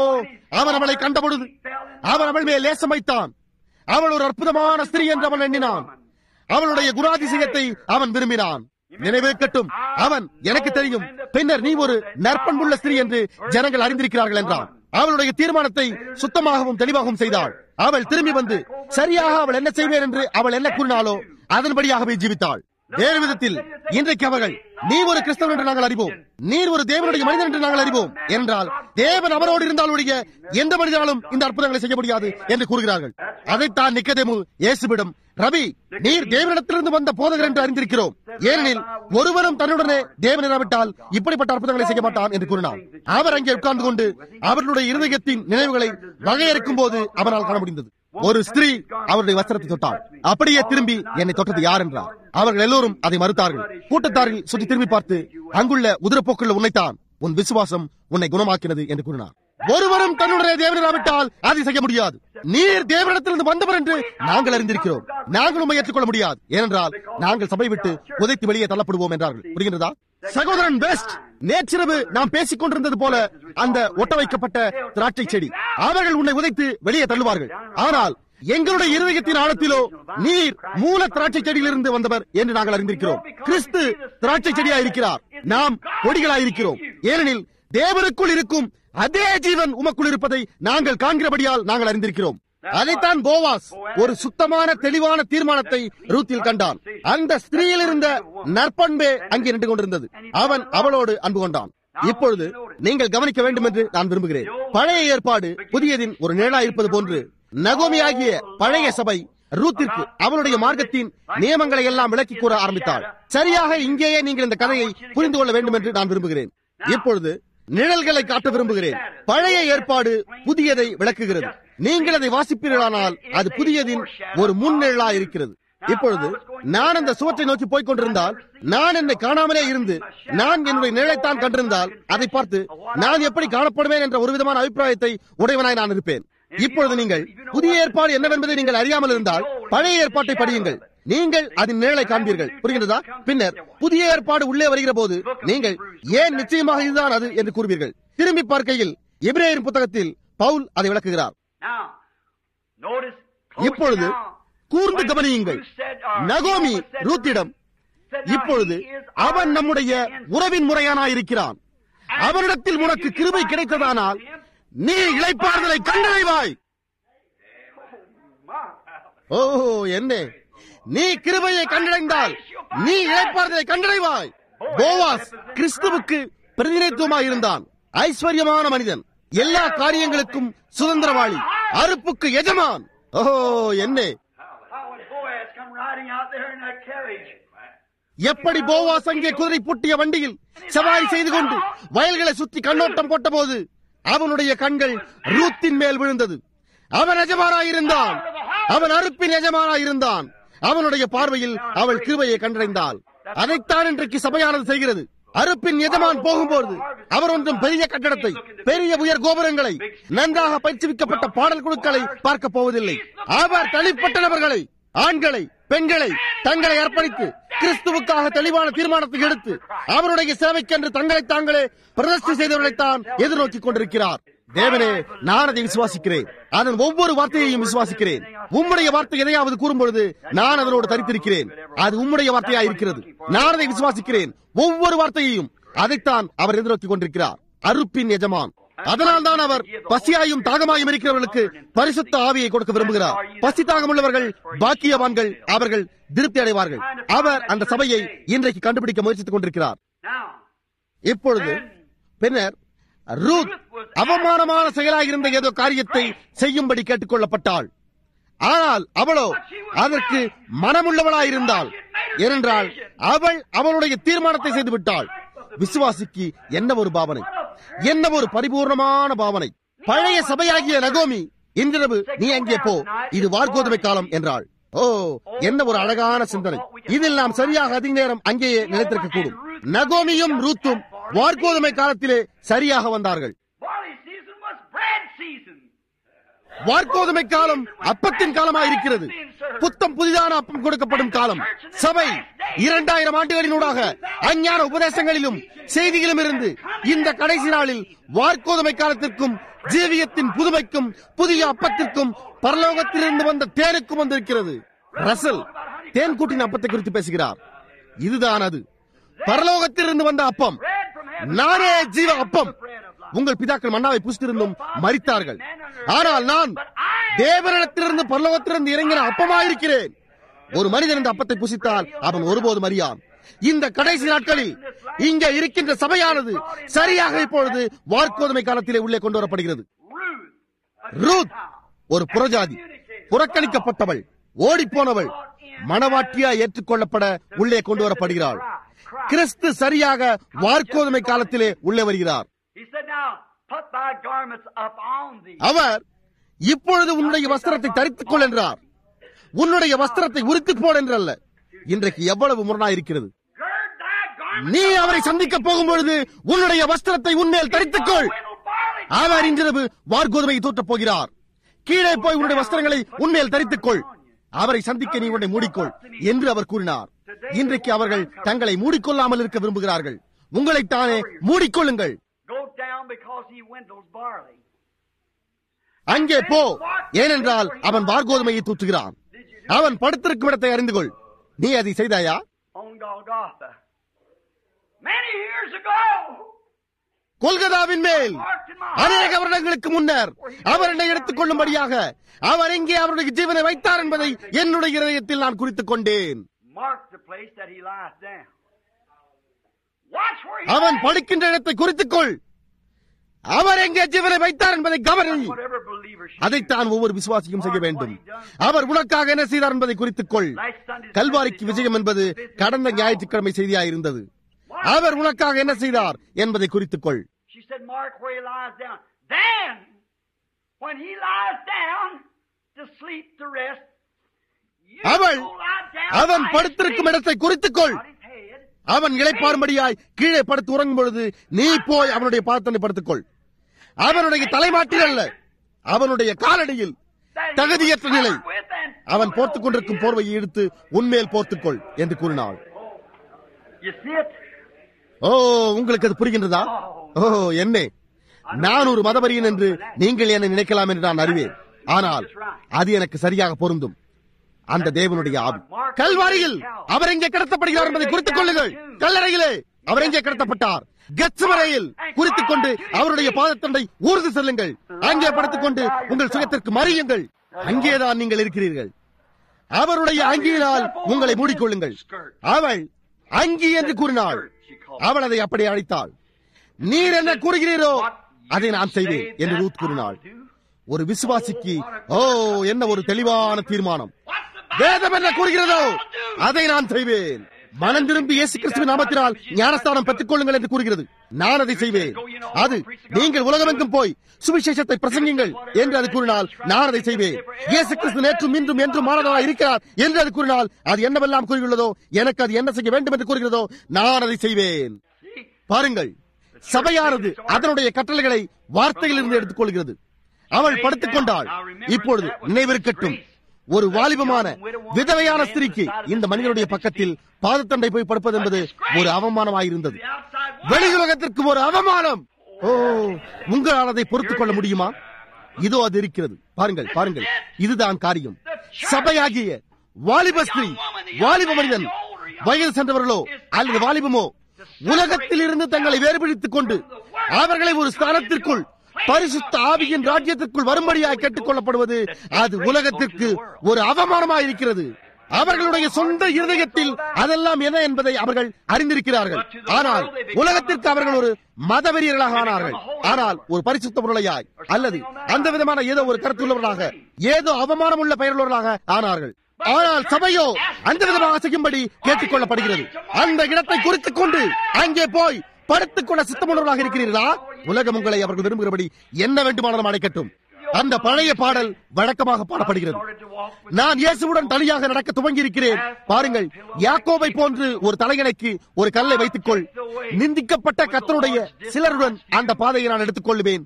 அவன் அவளை கண்ட பொழுது அவன் அவள் மேல் லேசம் வைத்தான் அவள் ஒரு அற்புதமான ஸ்திரீ என்று அவன் எண்ணினான் அவளுடைய குணாதிசயத்தை அவன் விரும்பினான் நினைவேற்கட்டும் அவன் எனக்கு தெரியும் பின்னர் நீ ஒரு நற்பண்புள்ள ஸ்திரீ என்று ஜனங்கள் அறிந்திருக்கிறார்கள் என்றான் அவளுடைய தீர்மானத்தை சுத்தமாகவும் தெளிவாகவும் செய்தாள் அவள் திரும்பி வந்து சரியாக அவள் என்ன செய்வேன் என்று அவள் என்ன கூறினாலோ அதன்படியாகவே ஜீவித்தாள் வேறு விதத்தில் இன்றைக்கு அவர்கள் நீ ஒரு கிறிஸ்தவன் என்று நாங்கள் அறிவோம் நீர் ஒரு தேவனுடைய மனிதன் என்று நாங்கள் அறிவோம் என்றால் தேவன் அவரோடு இருந்தால் ஒழிய எந்த மனிதனாலும் இந்த அற்புதங்களை செய்ய முடியாது என்று கூறுகிறார்கள் அதைத்தான் நிக்கதேமு இயேசுவிடம் ரவி நீர் தேவனிடத்திலிருந்து வந்த போதகர் என்று அறிந்திருக்கிறோம் ஏனெனில் ஒருவரும் தன்னுடனே தேவன் இராவிட்டால் இப்படிப்பட்ட அற்புதங்களை செய்ய மாட்டான் என்று கூறினார் அவர் அங்கே உட்கார்ந்து கொண்டு அவர்களுடைய இருதயத்தின் நினைவுகளை வகையறுக்கும் போது அவனால் காண முடிந்தது ஒரு ஸ்திரீ அவருடைய வஸ்திரத்தை தொட்டாள் அப்படியே திரும்பி என்னை தொட்டது யார் என்றார் அவர்கள் எல்லோரும் அதை மறுத்தார்கள் கூட்டத்தாரில் சுற்றி திரும்பி பார்த்து அங்குள்ள உதிரப்போக்குள்ள உன்னைத்தான் உன் விசுவாசம் உன்னை குணமாக்கினது என்று கூறினார் ஒருவரும் தன்னுடைய தேவனிராவிட்டால் அதை செய்ய முடியாது நீர் தேவனிடத்திலிருந்து வந்தவர் என்று நாங்கள் அறிந்திருக்கிறோம் நாங்கள் உண்மை ஏற்றுக்கொள்ள முடியாது ஏனென்றால் நாங்கள் சபை விட்டு உதைத்து வெளியே தள்ளப்படுவோம் என்றார்கள் புரிகின்றதா சகோதரன் பெஸ்ட் நேற்றிரவு நாம் பேசிக் கொண்டிருந்தது போல அந்த ஒட்ட வைக்கப்பட்ட திராட்சை செடி அவர்கள் உன்னை உதைத்து வெளியே தள்ளுவார்கள் ஆனால் எங்களுடைய இருதயத்தின் ஆழத்திலோ நீர் மூல திராட்சை செடியிலிருந்து வந்தவர் என்று நாங்கள் அறிந்திருக்கிறோம் கிறிஸ்து திராட்சை செடியா இருக்கிறார் நாம் கொடிகளாயிருக்கிறோம் ஏனெனில் தேவனுக்குள் இருக்கும் அதே ஜீவன் உமக்குள் இருப்பதை நாங்கள் காண்கிறபடியால் நாங்கள் அறிந்திருக்கிறோம் அதைத்தான் போவாஸ் ஒரு சுத்தமான தெளிவான தீர்மானத்தை ரூத்தில் கண்டான் அந்த ஸ்திரீயில் இருந்த நற்பண்பே அங்கே நின்று கொண்டிருந்தது அவன் அவளோடு அன்பு கொண்டான் இப்பொழுது நீங்கள் கவனிக்க வேண்டும் என்று நான் விரும்புகிறேன் பழைய ஏற்பாடு புதியதின் ஒரு நிழலா இருப்பது போன்று நகோமியாகிய பழைய சபை ரூத்திற்கு அவளுடைய மார்க்கத்தின் நியமங்களை எல்லாம் விளக்கி கூற ஆரம்பித்தாள் சரியாக இங்கேயே நீங்கள் இந்த கதையை புரிந்து கொள்ள வேண்டும் என்று நான் விரும்புகிறேன் இப்பொழுது நிழல்களை காட்ட விரும்புகிறேன் பழைய ஏற்பாடு புதியதை விளக்குகிறது நீங்கள் அதை வாசிப்பீர்களானால் அது புதியதின் ஒரு முன்னெழா இருக்கிறது இப்பொழுது நான் அந்த சுவற்றை நோக்கி போய்க் கொண்டிருந்தால் நான் என்னை காணாமலே இருந்து நான் என்னுடைய நிழலைத்தான் கண்டிருந்தால் அதை பார்த்து நான் எப்படி காணப்படுவேன் என்ற ஒரு விதமான அபிப்பிராயத்தை உடையவனாய் நான் இருப்பேன் இப்பொழுது நீங்கள் புதிய ஏற்பாடு என்னவென்பதை நீங்கள் அறியாமல் இருந்தால் பழைய ஏற்பாட்டை படியுங்கள் நீங்கள் அதன் நிழலை காண்பீர்கள் புரிகிறதா பின்னர் புதிய ஏற்பாடு உள்ளே வருகிற போது நீங்கள் ஏன் நிச்சயமாக இதுதான் அது என்று கூறுவீர்கள் திரும்பி பார்க்கையில் எபிரேயரின் புத்தகத்தில் பவுல் அதை விளக்குகிறார் Now, notice இப்பொழுது கூர்ந்து கவனியுங்கள் நகோமி ரூத்திடம் இப்பொழுது அவன் நம்முடைய உறவின் முறையானாயிருக்கிறான் அவனிடத்தில் உனக்கு கிருபை கிடைத்ததானால் நீ இளைப்பாறுதலை கண்டடைவாய் ஓ என்ன நீ கிருபையை கண்டடைந்தால் நீ இளைப்பாறுதலை கண்டடைவாய் போவாஸ் கிறிஸ்துவுக்கு பிரதிநிதித்துவமாய் இருந்தான் ஐஸ்வர்யமான மனிதன் எல்லா காரியங்களுக்கும் சுதந்திரவாளி அறுப்புக்கு எஜமான் ஓ என்ன How would Boaz come riding out there in that carriage? எப்படி போவாஸ் அங்கே குதிரை பூட்டிய வண்டியில் சவாரி செய்து கொண்டு வயல்களை சுற்றி கண்ணோட்டம் போட்டபோது அவனுடைய கண்கள் ரூத்தின் மேல் விழுந்தது அவன் எஜமானாயிருந்தான் அவன் அறுப்பின் எஜமானாயிருந்தான் அவனுடைய பார்வையில் அவள் கிருபையை கண்டடைந்தாள் அதைத்தான் இன்றைக்கு சபையானது செய்கிறது அறுப்பின் எஜமான் போகும்போது அவர் ஒன்றும் பெரிய கட்டடத்தை பெரிய உயர் கோபுரங்களை நன்றாக பயிற்சிவிக்கப்பட்ட பாடல் குழுக்களை பார்க்க போவதில்லை அவர் தனிப்பட்ட நபர்களை ஆண்களை பெண்களை தங்களை அர்ப்பணித்து கிறிஸ்துவுக்காக தெளிவான தீர்மானத்தை எடுத்து அவருடைய சேவைக்கென்று தங்களை தாங்களே பிரதர்ஷி செய்தவர்களைத்தான் எதிர்நோக்கிக் கொண்டிருக்கிறார் தேவனே நான் அதை விசுவாசிக்கிறேன் அதன் ஒவ்வொரு வார்த்தையையும் விசுவாசிக்கிறேன் உம்முடைய வார்த்தை எதையாவது கூறும்பொழுது நான் அதனோடு தரித்திருக்கிறேன் அது உம்முடைய வார்த்தையா இருக்கிறது நான் அதை விசுவாசிக்கிறேன் ஒவ்வொரு வார்த்தையையும் அதைத்தான் அவர் எதிர்நோக்கிக் கொண்டிருக்கிறார் அறுப்பின் எஜமான் அதனால் தான் அவர் பசியாயும் தாகமாயும் இருக்கிறவர்களுக்கு பரிசுத்த ஆவியை கொடுக்க விரும்புகிறார் பசி தாகமுள்ளவர்கள் பாக்கியவான்கள் அவர்கள் திருப்தி அடைவார்கள் அவர் அந்த சபையை இன்றைக்கு கண்டுபிடிக்க முயற்சித்துக் கொண்டிருக்கிறார் Now, இப்பொழுது பின்னர் ரூத் அவமானமான செயலாக இருந்த ஏதோ காரியத்தை செய்யும்படி கேட்டுக் கொள்ளப்பட்டாள் ஆனால் அவளோ அதற்கு மனமுள்ளவளாயிருந்தாள் ஏனென்றால் அவள் அவளுடைய தீர்மானத்தை செய்து விட்டாள் விசுவாசிக்கு என்ன ஒரு பாவனை என்ன ஒரு பரிபூர்ணமான பாவனை பழைய சபையாகிய நகோமி இன்றிரவு நீ அங்கே போ இது வார்கோதுமை காலம் என்றாள் ஓ என்ன ஒரு அழகான சிந்தனை இதில் நாம் சரியாக அதிக நேரம் அங்கேயே நிலைத்திருக்க கூடும் நகோமியும் ரூத்தும் வார்கோதுமை காலத்திலே சரியாக வந்தார்கள் barley season was bread season. வார்கோதுமை காலம் அப்பத்தின் காலமாக இருக்கிறது புத்தம் புதிதான அப்பம் கொடுக்கப்படும் காலம் சபை இரண்டாயிரம் ஆண்டுகளினூடாக அஞ்ஞான உபதேசங்களிலும் செய்தியிலும் இருந்து இந்த கடைசி நாளில் வார்கோதுமை காலத்திற்கும் ஜீவியத்தின் புதுமைக்கும் புதிய அப்பத்திற்கும் பரலோகத்திலிருந்து வந்த தேனுக்கும் வந்திருக்கிறது ரசல் தேன் கூட்டின் அப்பத்தை குறித்து பேசுகிறார் இதுதான் அது பரலோகத்திலிருந்து வந்த அப்பம் Bread from heaven. நானே ஜீவ அப்பம் உங்கள் பிதாக்கள் மன்னாவை புசித்திருந்தும் மறித்தார்கள் ஆனால் நான் தேவனிடத்திலிருந்து பரலோகத்திலிருந்து இறங்கின அப்பமாயிருக்கிறேன் ஒரு மனிதன் இந்த அப்பத்தை புசித்தால் அவன் ஒருபோதும் அறியான் இந்த கடைசி நாட்களில் இங்க இருக்கின்ற சபையானது சரியாக இப்பொழுது வார்க்கோதுமை காலத்திலே உள்ளே கொண்டு வரப்படுகிறது Ruth. ரூத் ஒரு புறஜாதி புறக்கணிக்கப்பட்டவள் ஓடிப்போனவள் மணவாட்டியா ஏற்றுக்கொள்ளப்பட உள்ளே கொண்டு வரப்படுகிறாள் கிறிஸ்து சரியாக வார்க்கோதுமை காலத்திலே உள்ளே வருகிறார் He said, Now put thy garments up on thee. அவர் இப்பொழுது உன்னுடைய வஸ்திரத்தை தரித்துக் கொள் என்றார் உன்னுடைய வஸ்திரத்தை உரித்துப் போடு என்றல்ல இன்றைக்கு எவ்வளவு முரணா இருக்கிறது Gird thy garments. நீ அவரை சந்திக்க போகும் பொழுது உன்னுடைய வஸ்திரத்தை உன்மேல் தரித்துக் கொள் Winnow barley. அவர் இன்றிரவு வார்கோதுமையை தூற்றப் போகிறார் கீழே போய் உன்னுடைய வஸ்திரங்களை உன்மேல் தரித்துக் கொள் அவரை சந்திக்க நீ உன்னை மூடிக்கொள் என்று அவர் கூறினார் இன்றைக்கு அவர்கள் தங்களை மூடிக்கொள்ளாமல் இருக்க விரும்புகிறார்கள் உங்களைத்தானே மூடிக்கொள்ளுங்கள் Go down because he winnows barley. அங்கே போ ஏனென்றால் அவன் வார்கோதுமையை தூற்றுகிறான் அவன் படுத்திருக்கும் இடத்தை அறிந்து கொள் நீ அதை செய்தாயா On Golgotha. Many years ago. கொல்கதாவின் மேல் Marked in my அநேக heart. வருடங்களுக்கு முன்னர் அவர் என்னை எடுத்துக் கொள்ளும்படியாக அவர் எங்கே அவருடைய ஜீவனை வைத்தார் என்பதை என்னுடைய இதயத்தில் நான் குறித்துக் கொண்டேன் Mark the place that he lies down. Watch where he அவன் lays. படுக்கின்ற இடத்தை குறித்துக் கொள் அவர் எங்கே ஜீவனை வைத்தார் என்பதை கவனி Whatever believer should அதைத்தான் ஒவ்வொரு விசுவாசியும் செய்ய வேண்டும் அவர் உனக்காக என்ன செய்தார் என்பதை குறித்துக் கொள் கல்வாரிக்கு விஜயம் என்பது கடந்த ஞாயிற்றுக்கிழமை செய்தியாயிருந்தது அவர் உனக்காக என்ன செய்தார் என்பதை குறித்துக் கொள் She said, Mark where he lies down. Then when he lies down to sleep to rest, you அவள் go lie down அவன் by his படுத்திருக்கும் feet, இடத்தை குறித்துக்கொள் on his head. அவன் இளைப்பாறும்படியாய் கீழே படுத்து உறங்கும் பொழுது நீ போய் அவனுடைய பாதத்தனை படுத்துக்கொள் அவனுடைய தலைமாட்டில் அல்ல அவனுடைய காலடியில் that he தகுதியற்ற was நிலை covered with and அவன் put போர்த்துக் over கொண்டிருக்கும் his- போர்வையை எடுத்து உன்மேல் போர்த்துக்கொள் என்று கூறினாள் You see it? ஓ உங்களுக்கு அது புரிகின்றதா ஓ என்னே நான் ஒரு மதவரியன் என்று நீங்கள் என்னை நினைக்கலாம் என்று நான் அறிவேன் ஆனால் அது எனக்கு சரியாக பொருந்தும் அந்த தேவனுடைய ஆவி கல்வாரியில் அவர் எங்கே கடத்தப்படுகிறார் என்பதை குறித்துக் கொள்ளுங்கள் கல்லறையிலே அவர் எங்கே கடத்தப்பட்டார் கெத்சமரையில் குறித்துக் கொண்டு அவருடைய பாதத்தண்டை ஊர்ந்து செல்லுங்கள் அங்கே படுத்துக் கொண்டு உங்கள் சுயத்திற்கு மறியுங்கள் அங்கேதான் நீங்கள் இருக்கிறீர்கள் அவருடைய அங்கியினால் உங்களை மூடிக்கொள்ளுங்கள் அவள் அங்கி என்று கூறினாள் அவள் அதை அப்படி அழைத்தாள் நீர் என்ன கூறுகிறீரோ அதை நான் செய்வேன் என்று ரூத் கூறினாள் ஒரு விசுவாசிக்கு ஓ என்ன ஒரு தெளிவான தீர்மானம் வேதம் என்ன கூறுகிறதோ அதை நான் செய்வேன் மனம் திரும்பி இயேசு கிறிஸ்துவின் நாமத்தினால் ஞானஸ்தானம் பெற்றுக் கொள்ளுங்கள் என்று கூறுகிறது நான் அதை செய்வேன் அது நீங்கள் உலகமெங்கும் போய் சுவிசேஷத்தை பிரசங்கிங்கள் என்று அது கூறினால் நான் அதை செய்வேன் இயேசு கிறிஸ்து நேற்றும் இன்றும் என்றும் மாறதா இருக்கிறார் என்று அது கூறினால் அது என்னவெல்லாம் கூறியுள்ளதோ எனக்கு அது என்ன செய்ய வேண்டும் என்று கூறுகிறதோ நான் அதை செய்வேன் பாருங்கள் சபையானது அதனுடைய கட்டளைகளை வார்த்தையிலிருந்து எடுத்துக் கொள்கிறது அவள் படுத்துக் கொண்டாள் இப்பொழுது நினைவிருக்கட்டும் ஒரு வாலிபமான விதவையான ஸ்திரீக்கு இந்த மனிதனுடைய பக்கத்தில் பாதத்தண்டை போய் படுப்பது என்பது ஒரு அவமானமாயிருந்தது வெளியுலகத்திற்கு ஒரு அவமானம் ஓ உங்களால் அதை பொறுத்துக் கொள்ள முடியுமா இதோ அது இருக்கிறது பாருங்கள் பாருங்கள் இதுதான் காரியம் சபையாகிய வாலிப ஸ்திரீ வாலிப மனிதன் வயது சென்றவர்களோ அல்லது வாலிபமோ உலகத்தில் இருந்து தங்களை வேறுபிடித்துக் கொண்டு அவர்களை ஒரு ஸ்தானத்திற்குள் பரிசுத்த ஆவியின் ராஜ்யத்திற்குள் வரும்படியாய் கேட்டுக் கொள்ளப்படுவது அது உலகத்திற்கு ஒரு அவமானமாயிருக்கிறது அவர்களுடைய சொந்த இருதயத்தில் அதெல்லாம் என்ன என்பதை அவர்கள் அறிந்திருக்கிறார்கள் ஆனால் உலகத்திற்கு அவர்கள் ஒரு மதவெறியர்களாக ஆனார்கள் ஆனால் ஒரு பரிசுத்த பொருளையாய் அல்லது அந்த விதமான ஏதோ ஒரு கருத்துள்ளவர்களாக ஏதோ அவமானம் உள்ள பெயருள்ளவர்களாக ஆனார்கள் ஆனால் சபையோ அந்த விதமாக செய்யும்படி கேட்டுக் கொள்ளப்படுகிறது அந்த இடத்தை குறித்துக் கொண்டு அங்கே போய் படுத்துக் கொள்ள சித்தமுள்ளவர்களாக இருக்கிறீர்களா உலகம் உங்களை அவர்கள் விரும்புகிறபடி என்ன வேண்டுமானாலும் அடைக்கட்டும் அந்த பழைய பாடல் வழக்கமாக பாடப்படுகிறது நான் இயேசுவுடன் தனியாக நடக்க துவங்கி இருக்கிறேன் பாருங்கள் யாக்கோவை போன்று ஒரு தலையணைக்கு ஒரு கல்லை வைத்துக்கொள் நிந்திக்கப்பட்ட கத்தருடைய சிலருடன் அந்த பாதையை நான் எடுத்துக் கொள்வேன்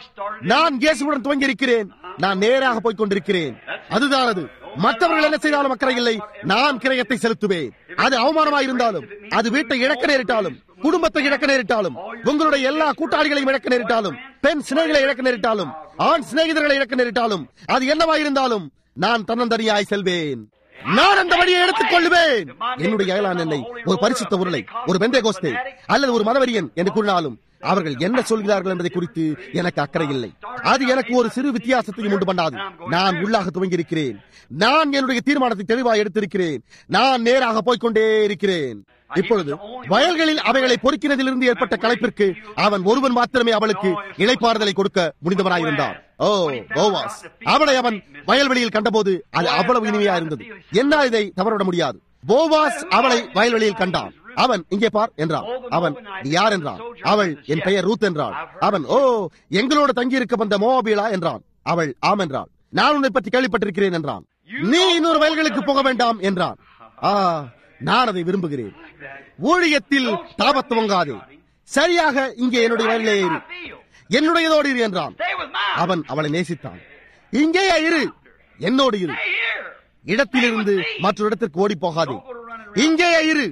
நான் இயேசுவுடன் துவங்கி இருக்கிறேன் நான் நேராக போய்க் கொண்டிருக்கிறேன் அதுதான் அது மற்றவர்கள் என்ன செய்தாலும் அக்கறை இல்லை நான் கிரயத்தை செலுத்துவேன் அது அவமானமாயிருந்தாலும் அது வீட்டை இழக்க நேரிட்டாலும் குடும்பத்தை இழக்க நேரிட்டாலும் உங்களுடைய எல்லா கூட்டாளிகளையும் இழக்க நேரிட்டாலும் பெண் சிநேகிகளை இழக்க நேரிட்டாலும் ஆண் சிநேகிதர்களை இழக்க நேரிட்டாலும் அது என்னவாயிருந்தாலும் நான் தன்னந்தனியாய் செல்வேன் நான் அந்த வழியை எடுத்துக் கொள்வேன் என்னுடைய அயலான் என்னை ஒரு பரிசுத்த உருளை ஒரு பெந்தே கோஸ்தே அல்லது ஒரு மதவரியன் என்று கூறினாலும் அவர்கள் என்ன சொல்கிறார்கள் என்பதை குறித்து எனக்கு அக்கறை இல்லை அது எனக்கு ஒரு சிறு வித்தியாசத்தையும் உண்டு பண்ணாது நான் உள்ளாக துவங்கி இருக்கிறேன் நான் என்னுடைய தீர்மானத்தை தெளிவாக எடுத்திருக்கிறேன் நான் நேராக போய்க்கொண்டே இருக்கிறேன் இப்பொழுது வயல்களில் அவைகளை பொறுக்கினதிலிருந்து ஏற்பட்ட கலைப்பிற்கு அவன் ஒருவன் மாத்திரமே அவளுக்கு இளைப்பாறுதலை கொடுக்க முடிந்தவனாயிருந்தான் ஓ போவாஸ் அவளை அவன் வயல்வெளியில் கண்டபோது அது அவ்வளவு இனிமையா இருந்தது என்ன இதை தவறவிட முடியாது போவாஸ் அவளை வயல்வெளியில் கண்டான் அவன் இங்கே பார் என்றான் அவன் நீ யார் என்றான் அவள் என் பெயர் ரூத் என்றாள் அவன் ஓ எங்களோடு தங்கியிருக்க வந்த மோபிலா என்றான் அவள் ஆம் என்றாள் நான் உன்னை பற்றி கேள்விப்பட்டிருக்கிறேன் என்றான் நீ இன்னொரு வயல்களுக்கு போக வேண்டாம் என்றான் ஆ நான் அதை விரும்புகிறேன் ஊழியத்தில் தாபத் துவங்காதே சரியாக இங்கே என்னுடைய வயலிலே இரு என்னுடையதோடு இரு என்றான் அவன் அவளை நேசித்தான் இங்கேயே இரு என்னோடு இரு இடத்திலிருந்து மற்றொரு இடத்திற்கு ஓடி போகாதே இங்கேயே இரு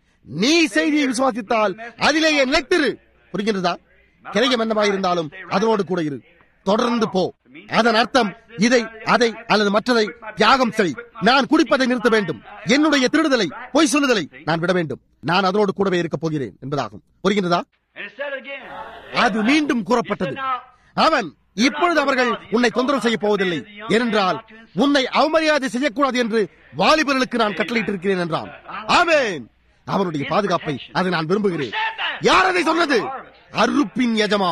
நீ செய்தியை விசுவாசித்தால் அதிலேயே நிலைத்திரு புரிகின்றதா கிரயம் என்னவாயிருந்தாலும் அதனோடு கூட இரு தொடர்ந்து போ அதன் அர்த்தம் இதை அதை அல்லது மற்றதை தியாகம் செய் நான் குடிப்பதை நிறுத்த வேண்டும் என்னுடைய திருடுதலை பொய் சொல்லுதலை நான் விட வேண்டும் நான் அதனோடு கூடவே இருக்கப் போகிறேன் என்பதாகும் புரிகின்றதா And it said again, அது மீண்டும் கூறப்பட்டது அவன் இப்பொழுது அவர்கள் உன்னை தொந்தரவு செய்ய போவதில்லை ஏனென்றால் உன்னை அவமரியாதை செய்யக்கூடாது என்று வாலிபர்களுக்கு நான் கட்டளையிட்டிருக்கிறேன் என்றான் ஆமென் அவனுடைய பாதுகாப்பை அதை நான் விரும்புகிறேன் யார் அதை சொன்னது அருப்பின் எஜமான்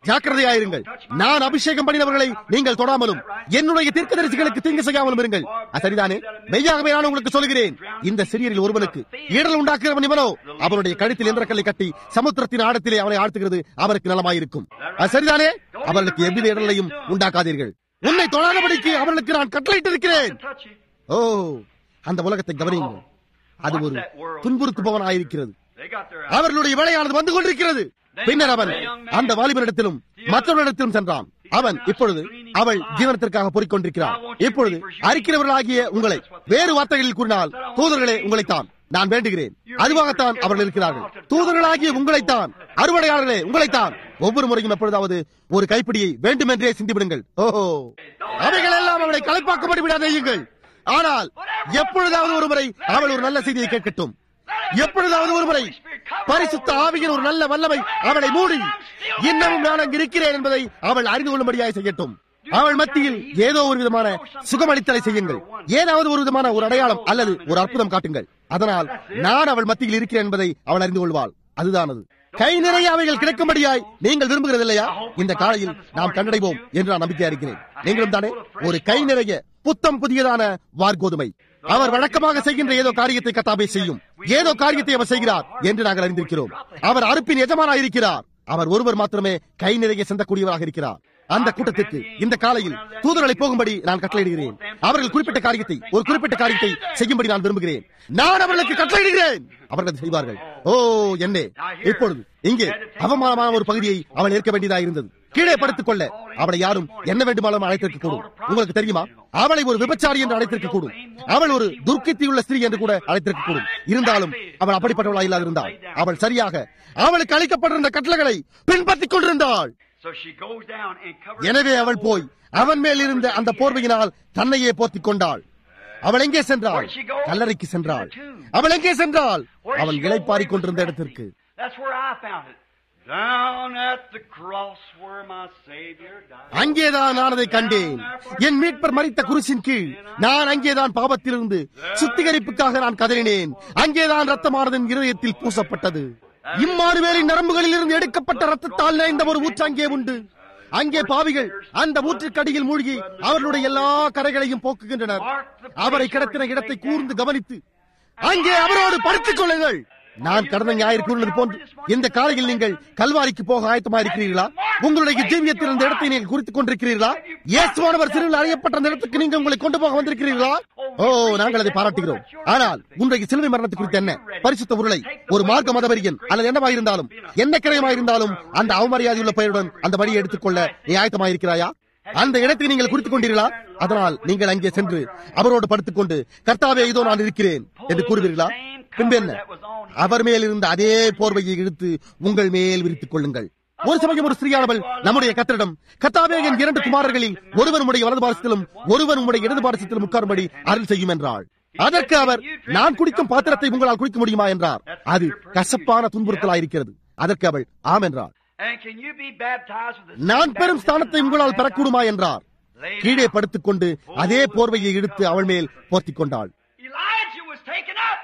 ஜாக்கிரதையாயிருங்கள் நான் அபிஷேகம் பண்ணினவர்களை நீங்கள் தொடாமலும் என்னுடைய தீர்க்கதரிசிகளுக்கு தீங்கு செய்யாமலும் இருங்கள் அது சரிதானே மெய்யாகவே நான் உங்களுக்கு சொல்கிறேன் இந்த சிறியரில் ஒருவனுக்கு இடல் உண்டாக்குகிறவன் இவனோ அவனுடைய கழுத்தில் எந்திரக்கல்லை கட்டி சமுத்திரத்தின் ஆழத்திலே அவனை ஆழ்த்துகிறது அவருக்கு நலமாயிருக்கும் அது சரிதானே அவர்களுக்கு எவ்வித இடலையும் உண்டாக்காதீர்கள் உன்னை தொழாதபடிக்கு அவர்களுக்கு நான் கட்டளையிட்டிருக்கிறேன் touch you. ஓ அந்த உலகத்தை கவனியுங்கள் அது ஒரு துன்புறுத்துபவனாயிருக்கிறது They got their அவர்களுடைய வேலையானது வந்து கொண்டிருக்கிறது பின்னர் அவன் அந்த வாலிபனிடத்திலும் மற்றவர்களிடத்திலும் சென்றான் அவன் இப்பொழுது அவள் ஜீவனத்திற்காக பொறிக்கொண்டிருக்கிறான் இப்பொழுது அறிக்கிறவர்களாகிய உங்களை வேறு வார்த்தைகளில் கூறினால் தூதர்களே உங்களைத்தான் நான் வேண்டுகிறேன் அதுவாகத்தான் அவர்கள் இருக்கிறார்கள் தூதர்களாகிய உங்களைத்தான் அறுவடையாளர்களே உங்களைத்தான் ஒவ்வொரு முறையும் எப்பொழுதாவது ஒரு கைப்பிடியை வேண்டுமென்றே சிந்திவிடுங்கள் ஓஹோ அவைகள் எல்லாம் அவளை கலைப்பாக்கப்படி விடாதேயுங்கள் ஆனால் எப்பொழுதாவது ஒரு முறை அவள் ஒரு நல்ல செய்தியை கேட்கட்டும் எப்பொழுதாவது ஒரு முறை பரிசுத்த ஆவியின் ஒரு நல்ல வல்லமை அவளை மூடி இன்னமும் நான் அங்கு இருக்கிறேன் என்பதை அவள் அறிந்து கொள்ளும்படியாக செய்யட்டும் அவள் மத்தியில் ஏதோ ஒரு விதமான சுகமளித்தலை செய்யுங்கள் ஏதாவது ஒரு விதமான ஒரு அடையாளம் அல்லது ஒரு அற்புதம் காட்டுங்கள் அதனால் நான் அவள் மத்தியில் இருக்கிறேன் என்பதை அவள் அறிந்து கொள்வாள் அதுதான் அது கை நிறைய அவைகள் கிடைக்கும்படியாய் நீங்கள் விரும்புகிறது இல்லையா இந்த காலையில் நாம் கண்டடைவோம் என்று நான் நம்பிக்கையா இருக்கிறேன் நீங்களும் தானே ஒரு கை நிறைய புத்தம் புதியதான வார்கோதுமை அவர் வழக்கமாக செய்கின்ற ஏதோ காரியத்தை கத்தாபே செய்யும் ஏதோ காரியத்தை அவர் செய்கிறார் என்று நாங்கள் அறிந்திருக்கிறோம் அவர் அறுப்பின் எஜமானாக இருக்கிறார் அவர் ஒருவர் மாத்திரமே கை நிறைய சென்றக்கூடியவராக இருக்கிறார் அந்த கூட்டத்திற்கு இந்த காலையில் தூதர்களை போகும்படி நான் கட்டளையிடுகிறேன் அவர்கள் குறிப்பிட்ட காரியத்தை ஒரு குறிப்பிட்ட காரியத்தை செய்யும்படி நான் விரும்புகிறேன் நான் அவர்களுக்கு கட்டளையிடுகிறேன் அவர்கள் அதை செய்வார்கள் ஓ என்னே இப்பொழுது இங்கே அவமானமான ஒரு பகுதியை அவள் ஏற்க வேண்டியதாக இருந்தது கீழே படுத்துக் கொள்ள அவளை யாரும் என்ன வேண்டுமானாலும் அழைத்திருக்க கூடும் உங்களுக்கு தெரியுமா அவளை ஒரு விபச்சாரி என்று அழைத்திருக்க கூடும் அவள் ஒரு துர்க்கித்தியுள்ள ஸ்திரீ என்று கூட அழைத்திருக்க கூடும் இருந்தாலும் அவள் அப்படிப்பட்டவளா இல்லாதிருந்தாள் அவள் சரியாக அவளுக்கு அளிக்கப்பட்டிருந்த கட்டளைகளை பின்பற்றிக் கொண்டிருந்தாள் So she goes down and covers எனவே அவள் போய் அவன் மேல் இருந்த அந்த போர்வையினால் தன்னையே போத்திக் கொண்டாள் அவள் எங்கே சென்றாள் கல்லறைக்கு சென்றாள் அவள் எங்கே சென்றாள் அவள் இளைப்பாறிக் கொண்டிருந்த இடத்திற்கு That's where I found it. Down at the cross where my Savior died. அங்கேதான் நான் அதை கண்டேன் என் மீட்பர் மறித்த குருசின் கீழ் நான் அங்கேதான் பாவத்திலிருந்து சுத்திகரிப்புக்காக நான் கதறினேன் அங்கேதான் ரத்தமானது என் இருதயத்தில் பூசப்பட்டது இம்மானுவேலின் நரம்புகளில் இருந்து எடுக்கப்பட்ட ரத்தத்தால் நிறைந்த ஒரு ஊற்று அங்கே உண்டு அங்கே பாவிகள் அந்த ஊற்றுக்கடியில் மூழ்கி அவர்களுடைய எல்லா கரைகளையும் போக்குகின்றனர் அவரை கிடத்தின இடத்தை கூர்ந்து கவனித்து அங்கே அவரோடு படுத்துக் கொள்ளுங்கள் நான் கடந்த ஞாயிறு கூறினது போன்று இந்த காலையில் நீங்கள் கல்வாரிக்கு போக ஆயத்தமா இருக்கிறீர்களா உங்களுடைய ஜீவியத்தில் அந்த இடத்தை நீங்கள் குறித்துக் கொண்டிருக்கிறீர்களா இயேசுவானவர் சிறுவில் அறியப்பட்ட அந்த இடத்துக்கு நீங்கள் உங்களை கொண்டு போக வந்திருக்கிறீர்களா ஓ நாங்கள் அதை பாராட்டுகிறோம் ஆனால் உன்றைய சிலுவை மரணத்தை குறித்து என்ன பரிசுத்த உருளை ஒரு மார்க்க மதவரியன் அல்லது என்னவா இருந்தாலும் என்ன கிரயமா இருந்தாலும் அந்த அவமரியாதையுள்ள பெயருடன் அந்த வழியை எடுத்துக்கொள்ள நீ ஆயத்தமா இருக்கிறாயா அந்த இடத்தை நீங்கள் குறித்துக் கொண்டீர்களா அதனால் நீங்கள் அங்கே சென்று அவரோடு படுத்துக் கொண்டு கர்த்தாவே இதோ நான் இருக்கிறேன் என்று கூறுவீர்களா பின்பு என்ன அவர் மேல் இருந்த அதே போர்வையை இழுத்து உங்கள் மேல் விரித்துக் கொள்ளுங்கள் ஒரு சமயம் ஒரு ஸ்திரீயானவள் நம்முடைய கத்தரிடம் கத்தாவே என் இரண்டு குமாரர்களில் ஒருவன் உடைய வலது பாரசத்திலும் ஒருவன் உடைய இடது பாரசத்திலும் உட்காரும்படி அருள் செய்யும் என்றாள் அதற்கு அவர் நான் குடிக்கும் பாத்திரத்தை உங்களால் குடிக்க முடியுமா என்றார் அது கசப்பான துன்புறுத்தலாயிருக்கிறது அதற்கு அவள் ஆம் என்றார் And can you be baptized with the நான் பெரும் ஸ்தானத்தை உங்களால் பெறக்கூடுமா என்றார் கீழே படுத்துக் கொண்டு அதே போர்வையை எடுத்து அவள் மேல் போர்த்திக் கொண்டாள் Elijah was taken up.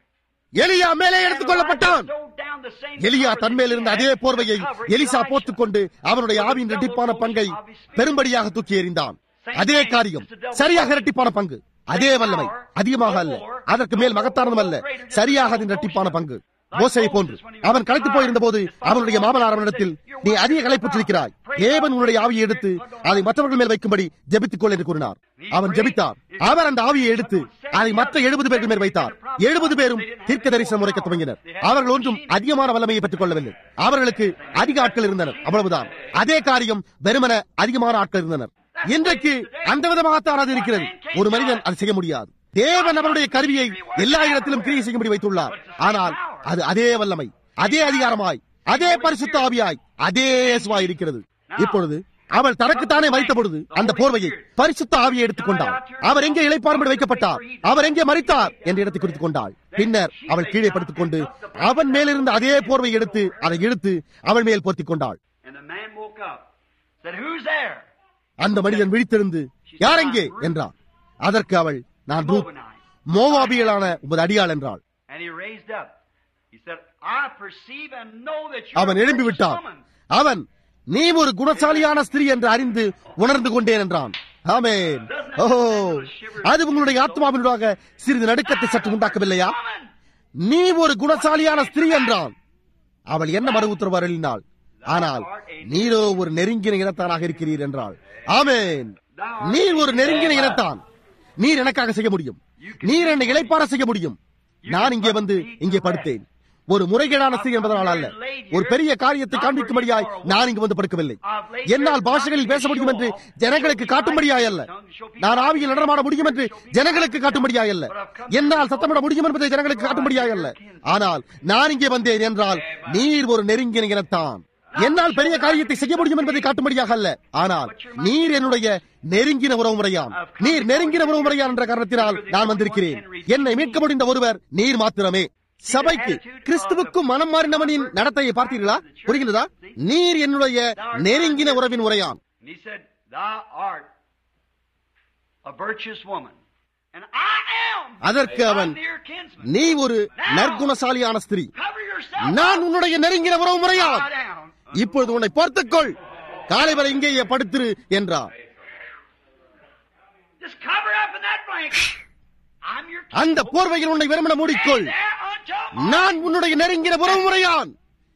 எலியா மேலே எடுத்துக் கொள்ளப்பட்டான் Throw down the same எலியா cover தன்மேல் இருந்த that he அதே had போர்வையை covered எலிசா Elisha. போத்துக் கொண்டு அவனுடைய ஆவியின் இரட்டிப்பான பங்கை பெரும்படியாக தூக்கி எறிந்தான் அதே காரியம் சரியாக இரட்டிப்பான பங்கு அதே வல்லமை அதிகமாக அல்ல அதற்கு மேல் மகத்தானதும் அல்ல சரியாக அதன் இரட்டிப்பான பங்கு மோசையை போன்று அவன் களைத்து போயிருந்த போது அவனுடைய மாமனார் அவனிடத்தில் நீ அதிக களைப்புற்றிருக்கிறாய் தேவன் உன்னுடைய ஆவியை எடுத்து அதை மற்றவர்கள் மேல் வைக்கும்படி ஜெபித்துக் கொள் என்று கூறினார் அவன் ஜெபித்தார் அவர் அந்த ஆவியை எடுத்து அதை மற்ற எழுபது பேர்கள் மேல் வைத்தார் எழுபது பேரும் தீர்க்க தரிசனம் உரைக்க துவங்கினர் அவர்கள் ஒன்றும் அதிகமான வல்லமையை பெற்றுக் கொள்ளவில்லை அவர்களுக்கு அதிக ஆட்கள் இருந்தனர் அவ்வளவுதான் அதே காரியம் வெறுமன அதிகமான ஆட்கள் இருந்தனர் இன்றைக்கு அந்த விதமாகத்தான் அது இருக்கிறது ஒரு மனிதன் அதை செய்ய முடியாது தேவன் அவருடைய கருவியை எல்லா இடத்திலும் கிரியை செய்யும்படி வைத்துள்ளார் ஆனால் அது அதே வல்லமை அதே அதிகாரமாய் அதே பரிசுத்த ஆவியாய் அதே இயேசுவாய் இருக்கிறது இப்பொழுது அவள் தனக்குத்தானே வைத்த பொழுது அந்த போர்வையை பரிசுத்த ஆவியை எடுத்துக்கொண்டாள் அவர் எங்கே இளைப்பாறும்படி வைக்கப்பட்டார் அவர் எங்கே மறித்தார் என்ற இடத்தை குறித்துக் கொண்டாள் பின்னர் அவள் கீழே படுத்துக் கொண்டு அவன் மேலிருந்த அதே போர்வை எடுத்து அதை இழுத்து அவள் மேல் போர்த்திக் கொண்டாள் And the man woke up. Said, Who's there? அந்த மனிதன் விழித்திருந்து யார் எங்கே என்றார் அதற்கு அவள் நான் ரூத் மோவாபியலான உமது அடியாள் என்றாள் And he raised up. He said, I perceive and know that you're அவன் a எழும்பி precious விட்டான் woman. அவன் நீ ஒரு குணசாலியான ஸ்திரீ என்று அறிந்து உணர்ந்து கொண்டேன் என்றான் ஆமென் ஓ அது உங்களுடைய ஆத்மாவினூடாக சிறிது நடுக்கத்தை சற்று உண்டாக்கவில்லையா நீ ஒரு குணசாலியான ஸ்திரீ என்றான் அவள் என்ன மறு உத்தரவு அருளினாள் ஆனால் நீரோ ஒரு நெருங்கின இனத்தானாக இருக்கிறீர் என்றாள் ஆமென் நீர் ஒரு நெருங்கின இனத்தான் நீர் எனக்காக செய்ய முடியும் நீர் என்னை இளைப்பார செய்ய முடியும் நான் இங்கே வந்து இங்கே படுத்தேன் ஒரு முறைகேடான ஸ்திரீ என்பதனால் அல்ல ஒரு பெரிய காரியத்தை காண்பிக்கும்படியாய் நான் இங்கு வந்து படுக்கவில்லை என்னால் பாஷைகளில் பேச முடியும் என்று ஜனங்களுக்கு காட்டும்படியாய் அல்ல நான் ஆவியில் நடனமாட முடியும் என்று ஜனங்களுக்கு காட்டும்படியாய் அல்ல என்னால் சத்தமிட முடியும் என்பதை ஜனங்களுக்கு காட்டும்படியாய் அல்ல ஆனால் நான் இங்கே வந்தேன் என்றால் நீர் ஒரு நெருங்கின இனத்தான் என்னால் பெரிய காரியத்தை செய்ய முடியும் என்பதை காட்டும்படியாக அல்ல ஆனால் நீர் என்னுடைய நெருங்கின உறவு முறையான் நீர் நெருங்கின உறவு முறையான் என்ற காரணத்தினால் நான் வந்திருக்கிறேன் என்னை மீட்க முடிந்த ஒருவர் நீர் மாத்திரமே சபைக்கு கிறிஸ்துவுக்கும் மனம் மாறினவனின் நடத்தையை பார்த்தீர்களா புரிகிறதா நீர் என்னுடைய நெருங்கின உறவின் உரையான் And he said, Thou art a virtuous woman. And I am அதற்கு thy அவன், near kinsman. நீ ஒரு நற்குணசாலியான ஸ்திரீ Cover yourself நான் up. உன்னுடைய நெருங்கின உறவு முறையான் Lie down. இப்பொழுது உன்னை பார்த்துக்கொள் காலை வரை இங்கேயே படுத்திரு என்றார் Just cover up in that blanket. I'm your அந்த போர்வையில் உன்னை வெறுமன மூடிக்கொள் there until morning. நான் உன்னுடைய நெருங்கின உறவு முறையான்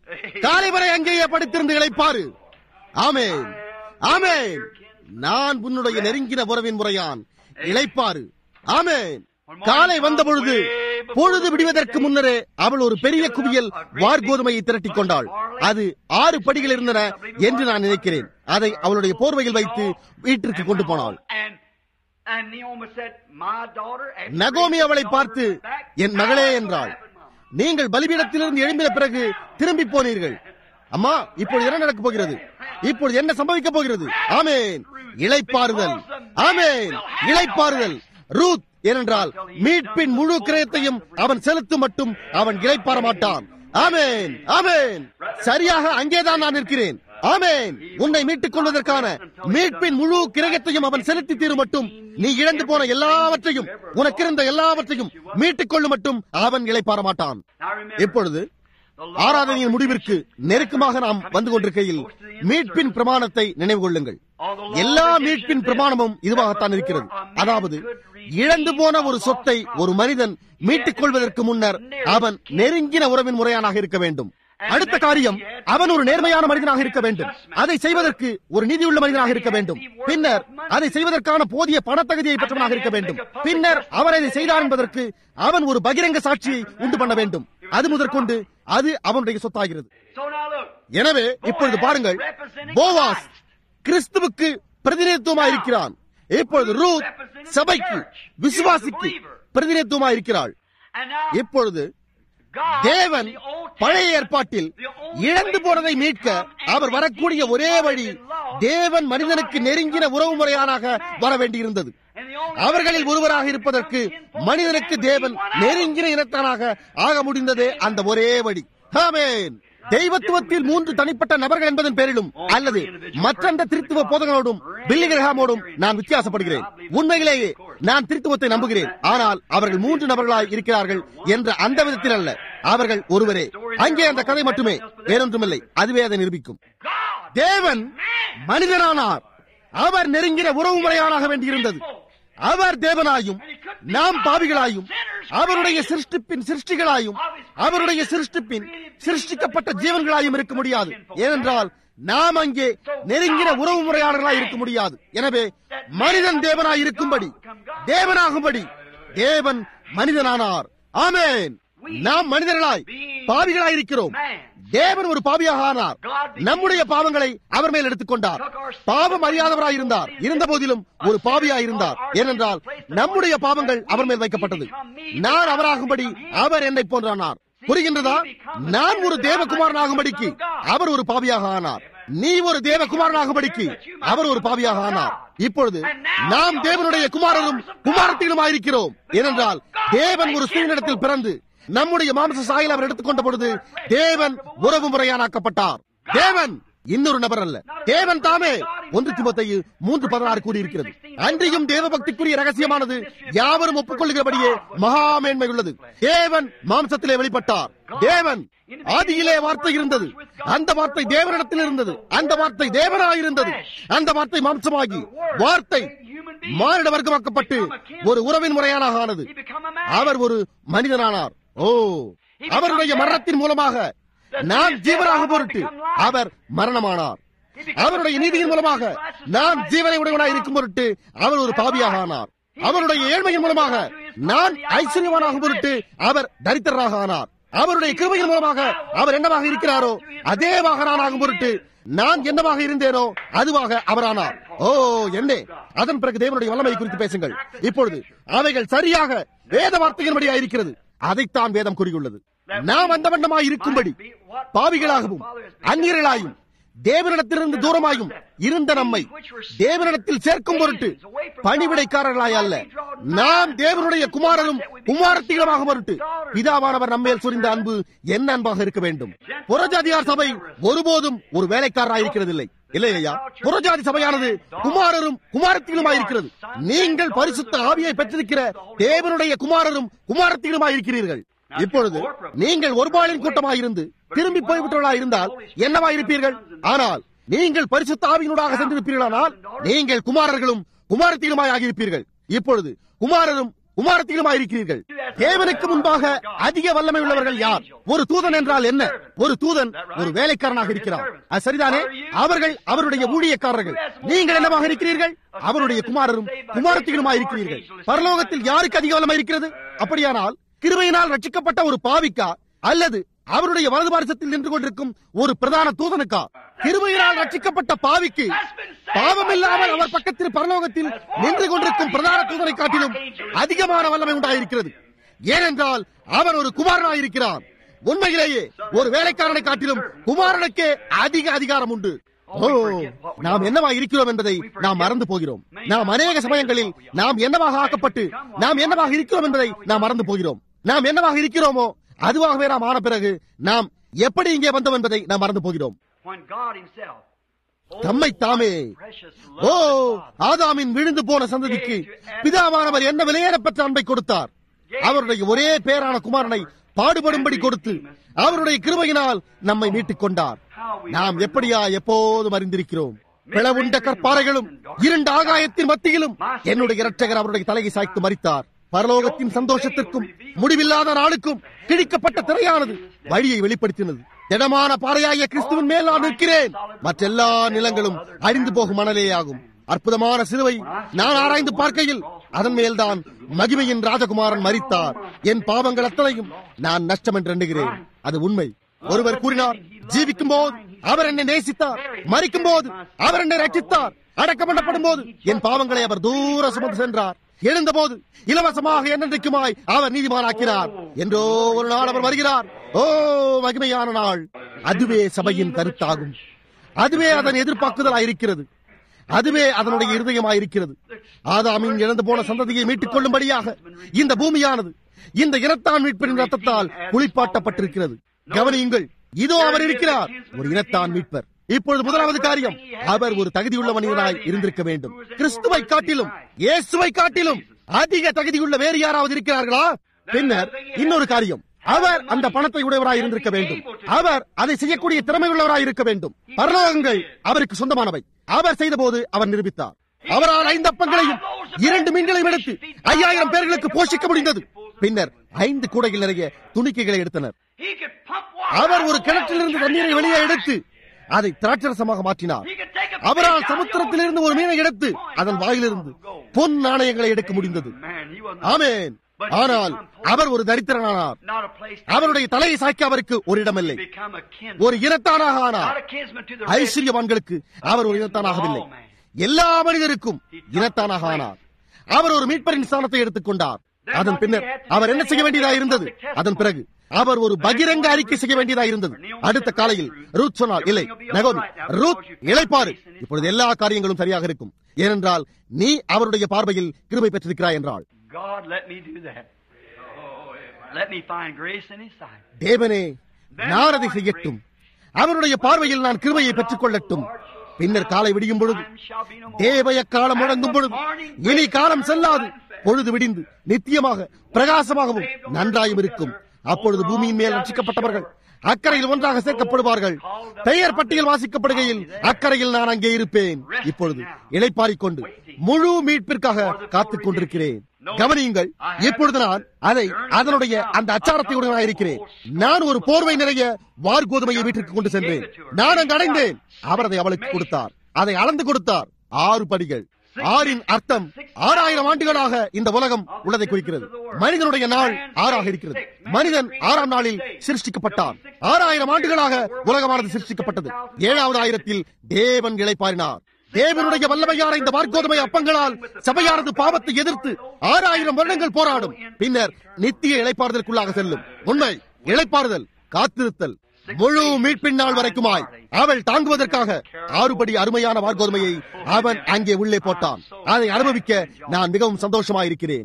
காலை வரை அங்கேயே படுத்திருந்து இளைப்பாரு ஆமென் ஆமென் நான் உன்னுடைய நெருங்கின உறவின் முறையான் இளைப்பாரு ஆமென் காலை வந்த பொழுது பொழுது விடுவதற்கு முன்னரே அவள் ஒரு பெரிய குவியல் வார்கோதுமையை திரட்டிக் கொண்டாள் அது ஆறு படிகள் இருந்தன என்று நான் நினைக்கிறேன் அதை அவளுடைய போர்வையில் வைத்து வீட்டிற்கு கொண்டு போனாள் And, and Naomi said, My daughter, after நகோமி raising அவளை her பார்த்து daughter back, என் மகளே now என்றாள் what happened, Mama? நீங்கள் பலிபீடத்திலிருந்து எழும்பின பிறகு திரும்பி போனீர்கள் அம்மா இப்பொழுது என்ன நடக்கப் போகிறது இப்பொழுது என்ன சம்பவிக்கப் போகிறது ஆமேன் இளைப்பாறுதல் ஆமேன் இளைப்பாறுதல் ரூத் ஏனென்றால் மீட்பின் முழு கிரயத்தையும் அவன் செலுத்தும் மட்டும் அவன் இளைப்பாற மாட்டான் ஆமேன் ஆமேன் சரியாக அங்கேதான் நான் இருக்கிறேன் ஆமேன் உன்னை மீட்டுக் கொள்வதற்கான மீட்பின் முழு கிரகத்தையும் அவன் செலுத்தி தீரும் மட்டும் நீ இழந்து போன எல்லாவற்றையும் உனக்கிருந்த எல்லாவற்றையும் மீட்டுக் கொள்ளும் மட்டும் அவன் இளைப்பாற மாட்டான் Now remember, இப்பொழுது ஆராதனையின் முடிவிற்கு நெருக்கமாக நாம் வந்து கொண்டிருக்கையில் மீட்பின் பிரமாணத்தை நினைவு கொள்ளுங்கள் எல்லா மீட்பின் பிரமாணமும் இதுவாகத்தான் இருக்கிறது அதாவது இழந்து போன ஒரு சொத்தை ஒரு மனிதன் மீட்டுக் கொள்வதற்கு முன்னர் அவன் நெருங்கின உறவின் முறையானாக இருக்க வேண்டும் அடுத்த காரியம் அவன் ஒரு நேர்மையான மனிதனாக இருக்க வேண்டும் அதை செய்வதற்கு ஒரு நீதியுள்ள மனிதனாக இருக்க வேண்டும் பின்னர் அதை செய்வதற்கான போதிய பணத்தகுதியை பெற்றவனாக இருக்க வேண்டும் பின்னர் அவர் அதை செய்தார் என்பதற்கு அவன் ஒரு பகிரங்க சாட்சியை உண்டு பண்ண வேண்டும் அது முதற்கொண்டு அது அவனுடைய சொத்தாகிறது so now look. எனவே இப்பொழுது பாருங்கள் போவாஸ் கிறிஸ்துவுக்கு பிரதிநிதித்துவமாக இருக்கிறான் இப்பொழுது ரூத் சபைக்கு விசுவாசிக்கு பிரதிநிதித்துவமாக இருக்கிறாள் And now, இப்பொழுது God, தேவன் the Old பழைய Testament, ஏற்பாட்டில் the only இழந்து way போனதை to மீட்க come and அவர் வரக்கூடிய redeem ஒரே what வழி had been lost, தேவன் மனிதனுக்கு God had நெருங்கின come உறவு to முறையானாக man. வர வேண்டியிருந்தது And the only அவர்களில் way ஒருவராக to இருப்பதற்கு come in மனிதனுக்கு man would be தேவன் one hour. நெருங்கின இனத்தானாக ஆக முடிந்ததே அந்த ஒரே வழி ஆமென் தெய்வத்துவத்தில் மூன்று தனிப்பட்ட நபர்கள் என்பதன் பேரிலும் அல்லது மற்றந்த திருத்துவ போதகங்களோடும் பில்லி கிரகாமோடும் நான் வித்தியாசப்படுகிறேன் உண்மையிலேயே நான் திருத்துவத்தை நம்புகிறேன் ஆனால் அவர்கள் மூன்று நபர்களாய் இருக்கிறார்கள் என்ற அந்த விதத்தில் அல்ல அவர்கள் ஒருவரே அங்கே அந்த கதை மட்டுமே வேறொன்றுமில்லை அதுவே அதை நிரூபிக்கும் God, தேவன் மனிதனானார் அவர் நெருங்கின உறவு முறையானாக வேண்டியிருந்தது அவர் தேவனாயும் நாம் பாவிகளாயும் அவருடைய சிருஷ்டிப்பின் சிருஷ்டிகளாயும் அவருடைய சிருஷ்டிப்பின் சிருஷ்டிக்கப்பட்ட ஜீவன்களாயும் இருக்க முடியாது ஏனென்றால் நாம் அங்கே நெருங்கின உறவு முறையாளர்களாய் இருக்க முடியாது எனவே மனிதன் தேவனாய் இருக்கும்படி தேவனாகும்படி தேவன் மனிதனானார் ஆமென் நாம் மனிதர்களாய் பாவிகளாய் இருக்கிறோம் தேவன் ஒரு பாவியாக ஆனார் நம்முடைய பாவங்களை அவர் மேல் எடுத்துக்கொண்டார் பாவம் அறியாதவராய் இருந்தார் இருந்த போதிலும் ஒரு பாவியாய் இருந்தார் ஏனென்றால் நம்முடைய பாவங்கள் அவர் மேல் வைக்கப்பட்டது நான் அவராகும்படி அவர் என்னை போன்றானார் புரிகின்றதா நான் ஒரு தேவகுமாரனாகும்படிக்கு அவர் ஒரு பாவியாக ஆனார் நீ ஒரு தேவகுமாரனாகும்படிக்கு அவர் ஒரு பாவியாக ஆனார் இப்பொழுது நாம் தேவனுடைய குமாரரும் குமாரத்திலுமாயிருக்கிறோம் ஏனென்றால் தேவன் ஒரு ஸ்திரீனிடத்தில் பிறந்து நம்முடைய மாம்ச சாயல் அவர் எடுத்துக்கொண்ட பொழுது தேவன் உறவு முறையானாக்கப்பட்டார் தேவன் இன்னொரு நபர் அல்ல தேவன் தாமே ஒன்று திமுத்தையு மூன்று பதினாறு கூறியிருக்கிறது அன்றியும் தேவ பக்திக்குரிய ரகசியமானது யாவரும் ஒப்புக்கொள்கிறபடியே மகா மேன்மை உள்ளது தேவன் மாம்சத்திலே வெளிப்பட்டார் தேவன் ஆதியிலே வார்த்தை இருந்தது அந்த வார்த்தை தேவனிடத்தில் இருந்தது அந்த வார்த்தை தேவனாயிருந்தது அந்த வார்த்தை மாம்சமாகி வார்த்தை மானிட வர்க்கமாக்கப்பட்டு ஒரு உறவின் முறையானாக ஆனது அவர் ஒரு மனிதனானார் ஓ அவருடைய மரணத்தின் மூலமாக நான் ஜீவனாக பொருட்டு அவர் மரணமானார் அவருடைய நீதியின் மூலமாக நான் ஜீவனை உடையவனாய் இருக்கும் பொருட்டு அவர் ஒரு பாவியாக ஆனார் அவருடைய ஏழ்மையின் மூலமாக நான் ஐஸ்வர்யவானாக பொருட்டு அவர் தரித்திரராக ஆனார் அவருடைய கிருபையின் மூலமாக அவர் என்னவாக இருக்கிறாரோ அதேவாக நான் ஆகும் பொருட்டு நான் என்னவாக இருந்தேனோ அதுவாக அவரானார் ஓ என்னே அதன் பிறகு தேவனுடைய வல்லமை குறித்து பேசுங்கள் இப்பொழுது அவைகள் சரியாக வேத வார்த்தையின்படியா இருக்கிறது அதைத்தான் வேதம் கூறியுள்ளது நாம் அந்த வண்ணமாய் இருக்கும்படி பாவிகளாகவும் அந்நியர்களாயும் தேவனிடத்திலிருந்து தூரமாயும் இருந்த நம்மை தேவனிடத்தில் சேர்க்கும் பொருட்டு பணிவிடைக்காரர்களாய் அல்ல நாம் தேவனுடைய குமாரரும் குமாரத்திகளுமாக பொருட்டு பிதாவானவர் நம்மேல் சுரிந்த அன்பு என்ன அன்பாக இருக்க வேண்டும் புறஜாதியார் சபை ஒருபோதும் ஒரு வேலைக்காரராக இருக்கிறதில்லை இல்லை ஐயா புறஜாதி சபையானது குமாரரும் குமாரத்திகளுமாய் இருக்கிறது நீங்கள் பரிசுத்த ஆவியை பெற்றிருக்கிற தேவனுடைய குமாரரும் குமாரத்திகளுமாய் இருக்கிறீர்கள் இப்பொழுது நீங்கள் ஒரு பாலின் கூட்டமாயிருந்து திரும்பி போய்விட்டவர்களா இருந்தால் என்னவா இருப்பீர்கள் ஆனால் நீங்கள் பரிசுத்த ஆவியினூடாக சென்றிருப்பீர்களானால் நீங்கள் குமாரர்களும் குமாரத்திலுமாய் ஆகியிருப்பீர்கள் இப்பொழுது குமாரரும் குமாரத்திலுமாய் இருக்கிறீர்கள் தேவனுக்கு முன்பாக அதிக வல்லமை உள்ளவர்கள் யார் ஒரு தூதன் என்றால் என்ன ஒரு தூதன் ஒரு வேலைக்காரனாக இருக்கிறார் அது சரிதானே அவர்கள் அவருடைய ஊழியக்காரர்கள் நீங்கள் என்னவாக இருக்கிறீர்கள் அவருடைய குமாரரும் குமாரத்திலுமாய் இருக்கிறீர்கள் பரலோகத்தில் யாருக்கு அதிக வல்லமை இருக்கிறது அப்படியானால் கிருபையினால் ரட்சிக்கப்பட்ட ஒரு பாவிக்கா அல்லது அவருடைய வலது பாரசத்தில் நின்று கொண்டிருக்கும் ஒரு பிரதான தூதனுக்கா கிருபையினால் ரட்சிக்கப்பட்ட பாவிக்கு பாவம் இல்லாமல் அவர் பக்கத்தில் பரலோகத்தில் நின்று கொண்டிருக்கும் பிரதான தூதனை காட்டிலும் அதிகமான வல்லமை உண்டாயிருக்கிறது ஏனென்றால் அவர் ஒரு குமாரனாயிருக்கிறார் உண்மையிலேயே ஒரு வேலைக்காரனை காட்டிலும் குமாரனுக்கே அதிக அதிகாரம் உண்டு ஓ நாம் என்னவா இருக்கிறோம் என்பதை நாம் மறந்து போகிறோம் நாம் அநேக சமயங்களில் நாம் என்னவாக ஆக்கப்பட்டு நாம் என்னவாக இருக்கிறோம் என்பதை நாம் மறந்து போகிறோம் நாம் என்னவாக இருக்கிறோமோ அதுவாகவே நாம் ஆன பிறகு நாம் எப்படி இங்கே வந்தோம் என்பதை நாம் மறந்து போகிறோம் தம்மை தாமே ஓ ஆதாமின் விழுந்து போன சந்ததிக்கு பிதாவானவர் என்ன விலையேறப்பட்ட அன்பை கொடுத்தார் அவருடைய ஒரே பேரான குமாரனை பாடுபடும்படி கொடுத்து அவருடைய கிருபையினால் நம்மை மீட்டுக் கொண்டார் நாம் எப்படியா எப்போதும் அறிந்திருக்கிறோம் பிளவுண்ட கற்பாறைகளும் இரண்டு ஆகாயத்தின் மத்தியிலும் என்னுடைய இரட்சகர் அவருடைய தலையை சாய்த்து மறித்தார் பரலோகத்தின் சந்தோஷத்திற்கும் முடிவில்லாத நாளுக்கும் கிழிக்கப்பட்ட திரையானது வழியை வெளிப்படுத்தினது திடமான பாறையாகிய கிறிஸ்துவின் மேல் நான் நிற்கிறேன் மற்றெல்லா நிலங்களும் அழிந்து போகும் மணலேயாகும் அற்புதமான சிலுவை நான் ஆராய்ந்து பார்க்கையில் அதன் மேல்தான் மகிமையின் ராஜகுமாரன் மறித்தார் என் பாவங்கள் அத்தனையும் நான் நஷ்டம் என்று எண்ணுகிறேன் அது உண்மை ஒருவர் கூறினார் ஜீவிக்கும் போது அவர் என்னை நேசித்தார் மறிக்கும் போது அவர் என்னை ரட்சித்தார் அடக்கம் பண்ணப்படும் போது என் பாவங்களை அவர் தூர சுமந்து சென்றார் எழுந்தபோது இலவசமாக என்னென்றைக்குமாய் அவர் நீதிமானாக்கினார் என்றோ ஒரு நாள் அவர் வருகிறார் ஓ மகிமையான நாள் அதுவே சபையின் கருத்தாகும் அதுவே அதன் எதிர்பார்க்குதலாயிருக்கிறது அதுவே அதனுடைய இருதயமாயிருக்கிறது ஆதாமின் இழந்து போன சந்ததியை மீட்டுக் கொள்ளும்படியாக இந்த பூமியானது இந்த இனத்தான் மீட்பரின் ரத்தத்தால் குளிப்பாட்டப்பட்டிருக்கிறது கவனியுங்கள் இதோ அவர் இருக்கிறார் ஒரு இனத்தான் மீட்பர் இப்பொழுது முதலாவது காரியம் அவர் ஒரு தகுதியுள்ள மனிதனாய் இருந்திருக்க வேண்டும் கிறிஸ்துவை காட்டிலும் இயேசுவை காட்டிலும் அதிக தகுதியுள்ள வேறு யாராவது இருக்கிறார்களா பின்னர் இன்னொரு காரியம் அவர் அந்த பணத்தை உடையவராய் இருந்திருக்க வேண்டும் அவர் அதை செய்யக்கூடிய திறமை உள்ளவராய் இருக்க வேண்டும் பரலோகங்கள் அவருக்கு சொந்தமானவை அவர் செய்த போது அவர் நிரூபித்தார் அவரால் ஐந்து அப்பங்களையும் இரண்டு மீன்களையும் எடுத்து ஐயாயிரம் பேர்களுக்கு போஷிக்க முடிந்தது பின்னர் ஐந்து கூடைகள் நிறைய துணிக்கைகளை எடுத்தனர் அவர் ஒரு கிணற்றிலிருந்து தண்ணீரை வெளியே எடுத்து அதை திராட்சரசமாக மாற்றினார் அவரால் சமுத்திரத்திலிருந்து ஒரு மீனை எடுத்து அதன் வாயிலிருந்து பொன் நாணயங்களை எடுக்க முடிந்தது ஆமேன் ஆனால் அவர் ஒரு தரித்திரனானார் அவருடைய தலையை சாய்க்க அவருக்கு ஒரு இடமில்லை ஒரு இனத்தானாக ஆனார் ஐஸ்வர்யவான்களுக்கு அவர் ஒரு இனத்தானாகவில்லை எல்லா மனிதருக்கும் இனத்தானாக ஆனார் அவர் ஒரு மீட்பரின் ஸ்தானத்தை எடுத்துக்கொண்டார் அதன் பின்னர் அவர் என்ன செய்ய வேண்டியதா இருந்தது அதன் பிறகு அவர் ஒரு பகிரங்க அறிக்கை செய்ய வேண்டியதா இருந்தது அடுத்த காலையில் ரூத் சொன்னார் இல்லை நகோமி ரூத் இழைப்பாரு இப்பொழுது எல்லா காரியங்களும் சரியாக இருக்கும் ஏனென்றால் நீ அவருடைய பார்வையில் கிருபை பெற்றிருக்கிறாய் என்றாள் God, let me do that. Let me find grace in His sight. தேவனே நான் அதை செய்யட்டும் அவருடைய பார்வையில் நான் கிருபையை பெற்றுக் கொள்ளட்டும் பின்னர் காலை விடியும் பொழுது தேவய காலம் முழங்கும் பொழுது இனி காலம் செல்லாது பொழுது விடிந்து நித்தியமாக பிரகாசமாகவும் நன்றாயும் இருக்கும் அப்பொழுது பூமியின் மேல் ரட்சிக்கப்பட்டவர்கள் அக்கறையில் ஒன்றாக சேர்க்கப்படுவார்கள் பெயர் பட்டியல் வாசிக்கப்படுகையில் அக்கறையில் நான் அங்கே இருப்பேன் இப்பொழுது இளைப்பாறிக் கொண்டு முழு மீட்பிற்காக காத்துக் கொண்டிருக்கிறேன் கவனியுங்கள் இப்பொழுது நான் அதை அதனுடைய அந்த அச்சாரத்தை உடனாக இருக்கிறேன் நான் ஒரு போர்வை நிறைய வார்கோதுமையை வீட்டிற்கு கொண்டு சென்றேன் நான் அங்கு அடைந்தேன் அவர் அதை அவளுக்கு கொடுத்தார் அதை அளந்து கொடுத்தார் ஆறு படிகள் ஆறின் அர்த்தம் ஆறாயிரம் ஆண்டுகளாக இந்த உலகம் உள்ளதை குறிக்கிறது மனிதனுடைய நாள் ஆறாக இருக்கிறது மனிதன் ஆறாம் நாளில் சிருஷ்டிக்கப்பட்டான் ஆறாயிரம் ஆண்டுகளாக உலகமானது சிருஷ்டிக்கப்பட்டது ஏழாவது ஆயிரத்தில் தேவன் இளைப்பாரினார் தேவனுடைய வல்லமையான இந்த வார்கோதுமை அப்பங்களால் சபையானது பாவத்தை எதிர்த்து ஆறாயிரம் வருடங்கள் போராடும் பின்னர் நித்திய இளைப்பாறுதலுக்குள்ளாக செல்லும் உண்மை இளைப்பாறுதல் காத்திருத்தல் முழு மீட்பின் நாள் வரைக்குமாய் அவள் தாங்குவதற்காக ஆறுபடி அருமையான வார்கோதுமையை அவன் அங்கே உள்ளே போட்டான் அதை அனுபவிக்க நான் மிகவும் சந்தோஷமாயிருக்கிறேன்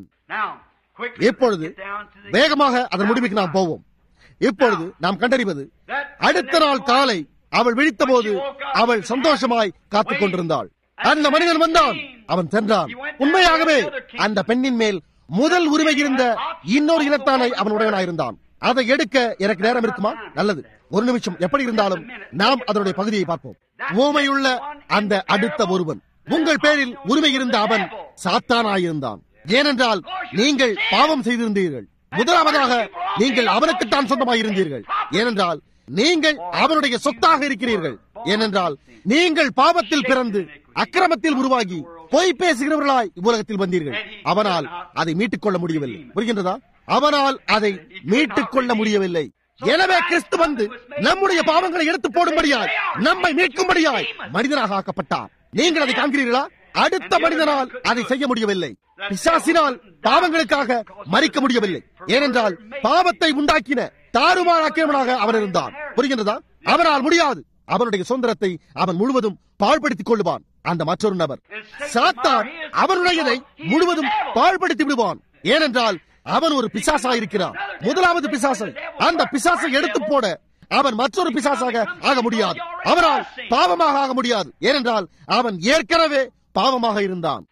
இப்பொழுது வேகமாக அதன் முடிவுக்கு நாம் போவோம் இப்பொழுது நாம் கண்டறிவது அடுத்த நாள் காலை அவள் விழித்த போது அவள் சந்தோஷமாய் காத்துக் கொண்டிருந்தாள் அந்த மனிதன் வந்தான் அவன் சென்றான் உண்மையாகவே அந்த பெண்ணின் மேல் முதல் உரிமை இருந்த இன்னொரு இனத்தானை அவன் உடையவனாயிருந்தான் அதை எடுக்க எனக்கு நேரம் இருக்குமா நல்லது ஒரு நிமிஷம் எப்படி இருந்தாலும் நாம் அதனுடைய பகுதியை பார்ப்போம் ஊமையுள்ள அந்த அடுத்த ஒருவன் உங்கள் பேரில் உரிமை இருந்த அவன் சாத்தானாயிருந்தான் ஏனென்றால் நீங்கள் பாவம் செய்திருந்தீர்கள் முதலாவதாக நீங்கள் அவனுக்குத்தான் சொந்தமாயிருந்தீர்கள் ஏனென்றால் நீங்கள் அவனுடைய சொத்தாக இருக்கிறீர்கள் ஏனென்றால் நீங்கள் பாவத்தில் பிறந்து அக்கிரமத்தில் உருவாகி பொய் பேசுகிறவர்களாய் உலகத்தில் வந்தீர்கள் அவனால் அதை மீட்டுக் கொள்ள முடியவில்லை புரிகின்றதா அவனால் அதை மீட்டுக் கொள்ள முடியவில்லை எனவே கிறிஸ்து வந்து நம்முடைய பாவங்களை எடுத்து போடும்படியாய் நம்மை மீட்கும்படியாய் மனிதனாக ஆக்கப்பட்டார் நீங்கள் அதை காண்கிறீர்களா அடுத்த மனிதனால் அதை செய்ய முடியவில்லை பிசாசினால் பாவங்களுக்காக மறிக்க முடியவில்லை ஏனென்றால் பாவத்தை உண்டாக்கின தாறுமாறாக்கியவனாக அவன் இருந்தான் புரிகின்றதா அவனால் முடியாது அவனுடைய சுதந்திரத்தை அவன் முழுவதும் பாழ்படுத்திக் கொள்ளுவான் அந்த மற்றொரு நபர் சாத்தான் அவனுடையதை முழுவதும் பாழ்படுத்தி விடுவான் ஏனென்றால் அவன் ஒரு பிசாசாயிருக்கிறான் முதலாவது பிசாசை அந்த பிசாசை எடுத்து போட அவன் மற்றொரு பிசாசாக ஆக முடியாது அவனால் பாவமாக ஆக முடியாது ஏனென்றால் அவன் ஏற்கனவே பாவமாக இருந்தான்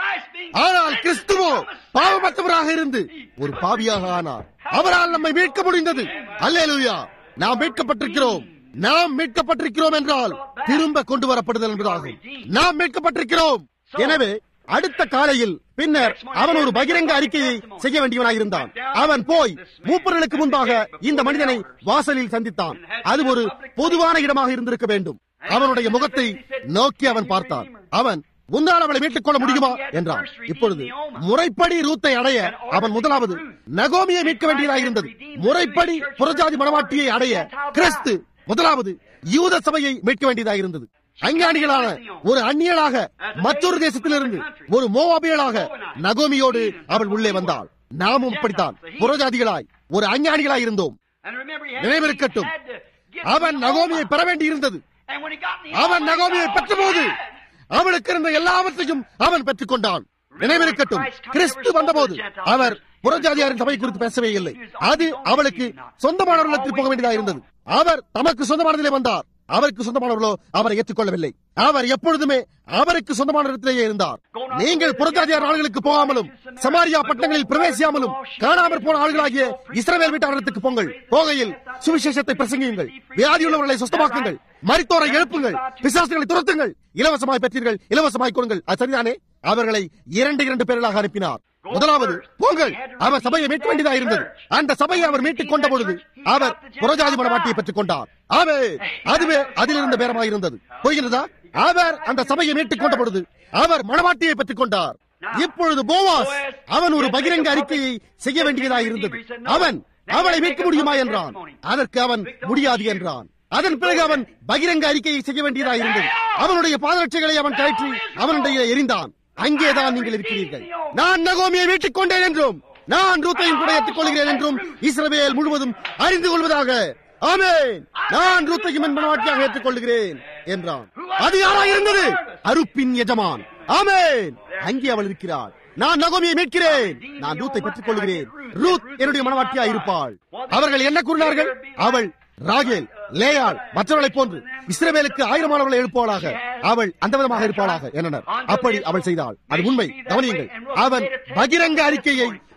ஆனால் கிறிஸ்துவோ பாவமற்றவராக இருந்து ஒரு பாவியாக ஆனார் அவரால் நம்மை மீட்க முடிந்தது அல்லேலூயா நாம் மீட்கப்பட்டிருக்கிறோம் நாம் மீட்கப்பட்டிருக்கிறோம் என்றால் திரும்ப கொண்டு வரப்படுதல் என்பதாகும் நாம் மீட்கப்பட்டிருக்கிறோம் எனவே அடுத்த காலையில் பின்னர் அவன் ஒரு பகிரங்க அறிக்கையை செய்ய வேண்டியவனாயிருந்தான் அவன் போய் மூப்பர்களுக்கு முன்பாக இந்த மனிதனை வாசலில் சந்தித்தான் அது ஒரு பொதுவான இடமாக இருந்திருக்க வேண்டும் அவனுடைய முகத்தை நோக்கி அவன் பார்த்தான் அவன் உன்னால் அவளை மீட்டுக் கொள்ள முடியுமா என்றான் இப்பொழுது முறைப்படி ரூத்தை அடைய அவன் முதலாவது நகோமியை மீட்க வேண்டியதாக இருந்தது முறைப்படி புறஜாதி மனவாட்டியை அடைய கிறிஸ்து முதலாவது யூத சபையை மீட்க வேண்டியதாக இருந்தது அஞ்ஞானிகளான ஒரு அந்நியலாக மற்றொரு தேசத்திலிருந்து ஒரு மோவாபியலாக நகோமியோடு அவள் உள்ளே வந்தாள் நாமும் இப்படித்தான் புறஜாதிகளாய் ஒரு அஞ்ஞானிகளாய் இருந்தோம் நினைவிருக்கட்டும் அவன் நகோமியை பெற வேண்டி இருந்தது அவன் நகோமியை பெற்றபோது அவளுக்கு இருந்த எல்லாவற்றையும் அவன் பெற்றுக் கொண்டான் நினைவிருக்கட்டும் கிறிஸ்து வந்தபோது அவர் புறஜாதியாரின் சபை குறித்து பேசவே இல்லை அது அவளுக்கு சொந்தமானவர்களுக்கு போக வேண்டியதாக இருந்தது அவர் தமக்கு சொந்தமானதிலே வந்தார் அவருக்கு சொந்தமானவர்களோ அவரை ஏற்றுக்கொள்ளவில்லை அவர் எப்பொழுதுமே அவருக்கு சொந்தமான இடத்திலேயே இருந்தார் நீங்கள் புறஜாதியார் ஆளுகளுக்கு போகாமலும் சமாரியா பட்டணங்களில் பிரவேசியாமலும் காணாமற் போன ஆளுகளாகிய இஸ்ரவேல் வீட்டாளர்களுக்கு பொங்கல் போகையில் சுவிசேஷத்தை பிரசங்கியுங்கள் வியாதியுள்ளவர்களை சுத்தமாக்குங்கள் மரித்தோரை எழுப்புங்கள் பிசாசுகளை துரத்துங்கள் இலவசமாய் பெற்றீர்கள் இலவசமாய் கொடுங்கள் அது சரிதானே அவர்களை இரண்டு இரண்டு பேர்களாக அனுப்பினார் முதலாவது போங்கள் அவர் சபையை மீட்க வேண்டியதாக இருந்தது அந்த சபையை அவர் மீட்டுக் கொண்ட பொழுது அவர் புறஜாதி மனவாட்டியை பெற்றுக் கொண்டார் அவே அதுவே அதிலிருந்த பேரமாக இருந்தது போகிறதா அவர் அந்த சபையை மீட்டுக் கொண்ட பொழுது அவர் மனவாட்டியை பெற்றுக் கொண்டார் இப்பொழுது போவாஸ் அவன் ஒரு பகிரங்க அறிக்கையை செய்ய வேண்டியதாக இருந்தது அவன் அவளை மீட்க முடியுமா என்றான் அதற்கு அவன் முடியாது என்றான் அதன் பிறகு அவன் பகிரங்க அறிக்கையை செய்ய வேண்டியதாக இருந்தது அவனுடைய பாதரட்சைகளை அவன் கழற்றி அவனுடைய எரிந்தான் அங்கேதான் நீங்கள் இருக்கிறீர்கள் நான் நகோமியை மீட்டுக் கொண்டேன் என்றும் நான் ரூத்தையும் கூட ஏற்றுக் கொள்கிறேன் என்றும் இஸ்ரவேல் முழுவதும் அறிந்து கொள்வதாக ஆமேன் நான் ரூத்தையும் என் மனவாட்டியாக ஏற்றுக்கொள்கிறேன் என்றான் அது யாரா இருந்தது அருப்பின் எஜமான் ஆமேன் அங்கே அவள் இருக்கிறாள் நான் நகோமியை மீட்கிறேன் நான் ரூத்தை பெற்றுக் கொள்கிறேன் ரூத் என்னுடைய மனவாட்டியா இருப்பாள் அவர்கள் என்ன கூறினார்கள் அவள் ராகேல் லேயாள் மற்றவர்களை போன்று இஸ்ரவேலுக்கு ஆயிரமானவர்களை எழுப்புவாளாக அவள் அந்த விதமாக இருப்பாளாக என்றனர் அப்படி அவள் செய்தாள் அது உண்மை கவனியுங்கள் அவன் பகிரங்க அறிக்கையை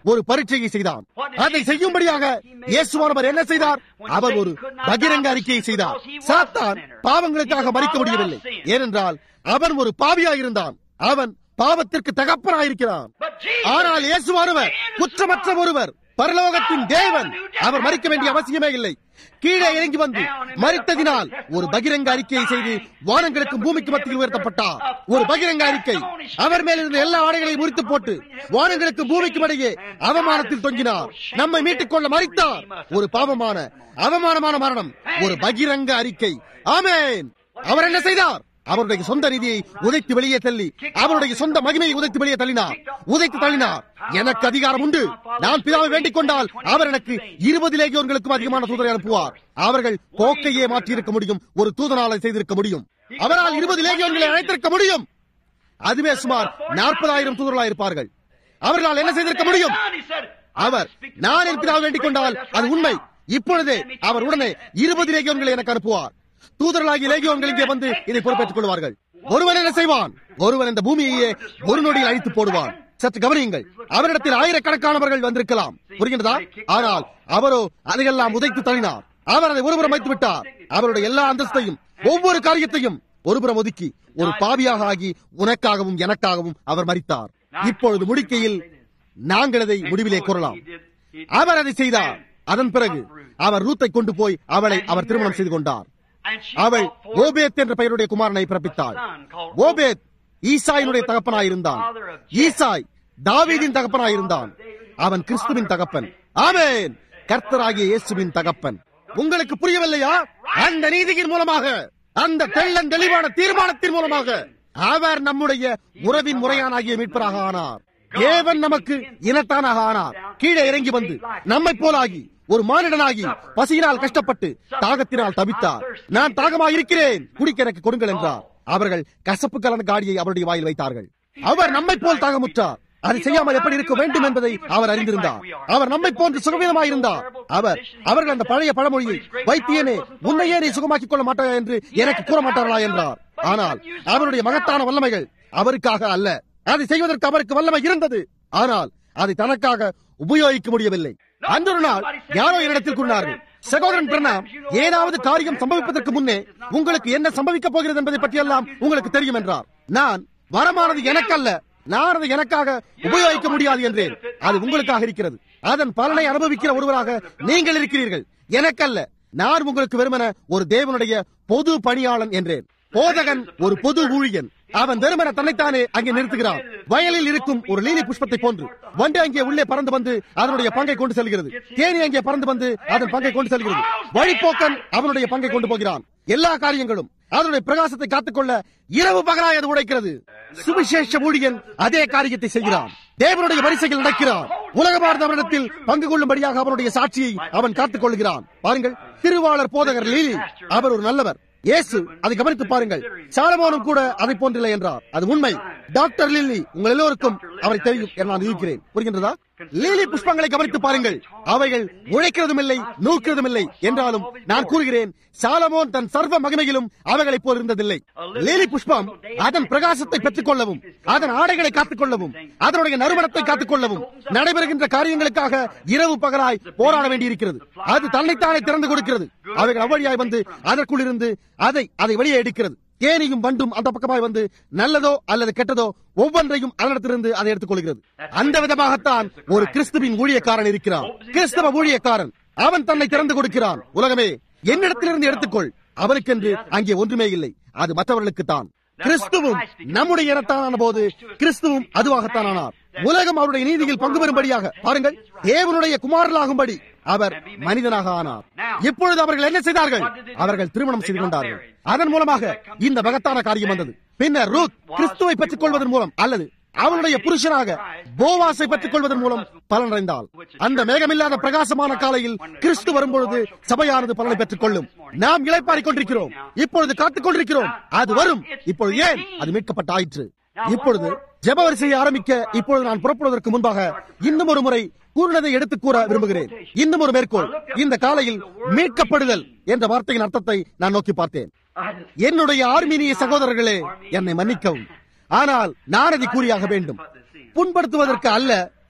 ஒரு பரீட்சையை செய்தான் அதை செய்யும்படியாக இயேசுவானவர் என்ன செய்தார் அவர் ஒரு பகிரங்க அறிக்கையை செய்தார் சாத்தான் பாவங்களுக்காக மறிக்க முடியவில்லை ஏனென்றால் அவன் ஒரு பாவியாயிருந்தான் அவன் பாவத்திற்கு தகப்பனாயிருக்கிறான் ஆனால் இயேசுவானவர் குற்றமற்ற ஒருவர் பரலோகத்தின் தேவன் அவர் மறிக்க வேண்டிய அவசியமே இல்லை கீழே இறங்கி வந்து மறித்ததினால் ஒரு பகிரங்க அறிக்கையை செய்து வானங்களுக்கு பூமிக்கு மத்தியில் உயர்த்தப்பட்டார் ஒரு பகிரங்க அறிக்கை அவர் மேல் இருந்த எல்லா ஆடைகளையும் முறித்து போட்டு வானங்களுக்கு பூமிக்கும் இடையே அவமானத்தில் தொங்கினார் நம்மை மீட்டுக் கொள்ள மறித்தார் ஒரு பாவமான அவமானமான மரணம் ஒரு பகிரங்க அறிக்கை ஆமேன் அவர் என்ன செய்தார் அவருடைய சொந்த நிதியை உதைத்து வெளியே தள்ளி அவருடைய சொந்த மகிமையை உதைத்து வெளியே தள்ளினார் உதைத்து தள்ளினார் எனக்கு அதிகாரம் உண்டு நான் பிதாவை வேண்டிக் கொண்டால் அவர் எனக்கு இருபது லேகியோன்களுக்கும் அதிகமான தூதரை அனுப்புவார் அவர்கள் போக்கையே மாற்றியிருக்க முடியும் ஒரு தூதனாலை செய்திருக்க முடியும் அவரால் இருபது லேகியோன்களை அழைத்திருக்க முடியும் அதுவே சுமார் நாற்பதாயிரம் தூதர்களாக இருப்பார்கள் அவர்களால் என்ன செய்திருக்க முடியும் அவர் நான் என் பிதாவை வேண்டிக் கொண்டால் அது உண்மை இப்பொழுதே அவர் உடனே இருபது லேகியோன்களை எனக்கு அனுப்புவார் தூதர்களாகிய லேகியோன்கள் இங்கே வந்து இதை பொறுப்பேற்றுக் கொள்வார்கள் ஒருவன் என்ன செய்வான் ஒருவன் இந்த பூமியையே ஒரு நொடியில் அழித்து போடுவான் சற்று கவனியுங்கள் அவரிடத்தில் ஆயிரக்கணக்கானவர்கள் வந்திருக்கலாம் புரிகின்றதா ஆனால் அவரோ அதையெல்லாம் உதைத்து தள்ளினார் அவர் அதை ஒருபுறம் வைத்து விட்டார் அவருடைய எல்லா அந்தஸ்தையும் ஒவ்வொரு காரியத்தையும் ஒருபுறம் ஒதுக்கி ஒரு பாவியாக ஆகி உனக்காகவும் எனக்காகவும் அவர் மறித்தார் இப்பொழுது முடிக்கையில் நாங்கள் அதை முடிவிலே கூறலாம் அவர் அதை செய்தார் அதன் பிறகு அவர் ரூத்தை கொண்டு போய் அவளை அவர் திருமணம் செய்து கொண்டார் அவள் ஓபேத் என்ற பெயருடைய குமாரனை பிறப்பித்தாள் ஓபேத் ஈசாயினுடைய தகப்பனாயிருந்தான் ஈசாய் தாவீதின் தகப்பனாயிருந்தான் அவன் கிறிஸ்துவின் தகப்பன் ஆமேன் கர்த்தராகிய இயேசுவின் தகப்பன் உங்களுக்கு புரியவில்லையா அந்த நீதியின் மூலமாக அந்த தெள்ளன் தெளிவான தீர்மானத்தின் மூலமாக அவர் நம்முடைய உறவின் முறையானாகிய மீட்பராக ஆனார் தேவன் நமக்கு இனத்தானாக ஆனார் கீழே இறங்கி வந்து நம்மை போலாகி ஒரு மானிடனாகி பசியினால் கஷ்டப்பட்டு தாகத்தினால் தவித்தார் நான் தாகமாக இருக்கிறேன் குடிக்க எனக்கு கொடுங்கள் என்றார் அவர்கள் கசப்பு கலந்த காடியை அவருடைய வாயில் வைத்தார்கள் அவர் நம்மை போல் தாகமுற்றார் அதை செய்யாமல் எப்படி இருக்க வேண்டும் என்பதை அவர் அறிந்திருந்தார் அவர் நம்மை போன்று சுகவீனமாக இருந்தார் அவர் அவர்கள் அந்த பழைய பழமொழியை வைத்தியனே உன்னையே நீ சுகமாக்கிக் கொள்ள மாட்டாயா என்று எனக்கு கூற மாட்டார்களா என்றார் ஆனால் அவருடைய மகத்தான வல்லமைகள் அவருக்காக அல்ல அதை செய்வதற்கு அவருக்கு வல்லமை இருந்தது ஆனால் அதை தனக்காக உபயோகிக்க முடியவில்லை அன்று ஒரு நாள் யாரோ என்னிடத்தில் கூறினார்கள் சகோதரன் பிரணாம் ஏதாவது காரியம் சம்பவிப்பதற்கு முன்னே உங்களுக்கு என்ன சம்பவிக்கப் போகிறது என்பதை பற்றியெல்லாம் உங்களுக்கு தெரியும் என்றார் நான் வரமானது எனக்கல்ல நான் அதை எனக்காக உபயோகிக்க முடியாது என்றேன் அது உங்களுக்காக இருக்கிறது அதன் பலனை அனுபவிக்கிற ஒருவராக நீங்கள் இருக்கிறீர்கள் எனக்கல்ல நான் உங்களுக்கு வெறுமன ஒரு தேவனுடைய பொது பணியாளன் என்றேன் போதகன் ஒரு பொது ஊழியன் அவன் வெறுமன தன்னைத்தானே அங்கே நிறுத்துகிறான் வயலில் இருக்கும் ஒரு லீலி புஷ்பத்தை போன்று வண்டு அங்கே உள்ளே பறந்து வந்து அதனுடைய பங்கை கொண்டு செல்கிறது தேனி அங்கே பறந்து வந்து அதன் பங்கை கொண்டு செல்கிறது வழிப்போக்கன் அவனுடைய பங்கை கொண்டு போகிறான் எல்லா காரியங்களும் அதனுடைய பிரகாசத்தை காத்துக்கொள்ள இரவு பகலாய் அது உடைக்கிறது சுவிசேஷ ஊழியன் அதே காரியத்தை செய்கிறான் தேவனுடைய வரிசையில் நடக்கிறான் உலகமார்ந்தவரிடத்தில் பங்கு கொள்ளும்படியாக அவனுடைய சாட்சியை அவன் காத்துக் கொள்கிறான் பாருங்கள் திருவாளர் போதகர் லீலி அவர் ஒரு நல்லவர் இயேசு அதை கவனித்து பாருங்கள் சாலமோனும் கூட அதை போன்றில்லை என்றார் அது உண்மை டாக்டர் லில்லி உங்கள் எல்லோருக்கும் அவரை தெரியும் என நான் இருக்கிறேன் புரிகின்றதா லீலி புஷ்பங்களை கவனித்து பாருங்கள் அவைகள் உழைக்கிறதும் இல்லை நூக்கிறதும் இல்லை என்றாலும் நான் கூறுகிறேன் சாலமோன் தன் சர்வ மகிமையிலும் அவைகளைப் போல் இருந்ததில்லை லீலி புஷ்பம் அதன் பிரகாசத்தை பெற்றுக் கொள்ளவும் அதன் ஆடைகளை காத்துக் கொள்ளவும் அதனுடைய நறுமணத்தை காத்துக் கொள்ளவும் நடைபெறுகின்ற காரியங்களுக்காக இரவு பகலாய் போராட வேண்டியிருக்கிறது அது தன்னைத்தானே திறந்து கொடுக்கிறது அவைகள் அவ்வழியாய் வந்து அதற்குள் இருந்து அதை அதை வெளியே எடுக்கிறது தேனியும் வண்டும் அந்த பக்கமாய் வந்து நல்லதோ அல்லது கெட்டதோ ஒவ்வொன்றையும் அதனிடத்திலிருந்து அதை எடுத்துக் கொள்கிறது அந்த விதமாகத்தான் ஒரு கிறிஸ்துவின் ஊழியக்காரன் இருக்கிறான் கிறிஸ்தவ ஊழியக்காரன் அவன் தன்னை திறந்து கொடுக்கிறான் உலகமே என்னிடத்திலிருந்து எடுத்துக்கொள் அவனுக்கென்று அங்கே ஒன்றுமே இல்லை அது மற்றவர்களுக்கு தான் கிறிஸ்துவும் நம்முடைய இனத்தான போது கிறிஸ்துவும் அதுவாகத்தான் ஆனார் உலகம் அவருடைய நீதியில் பங்கு பெறும்படியாக பாருங்கள் தேவனுடைய குமாரலாகும்படி அவர் மனிதனாக ஆனார் இப்பொழுது அவர்கள் என்ன செய்தார்கள் அவர்கள் திருமணம் செய்து கொண்டார்கள் அதன் மூலமாக இந்த மகத்தான காரியம் வந்தது பின்னர் ரூத் கிறிஸ்துவை பெற்றுக் கொள்வதன் மூலம் அல்லது அவளுடைய புருஷனாக போவாசை பெற்றுக் கொள்வதன் மூலம் பலனடைந்தாள் அந்த மேகமில்லாத பிரகாசமான காலையில் கிறிஸ்து வரும்பொழுது சபையானது பலனை பெற்றுக் கொள்ளும் நாம் இளைப்பாறிக் கொண்டிருக்கிறோம் இப்பொழுது காத்துக் கொண்டிருக்கிறோம் அது வரும் இப்பொழுது ஏன் அது மீட்கப்பட்ட ஆயிற்று இப்பொழுது ஜெப வரிசையை ஆரம்பிக்க இப்பொழுது நான் புறப்படுவதற்கு முன்பாக இன்னும் ஒரு முறை கூறினதை எடுத்துக் கூற விரும்புகிறேன் இன்னும் ஒரு மேற்கோள் இந்த காலையில் மீட்கப்படுதல் என்ற வார்த்தையின் அர்த்தத்தை நான் நோக்கி பார்த்தேன் என்னுடைய ஆர்மீனிய சகோதரர்களே என்னை மன்னிக்கவும் ஆனால் நான் அதை கூறியாக வேண்டும் புண்படுத்துவதற்கு அல்ல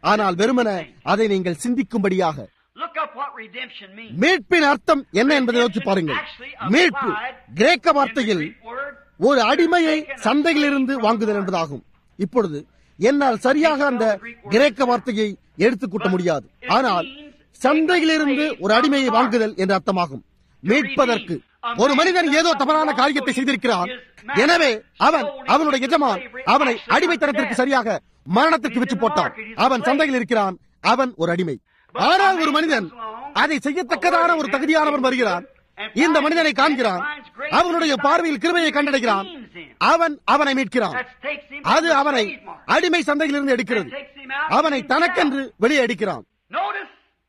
ஆனால் வெறுமன அதை நீங்கள் சிந்திக்கும்படியாக Look up what redemption means. மீட்பின் அர்த்தம் என்ன என்பதை நோக்கி பாருங்கள் மீட்பு கிரேக்க வார்த்தையில் ஒரு அடிமையை சந்தையிலிருந்து வாங்குதல் என்பதாகும் இப்பொழுது என்னால் சரியாக அந்த கிரேக்க வார்த்தையை எடுத்துக் கூட்ட முடியாது ஆனால் சந்தையிலிருந்து ஒரு அடிமையை வாங்குதல் என்ற அர்த்தமாகும் மீட்பதற்கு ஒரு மனிதன் ஏதோ தவறான காரியத்தை செய்திருக்கிறான் எனவே அவன் அவனுடைய எஜமான் அவனை அடிமைத்தனத்திற்கு சரியாக மரணத்திற்கு விற்று போட்டான் அவன் சந்தையில் இருக்கிறான் அவன் ஒரு அடிமை ஆனால் ஒரு மனிதன் அதை செய்யத்தக்கதான ஒரு தகுதியானவன் வருகிறான் இந்த மனிதனை காண்கிறான் அவனுடைய பார்வையில் கிருமையை கண்டடைகிறான் அவன் அவனை மீட்கிறான் அது அவனை அடிமை சந்தையிலிருந்து எடுக்கிறது அவனை தனக்கென்று வெளியே அடிக்கிறான் Notice,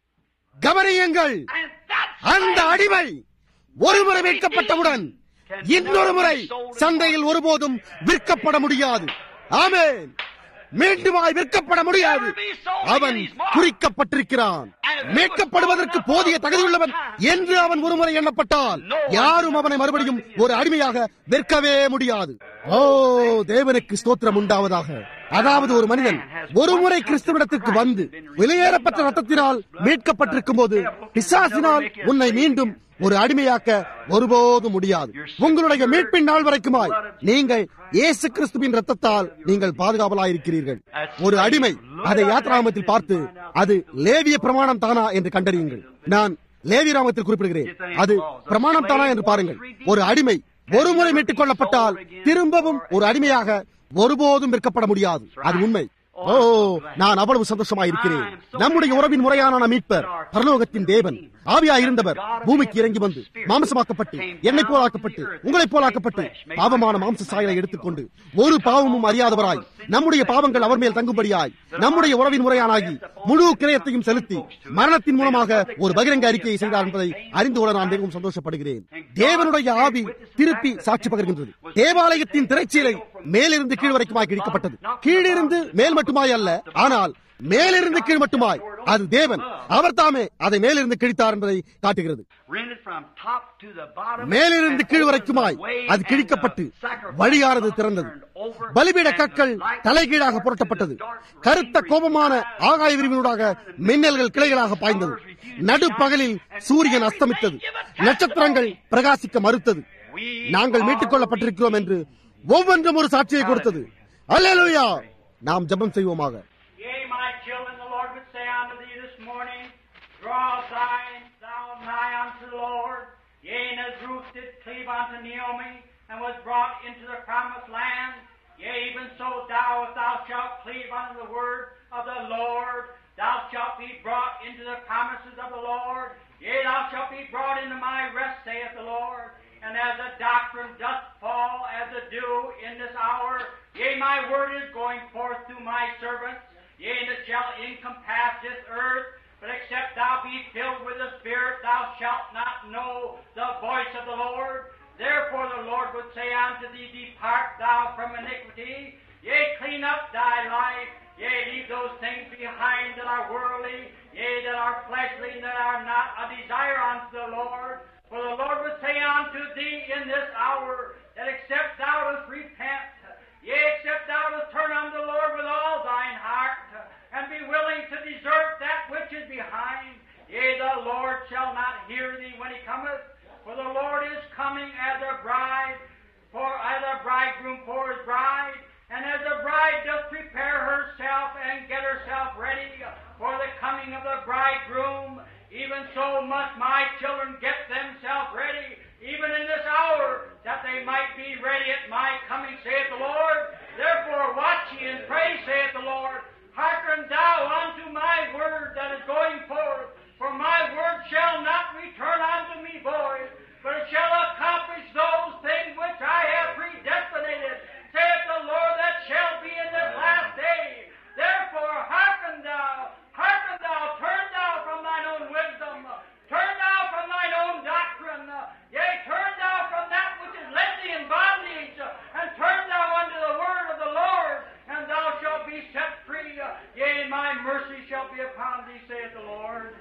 கவனியுங்கள் and that's அந்த அடிமை ஒரு முறை மீட்கப்பட்டவுடன் இன்னொரு முறை சந்தையில் ஒருபோதும் விற்கப்பட முடியாது ஆமென் மீண்டுமாய் விற்கப்பட முடியாது அவன் குறிக்கப்பட்டிருக்கிறான் மீட்கப்படுவதற்கு போதிய தகுதியுள்ளவன் என்று அவன் ஒருமுறை எண்ணப்பட்டால் யாரும் அவனை மறுபடியும் ஒரு அடிமையாக விற்கவே முடியாது ஓ தேவனுக்கு ஸ்தோத்திரம் உண்டாவதாக அதாவது ஒரு மனிதன் ஒரு முறை கிறிஸ்துவிடத்திற்கு வந்து வெளியேறப்பட்ட ரத்தத்தினால் மீட்கப்பட்டிருக்கும் போது பிசாசினால் உன்னை மீண்டும் ஒரு அடிமையாக்க ஒருபோதும் முடியாது உங்களுடைய மீட்பின் நாள் வரைக்குமாய் நீங்கள் இயேசு கிறிஸ்துவின் ரத்தத்தால் நீங்கள் பாதுகாவலாயிருக்கிறீர்கள் ஒரு அடிமை அதை யாத்ராமத்தில் பார்த்து அது லேவிய பிரமாணம் தானா என்று கண்டறியுங்கள் நான் லேவி ராமத்தில் குறிப்பிடுகிறேன் அது பிரமாணம் தானா என்று பாருங்கள் ஒரு அடிமை ஒரு முறை மீட்டுக் கொள்ளப்பட்டால் திரும்பவும் ஒரு அடிமையாக ஒருபோதும் விற்கப்பட முடியாது அது உண்மை ஓ நான் அவ்வளவு சந்தோஷமா இருக்கிறேன் நம்முடைய உறவின் முறையான மீட்பர் பரலோகத்தின் தேவன் ஆவியா இருந்தவர் பூமிக்கு இறங்கி வந்து மாம்சமாக்கப்பட்டு என்னை போலாக்கப்பட்டு உங்களை போலாக்கப்பட்டு பாவமான மாம்ச சாயலை எடுத்துக்கொண்டு ஒரு பாவமும் அறியாதவராய் நம்முடைய பாவங்கள் அவர் மேல் தங்கும்படியாய் நம்முடைய உறவின் முறையானாகி முழு கிரயத்தையும் செலுத்தி மரணத்தின் மூலமாக ஒரு பகிரங்க அறிக்கையை செய்தார் என்பதை அறிந்து கொள்ள நான் மிகவும் சந்தோஷப்படுகிறேன் தேவனுடைய ஆவி திருப்பி சாட்சி பகிர்கின்றது தேவாலயத்தின் திரைச்சீலை மேலிருந்து கீழ் வரைக்குமாய் கிழிக்கப்பட்டது கீழிருந்து மேல் மட்டுமாய் அல்ல ஆனால் மேலிருந்து கீழ் மட்டுமாய் அது தேவன் அவர் தாமே அதை மேலிருந்து கிழித்தார் என்பதை காட்டுகிறது rented from top to the bottom. மேலிருந்து கீழ் வரைக்குமாய் அது கிழிக்கப்பட்டு வழியானது திறந்தது பலிபீட கற்கள் தலைகீழாக புரட்டப்பட்டது கருத்த கோபமான ஆகாய விரிவினூடாக மின்னல்கள் கிளைகளாக பாய்ந்தது நடுப்பகலில் சூரியன் அஸ்தமித்தது நட்சத்திரங்கள் பிரகாசிக்க மறுத்தது நாங்கள் மீட்டுக் கொள்ளப்பட்டிருக்கிறோம் என்று ஒவ்வொன்றும் ஒரு சாட்சியை கொடுத்தது அல்லேலூயா நாம் ஜெபம் செய்வோமாக Yea, my children, the Lord would say unto thee this morning, Draw thine thou nigh unto the Lord. Yea, and as Ruth did cleave unto Naomi, and was brought into the promised land, yea, even so thou, if thou shalt cleave unto the word of the Lord, thou shalt be brought into the promises of the Lord. Yea, thou shalt be brought into my rest, saith the Lord. And as the doctrine doth fall as the dew in this hour, yea, my word is going forth to my servants. Yea, and it shall encompass this earth, but except thou be filled with the Spirit, thou shalt not know the voice of the Lord. Therefore the Lord would say unto thee, Depart thou from iniquity, yea, clean up thy life, yea, leave those things behind that are worldly, yea, that are fleshly, and that are not a desire unto the Lord. For the Lord would say unto thee in this hour, that except thou dost repent, Yea, except thou dost turn unto the Lord with all thine heart, and be willing to desert that which is behind. Yea, the Lord shall not hear thee when he cometh, for the Lord is coming as a bride, for as a bridegroom for his bride, and as the bride doth prepare herself and get herself ready for the coming of the bridegroom, even so must my children get themselves ready, even in this hour, that they might be ready at my coming, saith the Lord. Therefore watch ye and pray, saith the Lord. Hearken thou unto my word that is going forth, for my word shall not return unto me void, but it shall accomplish those things which I have predestinated, saith the Lord, that shall be in this last day. Therefore hearken thou, hearken thou, turn thou from thine own wisdom, turn thou from thine own doctrine, yea, turn thou from that which is led thee in bondage, and turn thou unto the word of the Lord, and thou shalt be set free. Yea, my mercy shall be upon thee, saith the Lord.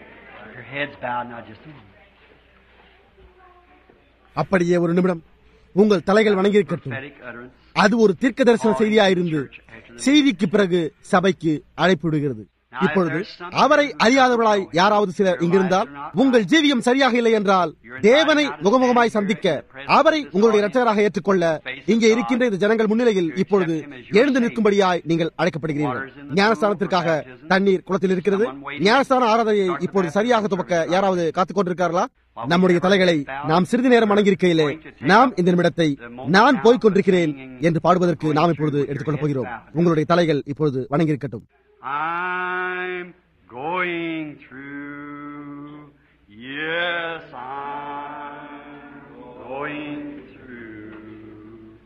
Your head's bowed now just a moment. அப்படியே ஒரு நிமிடம் உங்கள் தலைகள் வணங்கியிருக்கட்டும் prophetic utterance. அது ஒரு தீர்க்க தரிசன செய்தியாயிருந்து செய்திக்கு பிறகு சபைக்கு அழைப்பு விடுகிறது இப்பொழுது அவரை அறியாதவர்களாய் யாராவது சிலர் இங்கிருந்தால் உங்கள் ஜீவியம் சரியாக இல்லை என்றால் தேவனை முகமுகமாய் சந்திக்க அவரை உங்களுடைய இரட்சகராக ஏற்றுக்கொள்ள இங்கே இருக்கின்ற இந்த ஜனங்கள் முன்னிலையில் இப்பொழுது எழுந்து நிற்கும்படியாய் நீங்கள் அழைக்கப்படுகிறீர்கள் ஞானஸ்தானத்திற்காக தண்ணீர் குளத்தில் இருக்கிறது ஞானஸ்தான ஆராதனையை இப்பொழுது சரியாக துவக்க யாராவது காத்துக் கொண்டிருக்கார்களா நம்முடைய தலைகளை நாம் சிறிது நேரம் வணங்கியிருக்கையிலே நாம் இந்த நிமிடத்தை நான் போய்க் கொண்டிருக்கிறேன் என்று பாடுவதற்கு நாம் இப்பொழுது எடுத்துக்கொள்ளப் போகிறோம் உங்களுடைய தலைகள் இப்பொழுது வணங்கியிருக்கட்டும் I'm going through. Yes, I'm going through.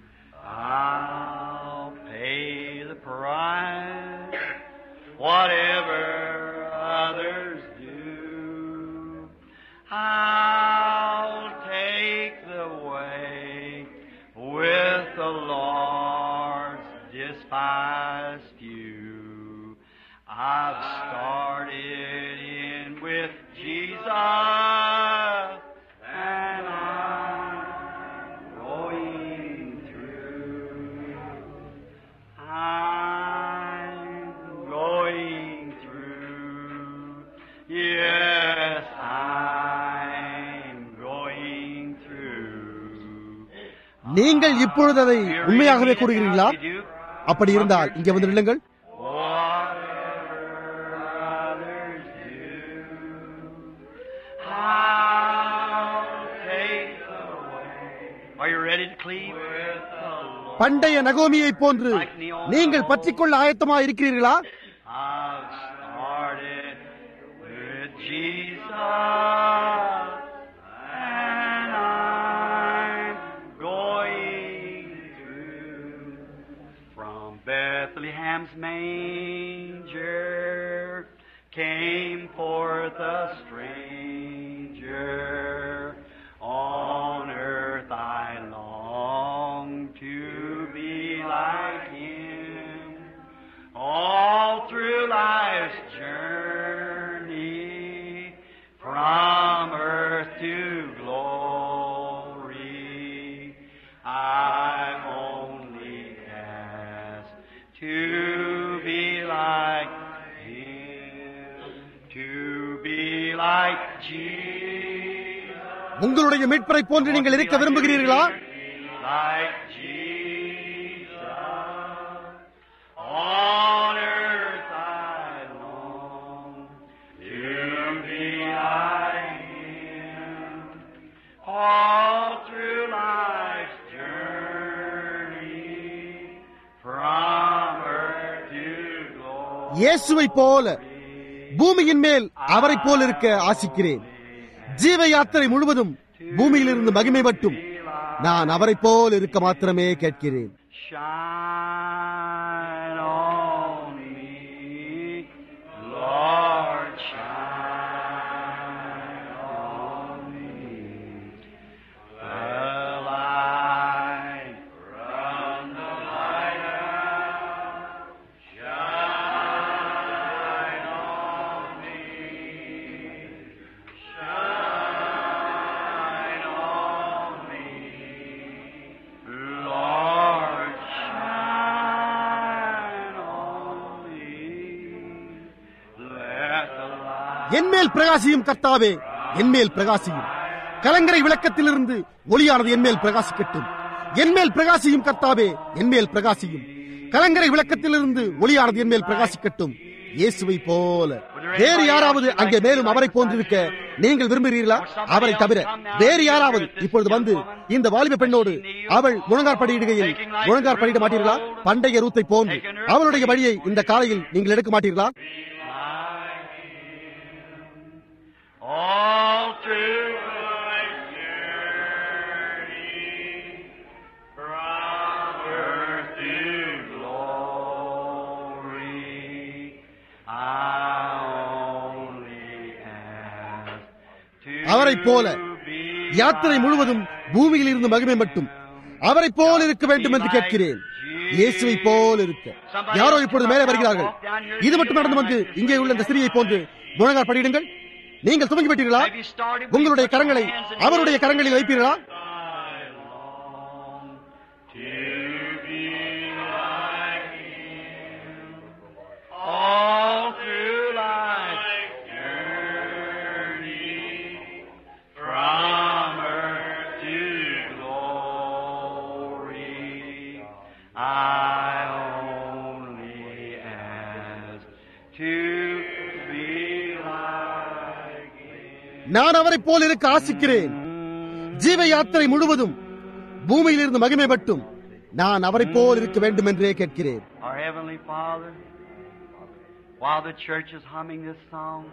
I'll pay the price, whatever others do. I'll take the way with the Lord's despised few. I've started in with Jesus, and I'm going through. I'm going through. Yes, I'm going through. நீங்கள் இப்பொழுது அதை You're உண்மையாகவே reading it கூறுகிறீர்களா now, you do? அப்படி இருந்தால் இங்கே வந்து நில்லுங்கள் Whatever others do, I'll take the way. Are you ready to cleave? With the Lord. பண்டைய நகோமியை போன்று நீங்கள் பற்றிக்கொள்ள ஆயத்தமா இருக்கிறீர்களா I've started with Jesus, and I'm going through from Bethlehem's manger came forth a stranger. On earth I long to be like him. All through life's journey, from earth to glory, I'm only cast to be like Him, to be like Jesus. உங்களுடைய மீட்பரை போன்று நீங்கள் இருக்க விரும்புகிறீர்களா Like Jesus, on earth I long to be like Him. All through life's journey, from earth to glory. இயேசுவை போல பூமியின் மேல் அவரை போல் இருக்க ஆசிக்கிறேன் ஜீவ யாத்திரை முழுவதும் பூமியிலிருந்து மகிமை மட்டும் நான் அவரை போல் இருக்க மாத்திரமே கேட்கிறேன் Shine on me, Lord, shine on me. The light from the lighthouse, shine on me, shine on me. Lord, shine on me. Let the light என்மேல் பிரகாசியும் கர்த்தாவே என்மேல் பிரகாசியும் கலங்கரை விளக்கத்திலிருந்து ஒளியானது என்மேல் பிரகாசிக்கட்டும் என்மேல் பிரகாசியும் கர்த்தாவே என்மேல் பிரகாசியும் கலங்கரை விளக்கத்திலிருந்து ஒளியானது என்மேல் பிரகாசிக்கட்டும் இயேசுவை போல வேறு யாராவது அங்கே மேலும் அவரை போன்றிருக்க நீங்கள் விரும்புகிறீர்களா அவரை தவிர வேறு யாராவது இப்பொழுது வந்து இந்த வாலிப பெண்ணோடு அவள் முழங்கார் படியிடுகையில் முழங்கார் படியிட மாட்டீர்களா பண்டைய ரூத்தை போன்று அவளுடைய வழியை இந்த காலையில் நீங்கள் எடுக்க மாட்டீர்களா all through my journey from earth to glory. I only ask to அவரைப் போல be யாத்திரை முழுவதும் பூமியில் இருந்து மகிமை மட்டும் அவரை போல் இருக்க வேண்டும் என்று கேட்கிறேன் இயேசுவை போல் இருக்க யாரோ இப்பொழுது மேலே வருகிறார்கள் இது மட்டும் நடந்து வந்து இங்கே உள்ள இந்த சிறியை போன்று முழங்கார் படியிடுங்கள் நீங்கள் துவங்கி விட்டீர்களா Have you started? உங்களுடைய கரங்களை அவருடைய கரங்களில் வைப்பீர்களா I long to be like Him. நான் அவரைப் போல் இருக்க ஆசிக்கிறேன் ஜீவ யாத்திரை முழுவதும் பூமியிலிருந்து மகிமை மட்டும் நான் அவரைப் போல் இருக்க வேண்டும் என்றே கேட்கிறேன் Our Heavenly Father, while the church is humming this song,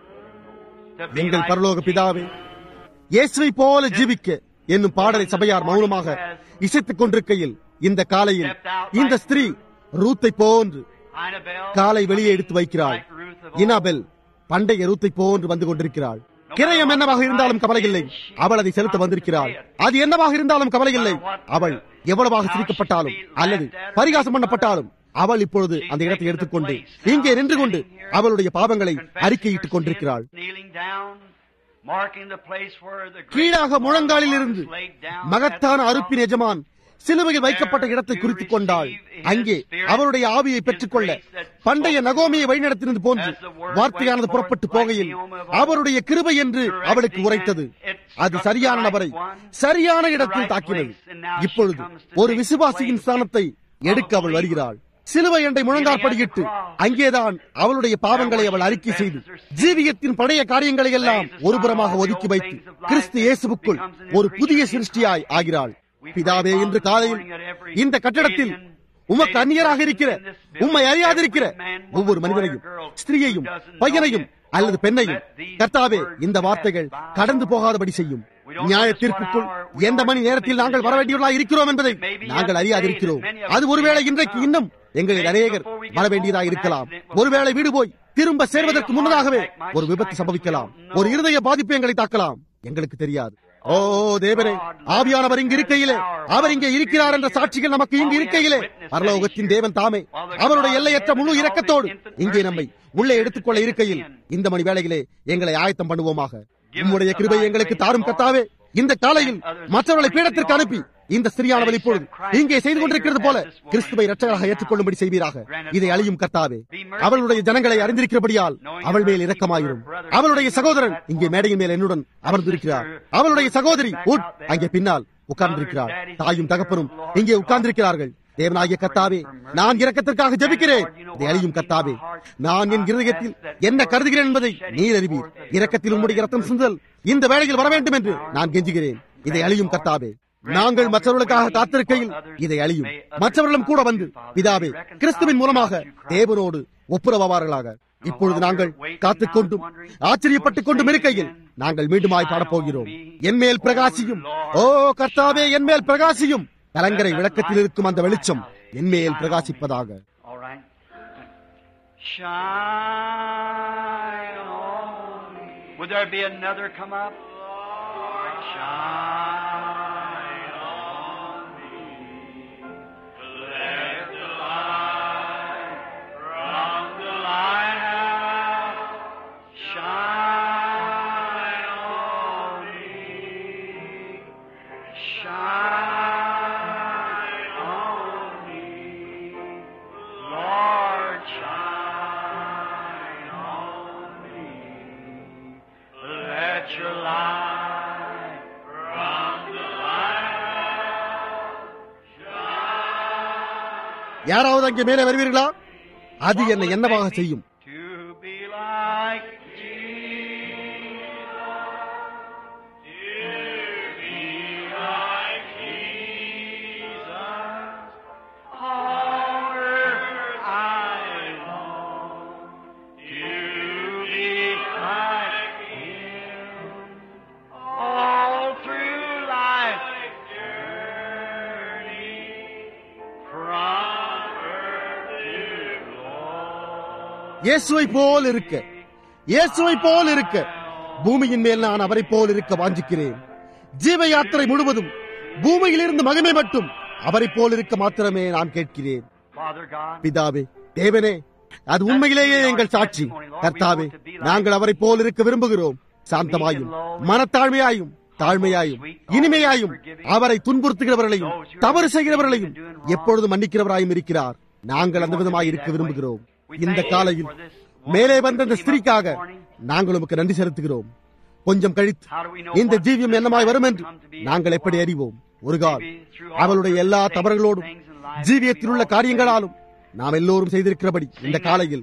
to be எங்கள் like பரலோக பிதாவே இயேசுவை போல ஜீவிக்க என்னும் பாடலை சபையார் மௌனமாக இசைத்துக் கொண்டிருக்கையில் இந்த காலையில் இந்த ஸ்திரீ ரூத்தை போன்று Annabelle, காலை வெளியே எடுத்து வைக்கிறாள் like Ruth of இனாபெல் பண்டைய ரூத்தை போன்று வந்து கொண்டிருக்கிறாள் கிரயம் என்னவாக இருந்தாலும் கவலை இல்லை அவள் அதை செலுத்த வந்திருக்கிறாள் அது என்னவாக இருந்தாலும் கவலை இல்லை அவள் எவ்வளவாக சிரிக்கப்பட்டாலும் அல்லது பரிகாசம் பண்ணப்பட்டாலும் அவள் இப்பொழுது அந்த இடத்தை எடுத்துக்கொண்டு இங்கே நின்று கொண்டு அவளுடைய பாவங்களை அறிக்கையிட்டுக் கொண்டிருக்கிறாள் kneeling down, marking the place where the great கீழாக முழங்காலில் இருந்து was laid down மகத்தான at the அறுப்பின் எஜமான் சிலுவையில் வைக்கப்பட்ட இடத்தை குறித்துக் கொண்டாள் அங்கே அவருடைய ஆவியை பெற்றுக்கொள்ள பண்டைய நகோமியை வழிநடத்தினது போன்று வார்த்தையானது புறப்பட்டு போகையில் அவருடைய கிருபை என்று அவளுக்கு உரைத்தது அது சரியான நபரை சரியான இடத்தில் தாக்கினது இப்பொழுது ஒரு விசுவாசியின் ஸ்தானத்தை எடுக்க அவள் வருகிறாள் சிலுவை எண்டை முழங்காற்படியிட்டு அங்கேதான் அவளுடைய பாவங்களை அவள் அறிக்கை செய்து ஜீவியத்தின் பழைய காரியங்களை எல்லாம் ஒருபுறமாக ஒதுக்கி வைத்து கிறிஸ்து இயேசுவுக்குள் ஒரு புதிய சிருஷ்டியாய் ஆகிறாள் பிதாவே இன்று காலையில் இந்த கட்டடத்தில் உமக்கு அந்நியராக இருக்கிற உம்மை அறியாதிருக்கிற ஒவ்வொரு மனிதனையும் ஸ்திரீயையும் பையனையும் அல்லது பெண்ணையும் கர்த்தாவே இந்த வார்த்தைகள் கடந்து போகாதபடி செய்யும் நியாய தீர்ப்புக்குள் எந்த மணி நேரத்தில் நாங்கள் வர வேண்டியவர்களாக இருக்கிறோம் என்பதை நாங்கள் அறியாதிருக்கிறோம் அது ஒருவேளை இன்றைக்கு இன்னும் எங்களில் அநேகர் வர வேண்டியதாக இருக்கலாம் ஒருவேளை வீடு போய் திரும்ப சேர்வதற்கு முன்னதாகவே ஒரு விபத்து சம்பவிக்கலாம் ஒரு இருதய பாதிப்பு எங்களை தாக்கலாம் எங்களுக்கு தெரியாது ஓ தேவரே ஆவியானவர் இங்கு இருக்கையிலே அவர் இங்கே இருக்கிறார் என்ற சாட்சிகள் நமக்கு இங்கு இருக்கையிலே பரலோகத்தின் தேவன் தாமே அவருடைய எல்லையற்ற முழு இரக்கத்தோடு இங்கே நம்மை உள்ளே எடுத்துக்கொள்ள இருக்கையில் இந்த மணி வேளையிலே எங்களை ஆயத்தம் பண்ணுவோமாக உம்முடைய கிருபை எங்களுக்கு தாரும் கத்தாவே இந்த காலையில் மற்றவர்களை பீடத்திற்கு அனுப்பி இந்த ஸ்திரியானவள் இப்பொழுது இங்கே செய்து கொண்டிருக்கிறது போல கிறிஸ்துவை ரட்சகராக ஏற்றுக்கொள்ளும்படி செய்வீராக இதை அழியும் கர்த்தாவே அவளுடைய ஜனங்களை அறிந்திருக்கிறபடியால் அவள் மேல் இரக்கமாயிரும் அவளுடைய சகோதரன் இங்கே மேடையின் மேல் என்னுடன் அமர்ந்திருக்கிறார் அவளுடைய சகோதரி உட் அங்கே பின்னால் உட்கார்ந்திருக்கிறார் தாயும் தகப்பனும் இங்கே உட்கார்ந்திருக்கிறார்கள் தேவனாகிய கத்தாவே நான் இரக்கத்திற்காக ஜெபிக்கிறேன் இதை அழியும் கத்தாவே நான் என் இருதயத்தில் என்ன கருதுகிறேன் என்பதை நீர் அறிவீர் இரக்கத்தில் உம்முடைய ரத்தம் சிந்துதல் இந்த வேளையில் வர வேண்டும் என்று நான் கெஞ்சுகிறேன் இதை அழியும் கத்தாவே நாங்கள் மற்றவர்களுக்காக காத்திருக்கையில் இதை அழியும் மற்றவர்களும் கூட வந்து பிதாவே கிறிஸ்துவின் மூலமாக தேவனோடு ஒப்புரவாவார்களாக இப்பொழுது நாங்கள் காத்துக் கொண்டும் ஆச்சரியப்பட்டுக் கொண்டும் இருக்கையில் நாங்கள் மீண்டுமாய் பாடப்போகிறோம் என் மேல் பிரகாசியும் ஓ கர்த்தாவே என் மேல் பிரகாசியும் கலங்கரை விளக்கத்தில் இருக்கும் அந்த வெளிச்சம் என் மேல் பிரகாசிப்பதாக All right. Shine on me. Would there be another come up? Shine on me. Let the light from the lighthouse shine on me. Shine on me. Lord, shine on me. Let your light from the lighthouse shine. யாராவது அங்கே மேலே வருவீர்களா அது என்னை என்னவாக செய்யும் To be like Jesus. To be like Jesus. On earth I long to be like Him. All through life's journey from earth to glory. இயேசுவை போல் இருக்க இயேசுவை போல் இருக்க பூமியின் மேல் நான் அவரை போல் இருக்க வாஞ்சிக்கிறேன் ஜீவ யாத்திரை முழுவதும் பூமியிலிருந்து மகிமை மட்டும் அவரை போல் இருக்க மாத்திரமே நான் கேட்கிறேன் Father God, பிதாவே தேவனே அது உண்மையிலேயே எங்கள் சாட்சி கர்த்தாவே நாங்கள் அவரை போல் இருக்க விரும்புகிறோம் சாந்தமாயும் மனத்தாழ்மையாயும் தாழ்மையாயும் இனிமையாயும் அவரை துன்புறுத்துகிறவர்களையும் தவறு செய்கிறவர்களையும் எப்பொழுதும் மன்னிக்கிறவராயும் இருக்கிறார் நாங்கள் அந்த விதமாய் இருக்க விரும்புகிறோம் இந்த காலையில் மேலே வந்த இந்த ஸ்திரீக்காக நாங்கள் உமக்கு நன்றி செலுத்துகிறோம் கொஞ்சம் கழித்து இந்த ஜீவியம் என்னமாய் வரும் என்று நாங்கள் எப்படி அறிவோம் ஒரு கால் அவளுடைய எல்லா தவறுகளோடும் ஜீவியத்தில் உள்ள காரியங்களாலும் நாம் எல்லோரும் செய்திருக்கிறபடி இந்த காலையில்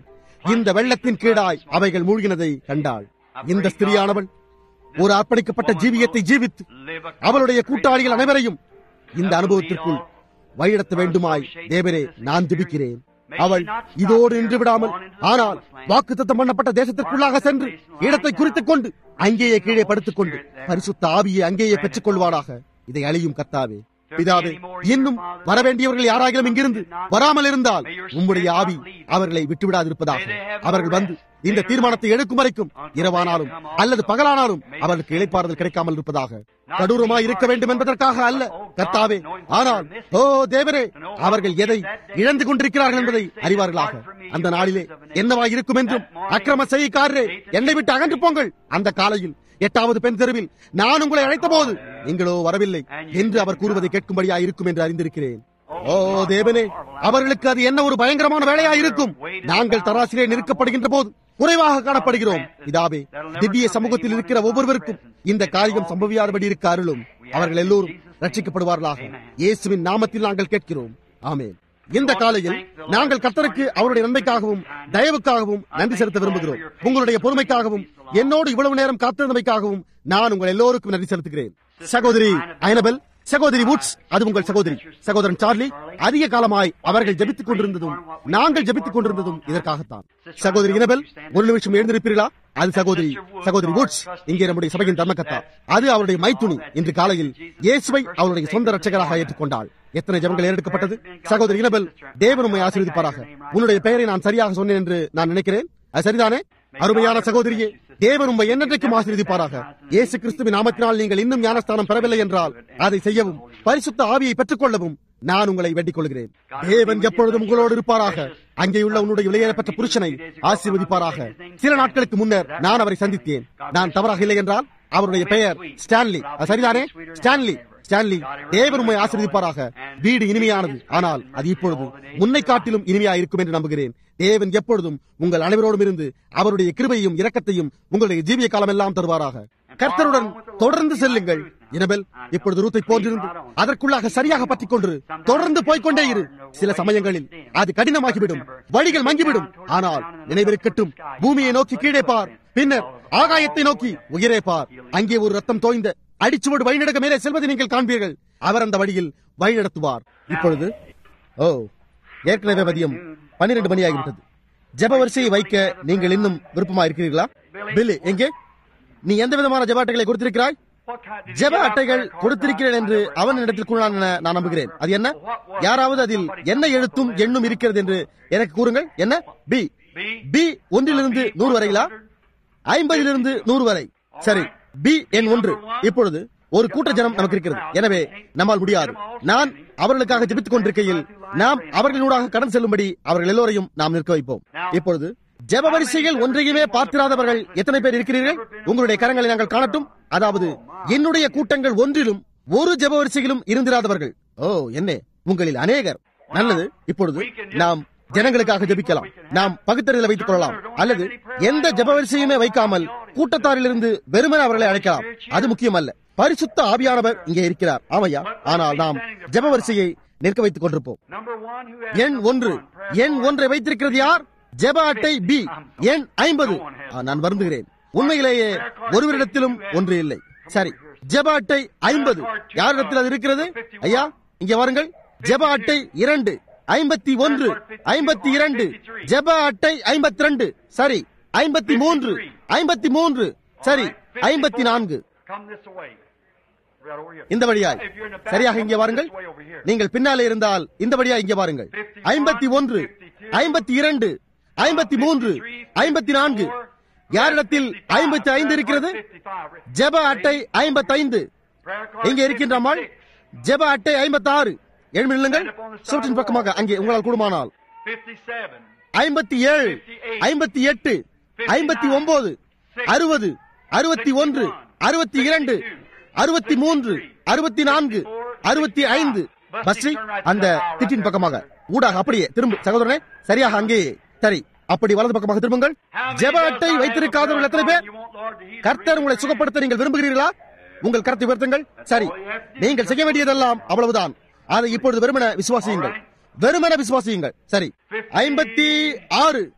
இந்த வெள்ளத்தின் கீழாய் அவைகள் மூழ்கினதை கண்டாள் இந்த ஸ்திரியானவள் ஒரு அர்ப்பணிக்கப்பட்ட ஜீவியத்தை ஜீவித்து அவளுடைய கூட்டாளிகள் அனைவரையும் இந்த அனுபவத்திற்குள் வழிநடத்த வேண்டுமாய் தேவரே நான் ஜெபிக்கிறேன் அவள் இதோடு நின்று விடாமல் ஆனால் வாக்குத்தத்தம் பண்ணப்பட்ட தேசத்திற்குள்ளாக சென்று இடத்தை குறித்துக் கொண்டு அங்கேயே கீழே படுத்துக் கொண்டு பரிசுத்த ஆவியை அங்கேயே பெற்றுக் கொள்வாராக இதை அழியும் கத்தாவே பிதாவே இன்னும் வரவேண்டியவர்கள் யாராகிலும் இங்கிருந்து வராமல் இருந்தால் உம்முடைய ஆவி அவர்களை விட்டுவிடாதிருப்பதாக அவர்கள் வந்து இந்த தீர்மானத்தை எடுக்கும் வரைக்கும் இரவானாலும் அல்லது பகலானாலும் அவர்களுக்கு இழைப்பாறுதல் கிடைக்காமல் இருப்பதாக கடூரமாய் இருக்க வேண்டும் என்பதற்காக அல்ல கர்த்தாவே ஆனால் ஓ தேவரே அவர்கள் எதை இழந்து கொண்டிருக்கிறார்கள் என்பதை அறிவார்களாக அந்த நாளிலே என்னவாய் இருக்கும் என்றும் அக்கிரம செய்யக்காரரே என்னை விட்டு அகன்று போங்கள் அந்த காலையில் எட்டாவது பெண் தெருவில் நான் உங்களை அழைத்த போது நீங்களோ வரவில்லை என்று அவர் கூறுவதை கேட்கும்படியா இருக்கும் என்று அறிந்திருக்கிறேன் ஓ தேவனே அவர்களுக்கு அது என்ன ஒரு பயங்கரமான வேலையா இருக்கும் நாங்கள் தராசிலே நிற்கப்படுகின்ற போது குறைவாக காணப்படுகிறோம் இதாவே திவ்ய சமூகத்தில் இருக்கிற ஒவ்வொருவருக்கும் இந்த காரியம் சம்பவியாதபடி இருக்க அருளும் அவர்கள் எல்லோரும் ரட்சிக்கப்படுவார்களாக இயேசுவின் நாமத்தில் நாங்கள் கேட்கிறோம் ஆமென் இந்த காலையில் நாங்கள் கர்த்தருக்கு அவருடைய நன்மைக்காகவும் தயவுக்காகவும் நன்றி செலுத்த விரும்புகிறோம் உங்களுடைய பொறுமைக்காகவும் என்னோடு இவ்வளவு நேரம் காத்திருந்தமைக்காகவும் நான் உங்கள் எல்லோருக்கும் நன்றி செலுத்துகிறேன் சகோதரி ஐனபெல் சகோதரி வுட்ஸ் அது உங்கள் சகோதரி சகோதரன் சார்லி அதிக காலமாய் அவர்கள் ஜெபித்துக் கொண்டிருந்ததும் நாங்கள் ஜெபித்துக் கொண்டிருந்ததும் இதற்காகத்தான் சகோதரி இனபெல் ஒரு நிமிஷம் எழுந்திருப்பீர்களா அது சகோதரி சகோதரி வுட்ஸ் இங்கே நம்முடைய சபையின் தர்மகத்தா அது அவருடைய மைத்துணி இன்று காலையில் இயேசுவை அவருடைய சொந்த ரட்சகராக ஏற்றுக்கொண்டாள் எத்தனை ஜபங்கள் ஏறெடுக்கப்பட்டது சகோதரி இனபெல் தேவன் உண்மை ஆசீர்வதிப்பாராக உன்னுடைய பெயரை நான் சரியாக சொன்னேன் என்று நான் நினைக்கிறேன் அது சரிதானே அருமையான சகோதரியே தேவன் உண்மை என்னென்றைக்கும் ஆசீர்வதிப்பாராக இயேசு கிறிஸ்துவின் நாமத்தினால் நீங்கள் இன்னும் ஞானஸ்தானம் பெறவில்லை என்றால் அதை செய்யவும் பரிசுத்த ஆவியை பெற்றுக் கொள்ளவும் நான் உங்களை வேண்டிக் கொள்கிறேன் தேவன் எப்பொழுதும் உங்களோடு இருப்பாராக அங்கேயுள்ள உன்னுடைய விலையேறப்பட்ட புருஷனை ஆசீர்வதிப்பாராக சில நாட்களுக்கு முன்னர் நான் அவரை சந்தித்தேன் நான் தவறாக இல்லை என்றால் அவருடைய பெயர் ஸ்டான்லி அது சரிதானே ஸ்டான்லி ஸ்டான்லி தேவன் உண்மை ஆசீர்வதிப்பாராக வீடு இனிமையானது ஆனால் அது இப்பொழுது முன்னை காட்டிலும் இனிமையா இருக்கும் என்று நம்புகிறேன் தேவன் எப்பொழுதும் உங்கள் அனைவரோடும் இருந்து அவருடைய கிருபையும் இரக்கத்தையும் உங்களுடைய ஜீவிய காலம் எல்லாம் தருவாராக கர்த்தருடன் தொடர்ந்து செல்லுங்கள் இனபெல் இப்பொழுது ரூத்தை போன்றிருந்து அதற்குள்ளாக சரியாக பற்றிக் கொண்டு தொடர்ந்து போய்க்கொண்டே இரு சில சமயங்களில் அது கடினமாகிவிடும் வழிகள் மங்கிவிடும் ஆனால் நினைவிருக்கட்டும் பூமியை நோக்கி கீழே பார் பின்னர் ஆகாயத்தை நோக்கி உயரே பார் அங்கே ஒரு ரத்தம் தோய்ந்த அடிச்சுவடு வழிநடக்க மேலே செல்வதை நீங்கள் காண்பீர்கள் அவர் அந்த வழியில் வழிநடத்துவார் இப்பொழுது ஓ ஏற்கனவே மதியம் பன்னிரண்டு மணி ஆகிவிட்டது ஜப வரிசையை வைக்க நீங்கள் இன்னும் விருப்பமா இருக்கிறீர்களா பில்லி எங்கே நீ எந்த விதமான ஜப அட்டைகளை கொடுத்திருக்கிறாய் ஜெப அட்டைகள் கொடுத்திருக்கிறேன் என்று அவன் இடத்தில் நான் நான் நம்புகிறேன் அது என்ன யாராவது அதில் என்ன எழுத்தும் எண்ணும் இருக்கிறது என்று எனக்கு கூறுங்கள் என்ன பி பி ஒன்றிலிருந்து நூறு வரையிலா ஐம்பதிலிருந்து நூறு வரை சரி பி எண் ஒன்று இப்பொழுது ஒரு கூட்ட ஜனம் நமக்கு இருக்கிறது எனவே நம்மால் முடியாது நான் அவர்களுக்காக ஜெபித்துக் கொண்டிருக்கையில் நாம் அவர்களூடாக கடன் செல்லும்படி அவர்கள் எல்லோரையும் நாம் நிற்க வைப்போம் இப்பொழுது ஜெப வரிசைகள் ஒன்றையுமே பார்த்திராதவர்கள் எத்தனை பேர் இருக்கிறீர்கள் உங்களுடைய கரங்களை நாங்கள் காணட்டும் அதாவது என்னுடைய கூட்டங்கள் ஒன்றிலும் ஒரு ஜெப வரிசையிலும் இருந்திராதவர்கள் ஓ என்ன உங்களில் அநேகர் நல்லது இப்பொழுது நாம் ஜனங்களுக்காக ஜெபிக்கலாம் நாம் பகுத்தறிதலை வைத்துக் கொள்ளலாம் அல்லது எந்த ஜெப வரிசையுமே வைக்காமல் கூட்டத்தாரிலிருந்து வெறுமனே அவர்களை அழைக்கலாம் அது முக்கியமல்ல பரிசுத்த ஆவியானவர் இங்கே இருக்கிறார் ஆமையா ஆனால் நாம் ஜெப வரிசையை நிற்க வைத்துக் கொண்டிருப்போம் எண் ஒன்று எண் ஒன்றை வைத்திருக்கிறது யார் ஜெப அட்டை பி எண் ஐம்பது நான் வருந்துகிறேன் உண்மையிலேயே ஒருவரிடத்திலும் ஒன்று இல்லை சரி ஜெப அட்டை ஐம்பது யாரிடத்தில் அது இருக்கிறது ஐயா இங்கே வாருங்கள் ஜெப அட்டை இரண்டு ஐம்பத்தி ஒன்று ஐம்பத்தி இரண்டு ஜெப அட்டை ஐம்பத்தி ரெண்டு சரி ஐம்பத்தி மூன்று ஐம்பத்தி மூன்று சரி ஐம்பத்தி நான்கு இந்த வழியாய் சரியாக இங்கே வாருங்கள் நீங்கள் பின்னாலே இருந்தால் இந்த வழியா இங்கே வாருங்கள் ஐம்பத்தி ஒன்று ஐம்பத்தி இரண்டு ஐம்பத்தி மூன்று ஐம்பத்தி நான்கு யாரிடத்தில் ஐம்பத்தி ஐந்து இருக்கிறது ஜெப அட்டை ஐம்பத்தி ஐந்து இங்கே இருக்கின்றமாள் ஜெப அட்டை ஐம்பத்தி ஆறு எழுமி நில்லுங்கள் சுவற்றின் பக்கமாக அங்கே உங்களால் கூடுமானால் ஐம்பத்தி ஏழு ஐம்பத்தி எட்டு ஐம்பத்தி ஒன்பது அறுபது அறுபத்தி ஒன்று அறுபத்தி இரண்டு அறுபத்தி மூன்று அறுபத்தி நான்கு அறுபத்தி ஐந்து பஸ்ரீ அந்த திட்டின் பக்கமாக ஊடாக அப்படியே திரும்ப சகோதரனே சரியாக அங்கேயே சரி அப்படி வலது பக்கமாக திரும்புங்கள் ஜெப அட்டை வைத்திருக்காதவர்கள் எத்தனை பேர் கர்த்தர் உங்களை சுகப்படுத்த நீங்கள் விரும்புகிறீர்களா உங்கள் கருத்தை உயர்த்துங்கள் சரி நீங்கள் செய்ய வேண்டியதெல்லாம் அவ்வளவுதான் அதை இப்பொழுது வெறுமன விசுவாசியுங்கள் வெறுமன விசுவாசியுங்கள் சரி ஐம்பத்தி ஆறு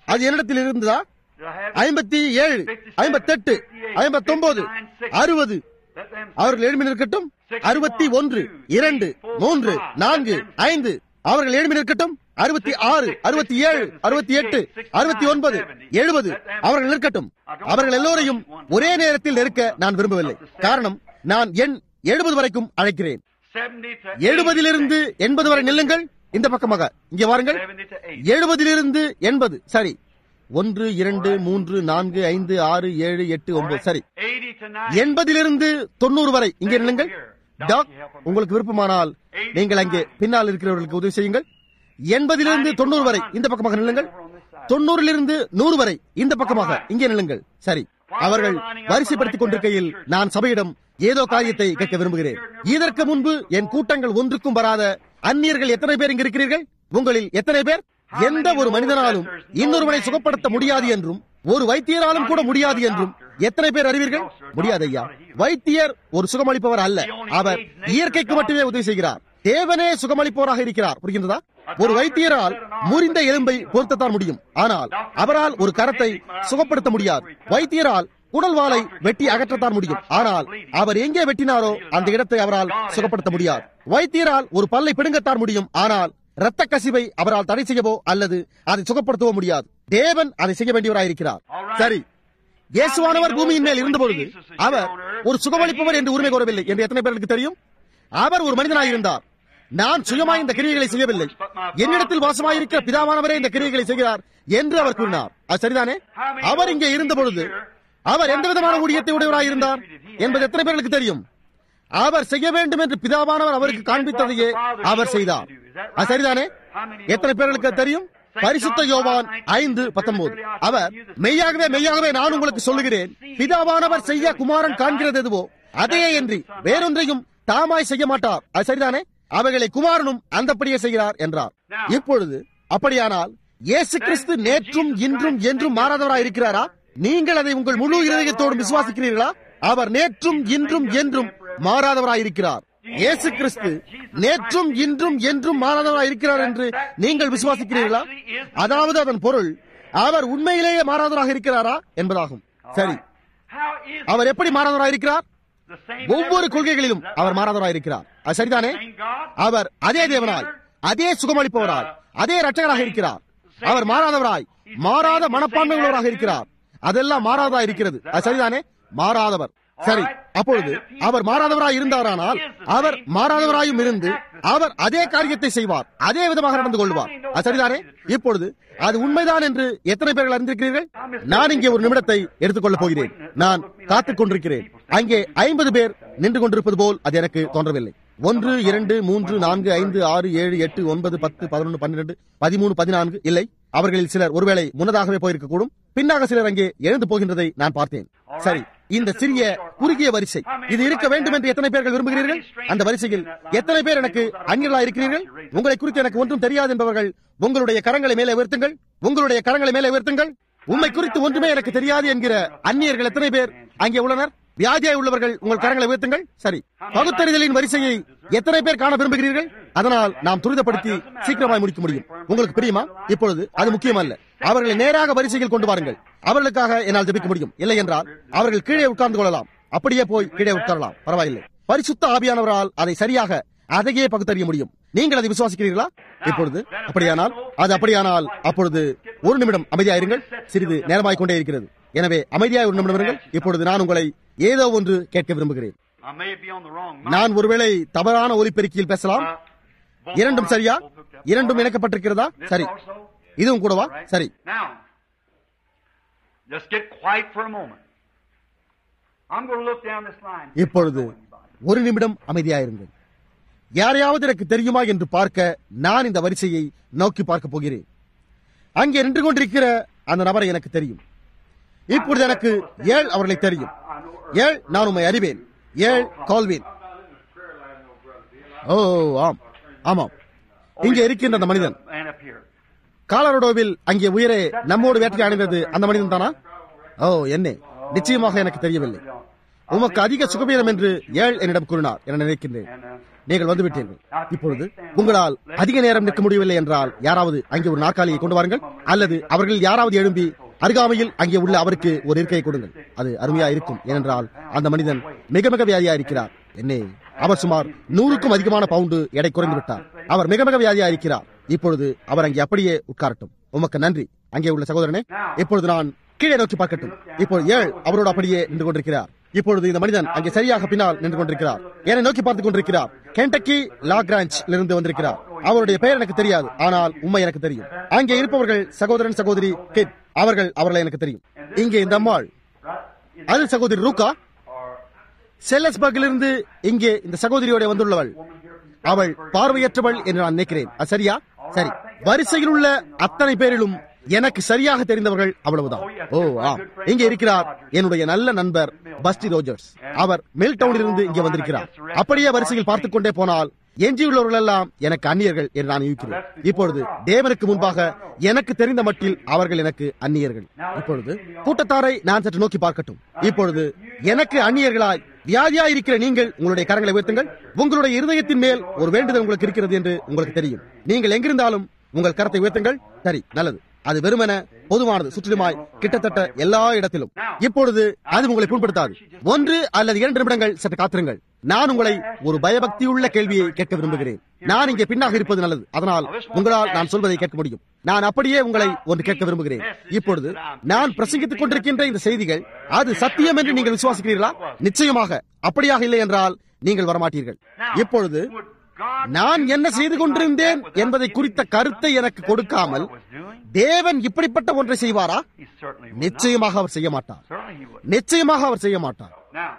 அது என்னிடத்தில் இருந்ததா Did I have ஐம்பத்தி ஏழு ஐம்பத்தெட்டு ஐம்பத்தொன்பது அறுபது Let them அவர்கள் எழுப்பி நிற்கட்டும் அறுபத்தி ஒன்று இரண்டு மூன்று நான்கு ஐந்து அவர்கள் எழுப்பி நிற்கட்டும் அறுபத்தி ஆறு அறுபத்தி ஏழு அறுபத்தி எட்டு அறுபத்தி ஒன்பது எழுபது அவர்கள் நிற்கட்டும் அவர்கள் எல்லோரையும் ஒரே நேரத்தில் நெருக்க நான் விரும்பவில்லை காரணம் நான் எண் எழுபது வரைக்கும் அழைக்கிறேன் 70 to எழுபதிலிருந்து எண்பது வரை நில்லுங்கள் இந்த பக்கமாக இங்கே வாருங்கள் 70 to 80. எழுபதிலிருந்து எண்பது சரி ஒன்று இரண்டு மூன்று நான்கு ஐந்து ஆறு ஏழு எட்டு ஒன்பது சரி 80 to 90. எண்பதிலிருந்து தொண்ணூறு வரை இங்கே நில்லுங்கள் டாக் உங்களுக்கு விருப்பமானால் நீங்கள் அங்கே பின்னால் இருக்கிறவர்களுக்கு உதவி செய்யுங்கள் எண்பதிலிருந்து தொண்ணூறு வரை இந்த பக்கமாக நில்லுங்கள் தொண்ணூறிலிருந்து நூறு வரை இந்த பக்கமாக இங்கே நில்லுங்கள் சரி அவர்கள் வரிசைப்படுத்திக் கொண்டிருக்கையில் நான் சபையிடம் ஏதோ காரியத்தை கேட்க விரும்புகிறேன் இதற்கு முன்பு என் கூட்டங்கள் ஒன்றுக்கும் வராத அந்நியர்கள் எத்தனை பேர் இங்கு இருக்கிறீர்கள் உங்களில் எத்தனை பேர் எந்த ஒரு மனிதனாலும் இன்னொருவனை சுகப்படுத்த முடியாது என்றும் ஒரு வைத்தியராலும் கூட முடியாது என்றும் எத்தனை பேர் அறிவீர்கள் முடியாது ஐயா வைத்தியர் ஒரு சுகமளிப்பவர் அல்ல அவர் இயற்கைக்கு மட்டுமே உதவி செய்கிறார் தேவனே சுகமளிப்பவராக இருக்கிறார் புரிகின்றதா ஒரு வைத்தியரால் முறிந்த எலும்பை பொருத்தத்தான் முடியும் ஆனால் அவரால் ஒரு கரத்தை சுகப்படுத்த முடியாது வைத்தியரால் குடல் வாளை வெட்டி அகற்றத்தான் முடியும் ஆனால் அவர் எங்கே வெட்டினாரோ அந்த இடத்தை அவரால் சுகப்படுத்த முடியாது வைத்தியரால் ஒரு பல்லை பிடுங்கத்தான் முடியும் ஆனால் இரத்த கசிவை அவரால் தடை செய்யவோ அல்லது அதை சுகப்படுத்தவோ முடியாது தேவன் அதை செய்ய வேண்டியவராயிருக்கிறார் சரி இயேசுவானவர் பூமியின் மேல் இருந்தபொழுது அவர் ஒரு சுகமளிப்பவர் என்று உரிமை கோரவில்லை என்று எத்தனை பேருக்கு தெரியும் அவர் ஒரு மனிதனாய் இருந்தார் நான் சுயமாய் இந்த கிரியைகளை செய்யவில்லை என்னிடத்தில் வாசமாயிருக்கிற பிதாவானவரே இந்த கிரியைகளை செய்கிறார் என்று அவர் கூறினார் அது சரிதானே அவர் இங்கே இருந்த பொழுது அவர் எந்த விதமான ஊழியத்தை உடையவராய் இருந்தார் என்பது எத்தனை பேருக்கு தெரியும் அவர் செய்ய வேண்டும் என்று பிதாவானவர் அவருக்கு காண்பித்ததையே அவர் செய்தார் அது சரிதானே எத்தனை பேர்களுக்கு அது தெரியும் பரிசுத்த யோவான் ஐந்து பத்தொன்பது அவர் மெய்யாகவே மெய்யாகவே நான் உங்களுக்கு சொல்லுகிறேன் பிதாவானவர் செய்ய குமாரன் காண்கிறது எதுவோ அதையே என்று வேறொன்றையும் தாமாய் செய்ய மாட்டார் அது சரிதானே அவைகளை குமாரனும் அந்தப்படியே செய்கிறார் என்றார் இப்பொழுது அப்படியானால் இயேசு கிறிஸ்து நேற்றும் இன்றும் என்றும் மாறாதவராய் இருக்கிறாரா நீங்கள் அதை உங்கள் முழு இருதயத்தோடு விசுவாசிக்கிறீர்களா அவர் நேற்றும் இன்றும் என்றும் மாறாதவராய் இருக்கிறார் இயேசு கிறிஸ்து நேற்றும் இன்றும் என்றும் மாறாதவராய் இருக்கிறார் என்று நீங்கள் விசுவாசிக்கிறீர்களா அதாவது அதன் பொருள் அவர் உண்மையிலேயே மாறாதவராக இருக்கிறாரா என்பதாகும் சரி How is அவர் எப்படி மாறாதவராய் இருக்கிறார் the same ஒவ்வொரு கொள்கைகளிலும் அவர் மாறாதவராய் இருக்கிறார் அது சரிதானே same God? அவர் அதே தேவனாய் அதே சுகமளிப்பவராய் அதே ரட்சகராக இருக்கிறார் அவர் மாறாதவராய் மாறாத மனப்பான்மை உள்ளவராக இருக்கிறார் அதெல்லாம் மாறாதா இருக்கிறது அது சரிதானே மாறாதவர் சரி அப்பொழுது அவர் மாறாதவராய் இருந்தாரானால் அவர் மாறாதவராயும் இருந்து அவர் அதே காரியத்தை செய்வார் அதே விதமாக நடந்து கொள்வார் அது சரிதானே இப்பொழுது அது உண்மைதான் என்று எத்தனை பேர்கள் அறிந்திருக்கிறீர்கள் நான் இங்கே ஒரு நிமிடத்தை எடுத்துக்கொள்ளப் போகிறேன் நான் காத்துக் கொண்டிருக்கிறேன் அங்கே ஐம்பது பேர் நின்று கொண்டிருப்பது போல் அது எனக்கு தோன்றவில்லை ஒன்று இரண்டு மூன்று நான்கு ஐந்து ஆறு ஏழு எட்டு ஒன்பது பத்து பதினொன்று பன்னிரண்டு பதிமூணு பதினான்கு இல்லை அவர்களில் சிலர் ஒருவேளை முன்னதாகவே போயிருக்க கூடும் பின்னாக சிலர் அங்கே எழுந்து போகின்றதை நான் பார்த்தேன் சரி இந்த சிறிய குறுகிய வரிசை இது இருக்க வேண்டும் என்று எத்தனை பேர்கள் விரும்புகிறீர்கள் அந்த வரிசையில் எத்தனை பேர் எனக்கு அந்நியர்களா இருக்கிறீர்கள் உங்களை குறித்து எனக்கு ஒன்றும் தெரியாது என்பவர்கள் உங்களுடைய கரங்களை மேலே உயர்த்துங்கள் உங்களுடைய கரங்களை மேலே உயர்த்துங்கள் உண்மை குறித்து ஒன்றுமே எனக்கு தெரியாது என்கிற அந்நியர்கள் எத்தனை பேர் அங்கே உள்ளனர் வியாதியாய் உள்ளவர்கள் உங்கள் கரங்களை உயர்த்துங்கள் சரி பகுத்தறிதலின் வரிசையை எத்தனை பேர் காண விரும்புகிறீர்கள் அதனால் நாம் துரிதப்படுத்தி சீக்கிரமாய் முடிக்க முடியும் உங்களுக்கு பிரியுமா இப்பொழுது அது முக்கியமல்ல அவர்களை நேராக வரிசையில் கொண்டு வாருங்கள் அவர்களுக்காக என்னால் ஜெபிக்க முடியும் இல்லை என்றால் அவர்கள் கீழே உட்கார்ந்து கொள்ளலாம் அப்படியே போய் கீழே உட்காரலாம் பரவாயில்லை பரிசுத்த ஆவியானவரால் அதை சரியாக அதையே பகுத்தறிய முடியும் நீங்கள் அதை விசுவாசிக்கிறீர்களா இப்பொழுது அப்படியானால் அது அப்படியானால் அப்பொழுது ஒரு நிமிடம் அமைதியாயிருங்கள் சிறிது நேரமாய் கொண்டே இருக்கிறது எனவே அமைதியாய் ஒரு நிமிடம் இருங்கள் இப்பொழுது நான் உங்களை ஏதோ ஒன்று கேட்க விரும்புகிறேன் I may be on the wrong நான் ஒருவேளை தவறான ஒலிபெருக்கியில் பேசலாம் இரண்டும் சரியா இரண்டும் இணைக்கப்பட்டிருக்கிறதா சரி also. இதுவும் கூடவா Right? சரி Now, just get quiet for a moment. I'm going to look down this line. இப்பொழுது ஒரு நிமிடம் அமைதியாயிருங்கள் யாரையாவது எனக்கு தெரியுமா என்று பார்க்க நான் இந்த வரிசையை நோக்கி பார்க்க போகிறேன் அங்கே நின்று கொண்டிருக்கிற அந்த நபரை எனக்கு தெரியும் இப்பொழுது எனக்கு ஏழ் அவர்களை தெரியும் ஏழ் நான் உண்மை அறிவேன் ஏழ் கால்வேன் ஓ ஆம் ஆமாம் இங்கே இருக்கின்ற அந்த மனிதன் And up here. காலரோடோவில் அங்கே உயரே நம்மோடு வேட்டை அடைந்தது அந்த மனிதன் தானா ஓ என்ன நிச்சயமாக எனக்கு தெரியவில்லை உமக்கு அதிக சுகவீனம் என்று ஏழ் என்னிடம் கூறினார் என நினைக்கின்றேன் And uh, நீங்கள் வந்துவிட்டீர்கள் இப்பொழுது உங்களால் அதிக நேரம் நிற்க முடியவில்லை என்றால் யாராவது அங்கே ஒரு நாற்காலியை கொண்டு வாருங்கள் அல்லது அவர்கள் யாராவது எழும்பி அருகாமையில் அங்கே உள்ள அவருக்கு ஒரு இருக்கையை கொடுங்கள் அது அருமையா இருக்கும் ஏனென்றால் அந்த மனிதன் மிக மிக வியாதியா இருக்கிறார் என்னே அவர் சுமார் நூறுக்கும் அதிகமான பவுண்டு எடை குறைந்து விட்டார் அவர் மிக மிக வியாதியா இருக்கிறார் இப்பொழுது அவர் அங்கே அப்படியே உட்காரட்டும் உமக்கு நன்றி அங்கே உள்ள சகோதரனே இப்பொழுது நான் கீழே நோக்கி பார்க்கட்டும் இப்பொழுது ஏழ் அவரோடு அப்படியே நின்று கொண்டிருக்கிறார் இப்பொழுது இந்த மனிதன் அங்கே சரியாக பின்னால் நின்று கொண்டிருக்கிறார் என்னை நோக்கி பார்த்துக் கொண்டிருக்கிறார் கென்டக்கி லாக்ராஞ்ச் இருந்து வந்திருக்கிறார் அவருடைய பெயர் எனக்கு தெரியாது ஆனால் உண்மை எனக்கு தெரியும் அங்கே இருப்பவர்கள் சகோதரன் சகோதரி கிட் அவர்கள் அவர்களை எனக்கு தெரியும் இங்கே இந்த அம்மாள் அது சகோதரி ரூகா செல்லஸ்பர்கிலிருந்து இங்கே இந்த சகோதரியோட வந்துள்ளவள் அவள் பார்வையற்றவள் என்று நான் நினைக்கிறேன் அது சரியா சரி வரிசையில் உள்ள அத்தனை பேரிலும் எனக்கு சரியாக தெரிந்தவர்கள் அவ்வளவுதான் ஓ ஆ இங்கே இருக்கிறார் என்னுடைய நல்ல நண்பர் பஸ்டி ரோஜர்ஸ் அவர் மெல்டவுனில் இருந்து இங்கே வந்திருக்கிறார் அப்படியே வரிசையில் பார்த்துக் கொண்டே போனால் எஞ்சியுள்ளவர்கள் எல்லாம் எனக்கு அந்நியர்கள் என்று நான் இருக்கிறேன் இப்பொழுது தேவனுக்கு முன்பாக எனக்கு தெரிந்த மட்டில் அவர்கள் எனக்கு அந்நியர்கள் இப்பொழுது கூட்டத்தாரை நான் சற்று நோக்கி பார்க்கட்டும் இப்பொழுது எனக்கு அந்நியர்களாய் வியாதியா இருக்கிற நீங்கள் உங்களுடைய கரங்களை உயர்த்துங்கள் உங்களுடைய இருதயத்தின் மேல் ஒரு வேண்டுதல் உங்களுக்கு இருக்கிறது என்று உங்களுக்கு தெரியும் நீங்கள் எங்கிருந்தாலும் உங்கள் கரத்தை உயர்த்துங்கள் சரி நல்லது அது வெறுமன பொதுவானது சுற்றிலுமாய் கிட்டத்தட்ட எல்லா இடத்திலும் இப்பொழுது அது உங்களை புண்படுத்தாது ஒன்று அல்லது இரண்டு நிமிடங்கள் சற்று காத்திருங்கள் நான் உங்களை ஒரு பயபக்தியுள்ள கேள்வியை கேட்க விரும்புகிறேன் நான் இங்கே பின்னாக இருப்பது நல்லது அதனால் உங்களால் நான் சொல்வதை கேட்க முடியும் நான் அப்படியே உங்களை ஒன்று கேட்க விரும்புகிறேன் இப்பொழுது நான் பிரசங்கித்துக் கொண்டிருக்கின்ற இந்த செய்திகள் அது சத்தியம் என்று நீங்கள் விசுவாசிக்கிறீர்களா நிச்சயமாக அப்படியாக இல்லை என்றால் நீங்கள் வரமாட்டீர்கள் இப்பொழுது நான் என்ன செய்து கொண்டிருந்தேன் என்பதை குறித்த கருத்தை எனக்கு கொடுக்காமல் தேவன் இப்படிப்பட்ட ஒன்றை செய்வாரா நிச்சயமாக அவர் செய்ய மாட்டார் நிச்சயமாக அவர் செய்ய மாட்டார்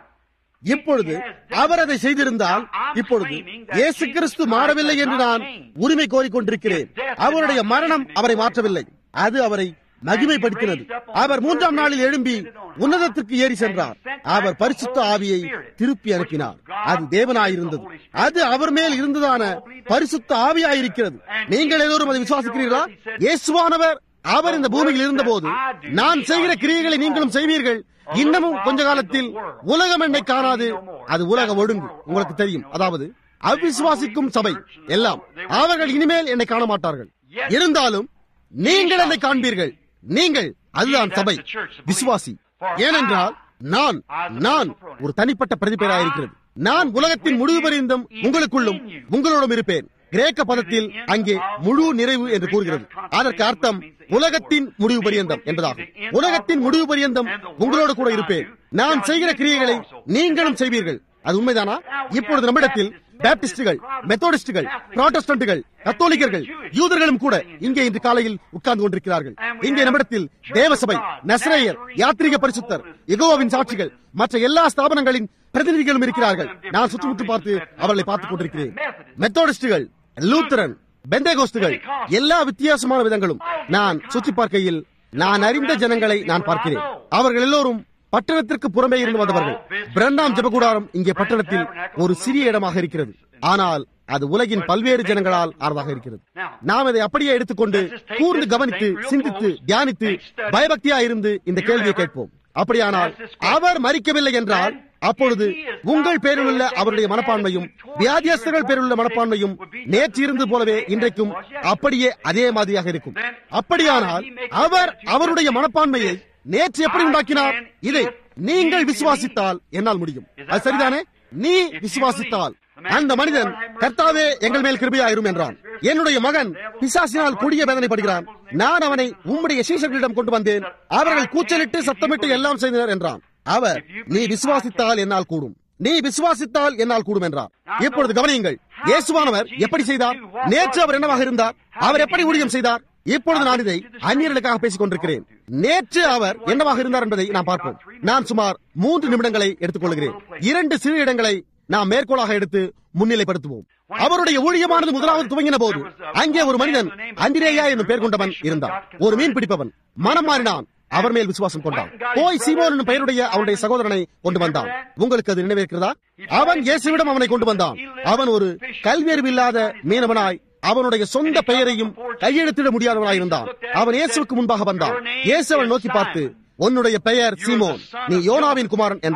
இப்பொழுது அவர் அதை செய்திருந்தால் இப்பொழுது இயேசு கிறிஸ்து மாறவில்லை என்று நான் உரிமை கோரிக்கொண்டிருக்கிறேன் அவருடைய மரணம் அவரை மாற்றவில்லை அது அவரை மகிமைப்படுத்தினது அவர் மூன்றாம் நாளில் எழும்பி உன்னதத்திற்கு ஏறி சென்றார் அவர் பரிசுத்த ஆவியை திருப்பி அனுப்பினார் அது தேவனாயிருந்தது அது அவர் மேல் இருந்ததான பரிசுத்த ஆவியாயிருக்கிறது நீங்கள் எல்லோரும் அதை விசுவாசிக்கிறீர்களா இயேசுவானவர் அவர் இந்த பூமியில் இருந்தபோது நான் செய்கிற கிரியைகளை நீங்களும் செய்வீர்கள் இன்னமும் கொஞ்ச காலத்தில் உலகம் என்னை காணாது அது உலக ஒழுங்கு உங்களுக்கு தெரியும் அதாவது அவிசுவாசிக்கும் சபை எல்லாம் அவர்கள் இனிமேல் என்னை காண மாட்டார்கள் இருந்தாலும் நீங்கள் என்னை காண்பீர்கள் நீங்கள் அதுதான் சபை விசுவாசி ஏனென்றால் நான் நான் ஒரு தனிப்பட்ட பிரதிபேராயிருக்கிறது நான் உலகத்தின் முடிவு பரிந்தும் உங்களுக்குள்ளும் உங்களோடும் இருப்பேன் கிரேக்க பதத்தில் அங்கே முழு நிறைவு என்று கூறுகிறது அதற்கு அர்த்தம் உலகத்தின் முடிவு பரியந்தம் என்பதாகும் உலகத்தின் முடிவு பரியந்தம் உங்களோடு கூட இருப்பேன் நான் செய்கிற கிரியைகளை நீங்களும் செய்வீர்கள் அது உண்மைதானா இப்பொழுது நம்மிடத்தில் பேப்டிஸ்டுகள் மெத்தோடிஸ்டுகள் புராட்டஸ்டன்ட்டுகள் கத்தோலிக்கர்கள் யூதர்களும் கூட இங்கே இன்று காலையில் உட்கார்ந்து கொண்டிருக்கிறார்கள் இங்கே நம்மிடத்தில் தேவசபை நஸ்ரேயர் யாத்ரீக பரிசுத்தர் எகோவாவின் சாட்சிகள் மற்ற எல்லா ஸ்தாபனங்களின் பிரதிநிதிகளும் இருக்கிறார்கள் நான் சுற்றுமுற்று பார்த்து அவர்களை பார்த்துக் கொண்டிருக்கிறேன் மெத்தோடிஸ்டுகள் லூத்தரன் பெந்தேகோஸ்துகள் எல்லா வித்தியாசமான விதங்களும் நான் சுற்றி பார்க்கையில் நான் அறிந்த ஜனங்களை நான் பார்க்கிறேன் அவர்கள் எல்லோரும் பட்டணத்திற்கு புறமே இருந்து வந்தவர்கள் பிரண்டாம் ஜபகுடாரம் இங்கே பட்டணத்தில் ஒரு சிறிய இடமாக இருக்கிறது ஆனால் அது உலகின் பல்வேறு ஜனங்களால் ஆனதாக இருக்கிறது நாம் இதை அப்படியே எடுத்துக்கொண்டு கூர்ந்து கவனித்து சிந்தித்து தியானித்து பயபக்தியா இருந்து இந்த கேள்வியை கேட்போம் அப்படியானால் அவர் மறிக்கவில்லை என்றால் அப்பொழுது உங்கள் பேரிலுள்ள அவருடைய மனப்பான்மையும் வியாதியஸ்தர்கள் பேரிலுள்ள மனப்பான்மையும் நேற்று இருந்தது போலவே இன்றைக்கும் அப்படியே அதே மாதிரியாக இருக்கும் அப்படியானால் அவர் அவருடைய மனப்பான்மையை நேற்று எப்படி உண்டாக்கினார் இதை நீங்கள் விசுவாசித்தால் என்னால் முடியும் அது சரிதானே நீ விசுவாசித்தால் அந்த மனிதன் கர்த்தாவே எங்கள் மேல் கிருபையாயிரும் என்றான் என்னுடைய மகன் பிசாசினால் கொடிய வேதனைப்படுகிறான் நான் அவனை உம்முடைய சீசர்களிடம் கொண்டு வந்தேன் அவர்கள் கூச்சலிட்டு சத்தமிட்டு எல்லாம் செய்தனர் என்றான் அவர் நீ விசுவாசித்தால் என்னால் கூடும் நீ விசுவாசித்தால் என்னால் கூடும் என்றார் இப்பொழுது கவனியுங்கள் இயேசுவானவர் எப்படி செய்தார் நேற்று அவர் என்னவாக இருந்தார் அவர் எப்படி ஊழியம் செய்தார் இப்பொழுது நான் இதை அந்நியர்களுக்காக பேசிக் கொண்டிருக்கிறேன் நேற்று அவர் என்னவாக இருந்தார் என்பதை நாம் பார்ப்போம் நான் சுமார் மூன்று நிமிடங்களை எடுத்துக் கொள்கிறேன் இரண்டு சிறு இடங்களை நாம் மேற்கோளாக எடுத்து முன்னிலைப்படுத்துவோம் அவருடைய ஊழியமானது முதலாவது துவங்கின போது அங்கே ஒரு மனிதன் அந்திரேயா என்னும் பெயர் கொண்டவன் இருந்தான் ஒரு மீன் பிடிப்பவன் மனம் மாறினான் அவர் மேல் விசுவாசம் கொண்டான் போய் சீமோன் என்னும் பெயருடைய அவருடைய சகோதரனை கொண்டு வந்தான் உங்களுக்கு அது நினைவிருக்கிறதா அவன் இயேசுவிடம் அவனை கொண்டு வந்தான் அவன் ஒரு கல்வியறிவு இல்லாத மீனவனாய் அவனுடைய சொந்த பெயரையும் கையெழுத்திட முடியாதவனாய் இருந்தான் அவன் இயேசுவுக்கு முன்பாக வந்தான் இயேசு அவன் நோக்கி பார்த்து உன்னுடைய பெயர் சீமோன் நீ யோனாவின் குமாரன் என்றார்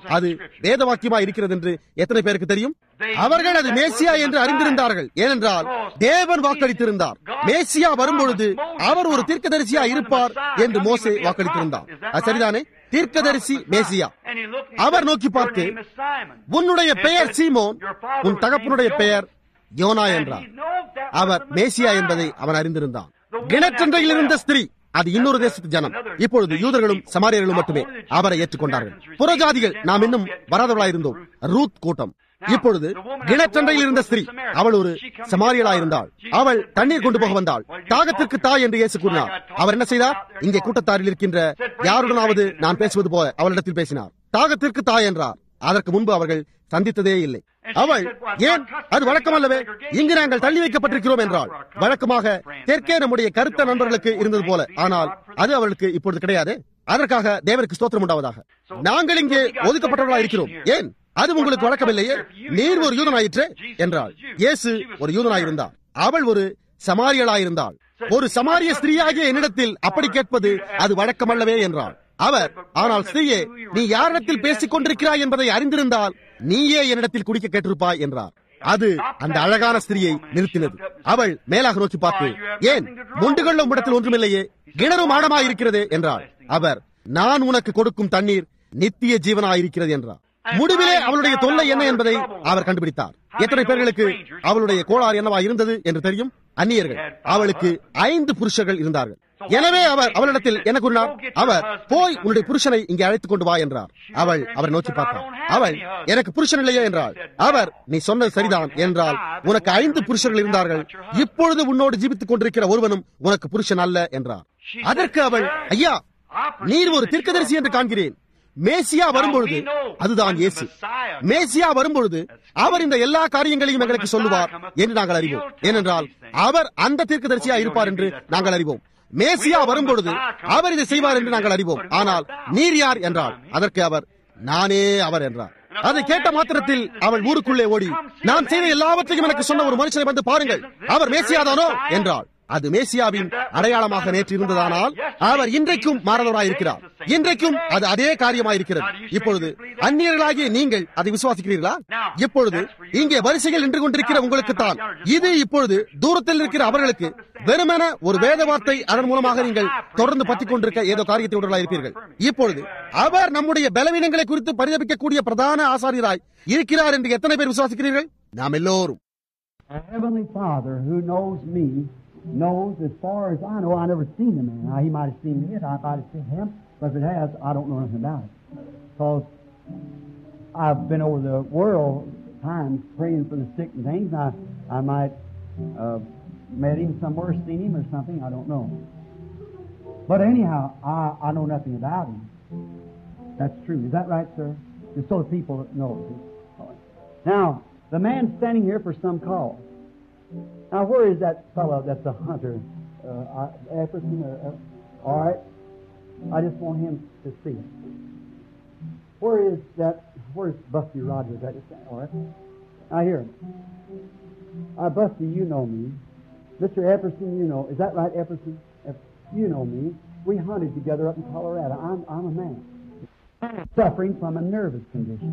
அது வேதவாக்கியமா இருக்கிறது என்று எத்தனை பேருக்கு தெரியும் அவர்கள் அது மேசியா என்று அறிந்திருந்தார்கள் ஏனென்றால் தேவன் வாக்களித்திருந்தார் மேசியா வரும்பொழுது அவர் ஒரு தீர்க்கதரிசியா இருப்பார் என்று மோசே வாக்களித்திருந்தார் அது சரிதானே தீர்க்கதரிசி மேசியா அவர் நோக்கி பார்த்து உன்னுடைய பெயர் சீமோன் உன் தகப்பனுடைய பெயர் யோனா என்றார் அவர் மேசியா என்பதை அவன் அறிந்திருந்தான் கிணற்றன்றையில் இருந்த ஸ்திரீ அது இன்னொரு தேசத்து ஜனம் இப்பொழுது யூதர்களும் சமாரியர்களும் மட்டுமே அவரை ஏற்றுக்கொண்டார்கள் புறஜாதிகள் நாம் இன்னும் வராதவர்களாயிருந்தோம் ரூத் கூட்டம் இப்பொழுது கிணற்றன்றையில் இருந்த ஸ்திரீ அவள் ஒரு சமாரியலா இருந்தாள் அவள் தண்ணீர் கொண்டு போக வந்தாள் தாகத்திற்கு தாய் என்று இயேசு கூறினார் அவர் என்ன செய்தார் இங்கே கூட்டத்தாரில் இருக்கின்ற யாருடனாவது நான் பேசுவது போல அவளிடத்தில் பேசினார் தாகத்திற்கு தாய் என்றார் அதற்கு முன்பு அவர்கள் சந்தித்ததே இல்லை அவள் ஏன் அது வழக்கமல்லவே இங்கு நாங்கள் தள்ளி வைக்கப்பட்டிருக்கிறோம் என்றால் வழக்கமாக தெற்கே நம்முடைய கருத்த நண்பர்களுக்கு இருந்தது போல ஆனால் அது அவளுக்கு இப்பொழுது கிடையாது அதற்காக தேவனுக்கு ஸ்தோத்திரம் உண்டாவதாக நாங்கள் இங்கே ஒதுக்கப்பட்டவர்களாக இருக்கிறோம் ஏன் அது உங்களுக்கு வழக்கமில்லையே நீர் ஒரு யூதனாயிற்று என்றாள் இயேசு ஒரு யூதனாயிருந்தார் அவள் ஒரு சமாரியலாயிருந்தாள் ஒரு சமாரிய ஸ்திரீயாகிய என்னிடத்தில் அப்படி கேட்பது அது வழக்கமல்லவே என்றாள் அவர் ஆனால் ஸ்திரீயே நீ யாரிடத்தில் பேசிக் கொண்டிருக்கிறாய் என்பதை அறிந்திருந்தால் நீயே என்னிடத்தில் குடிக்க கேட்டிருப்பாய் என்றார் அது அந்த அழகான ஸ்திரியை நிறுத்தினது அவள் மேலாக நோக்கி பார்த்து ஏன் முண்டுகொள்ள உம்மிடத்தில் ஒன்றுமில்லையே கிணறும் ஆழமாய் இருக்கிறதே என்றாள் அவர் நான் உனக்கு கொடுக்கும் தண்ணீர் நித்திய ஜீவனாயிருக்கிறது என்றார் முடிவிலே அவளுடைய தொல்லை என்ன என்பதை அவர் கண்டுபிடித்தார் எத்தனை பேர்களுக்கு அவளுடைய கோளாறு என்னவா இருந்தது என்று தெரியும் அந்நியர்கள் அவளுக்கு ஐந்து புருஷர்கள் இருந்தார்கள் எனவே அவர் அவளிடத்தில் என்ன கூறினார் அவர் போய் உன்னுடைய புருஷனை இங்கே அழைத்துக் கொண்டு வா என்றார் அவள் அவரை நோக்கி பார்த்தார் அவள் எனக்கு புருஷன் இல்லையே என்றாள் அவர் நீ சொன்னது சரிதான் என்றால் உனக்கு ஐந்து புருஷர்கள் இருந்தார்கள் இப்பொழுது உன்னோடு ஜீவித்துக் கொண்டிருக்கிற ஒருவனும் உனக்கு புருஷன் அல்ல என்றார் அதற்கு அவள் ஐயா நீர் ஒரு தீர்க்கதரிசி என்று காண்கிறேன் மேசியா வரும்பொழுது அதுதான் இயேசு மேசியா வரும்பொழுது அவர் இந்த எல்லா காரியங்களையும் எங்களுக்கு சொல்லுவார் என்று நாங்கள் அறிவோம் ஏனென்றால் அவர் அந்த தீர்க்கதரிசியா இருப்பார் என்று நாங்கள் அறிவோம் மேசியா வரும்பொழுது அவர் இதை செய்வார் என்று நாங்கள் அறிவோம் ஆனால் நீர் யார் என்றால் அதற்கு அவர் நானே அவர் என்றார் அதை கேட்ட மாத்திரத்தில் அவள் ஊருக்குள்ளே ஓடி நான் செய்த எல்லாவற்றையும் எனக்கு சொன்ன ஒரு மனுஷனை வந்து பாருங்கள் அவர் மேசியாதானோ என்றாள் அது மேசியாவின் அடையாளமாக நேற்று இருந்ததானால் அவர் இன்றைக்கும் மாறவராயிருக்கிறார் இன்றைக்கும் அது அதே காரியமாயிருக்கிறது இப்பொழுது அந்நியர்களாகிய நீங்கள் அதை விசுவாசிக்கிறீர்களா இப்பொழுது இங்கே வரிசையில் நின்று கொண்டிருக்கிற உங்களுக்கு தான் இது இப்பொழுது தூரத்தில் இருக்கிற அவர்களுக்கு வெறுமென ஒரு வேத வார்த்தை அதன் மூலமாக நீங்கள் தொடர்ந்து பற்றிக் கொண்டிருக்க ஏதோ காரியத்தை உடலாக இருப்பீர்கள் இப்பொழுது அவர் நம்முடைய பலவீனங்களை குறித்து பரிதபிக்கக்கூடிய பிரதான ஆசாரியராய் இருக்கிறார் என்று எத்தனை பேர் விசுவாசிக்கிறீர்கள் நாம் எல்லோரும் Our Heavenly Father, who knows me, knows as far as I know, I never seen the man. Now, he might have seen me, and I might have seen him, but if it has, I don't know anything about it. Because I've been over the world times praying for the sick and things, and I, I might uh, met him somewhere, seen him or something, I don't know. But anyhow, I, I know nothing about him. That's true. Is that right, sir? Just so the people know. Now, the man standing here for some cause. Now, where is that fellow that's a hunter? Uh, Epperson? Or, uh, all right. I just want him to see. Where is that? Where's Busty Rogers? That is, all right. Now, here. Uh, Busty, you know me. Mr. Epperson, you know. Is that right, Epperson? You know me. We hunted together up in Colorado. I'm, I'm a man. Suffering from a nervous condition.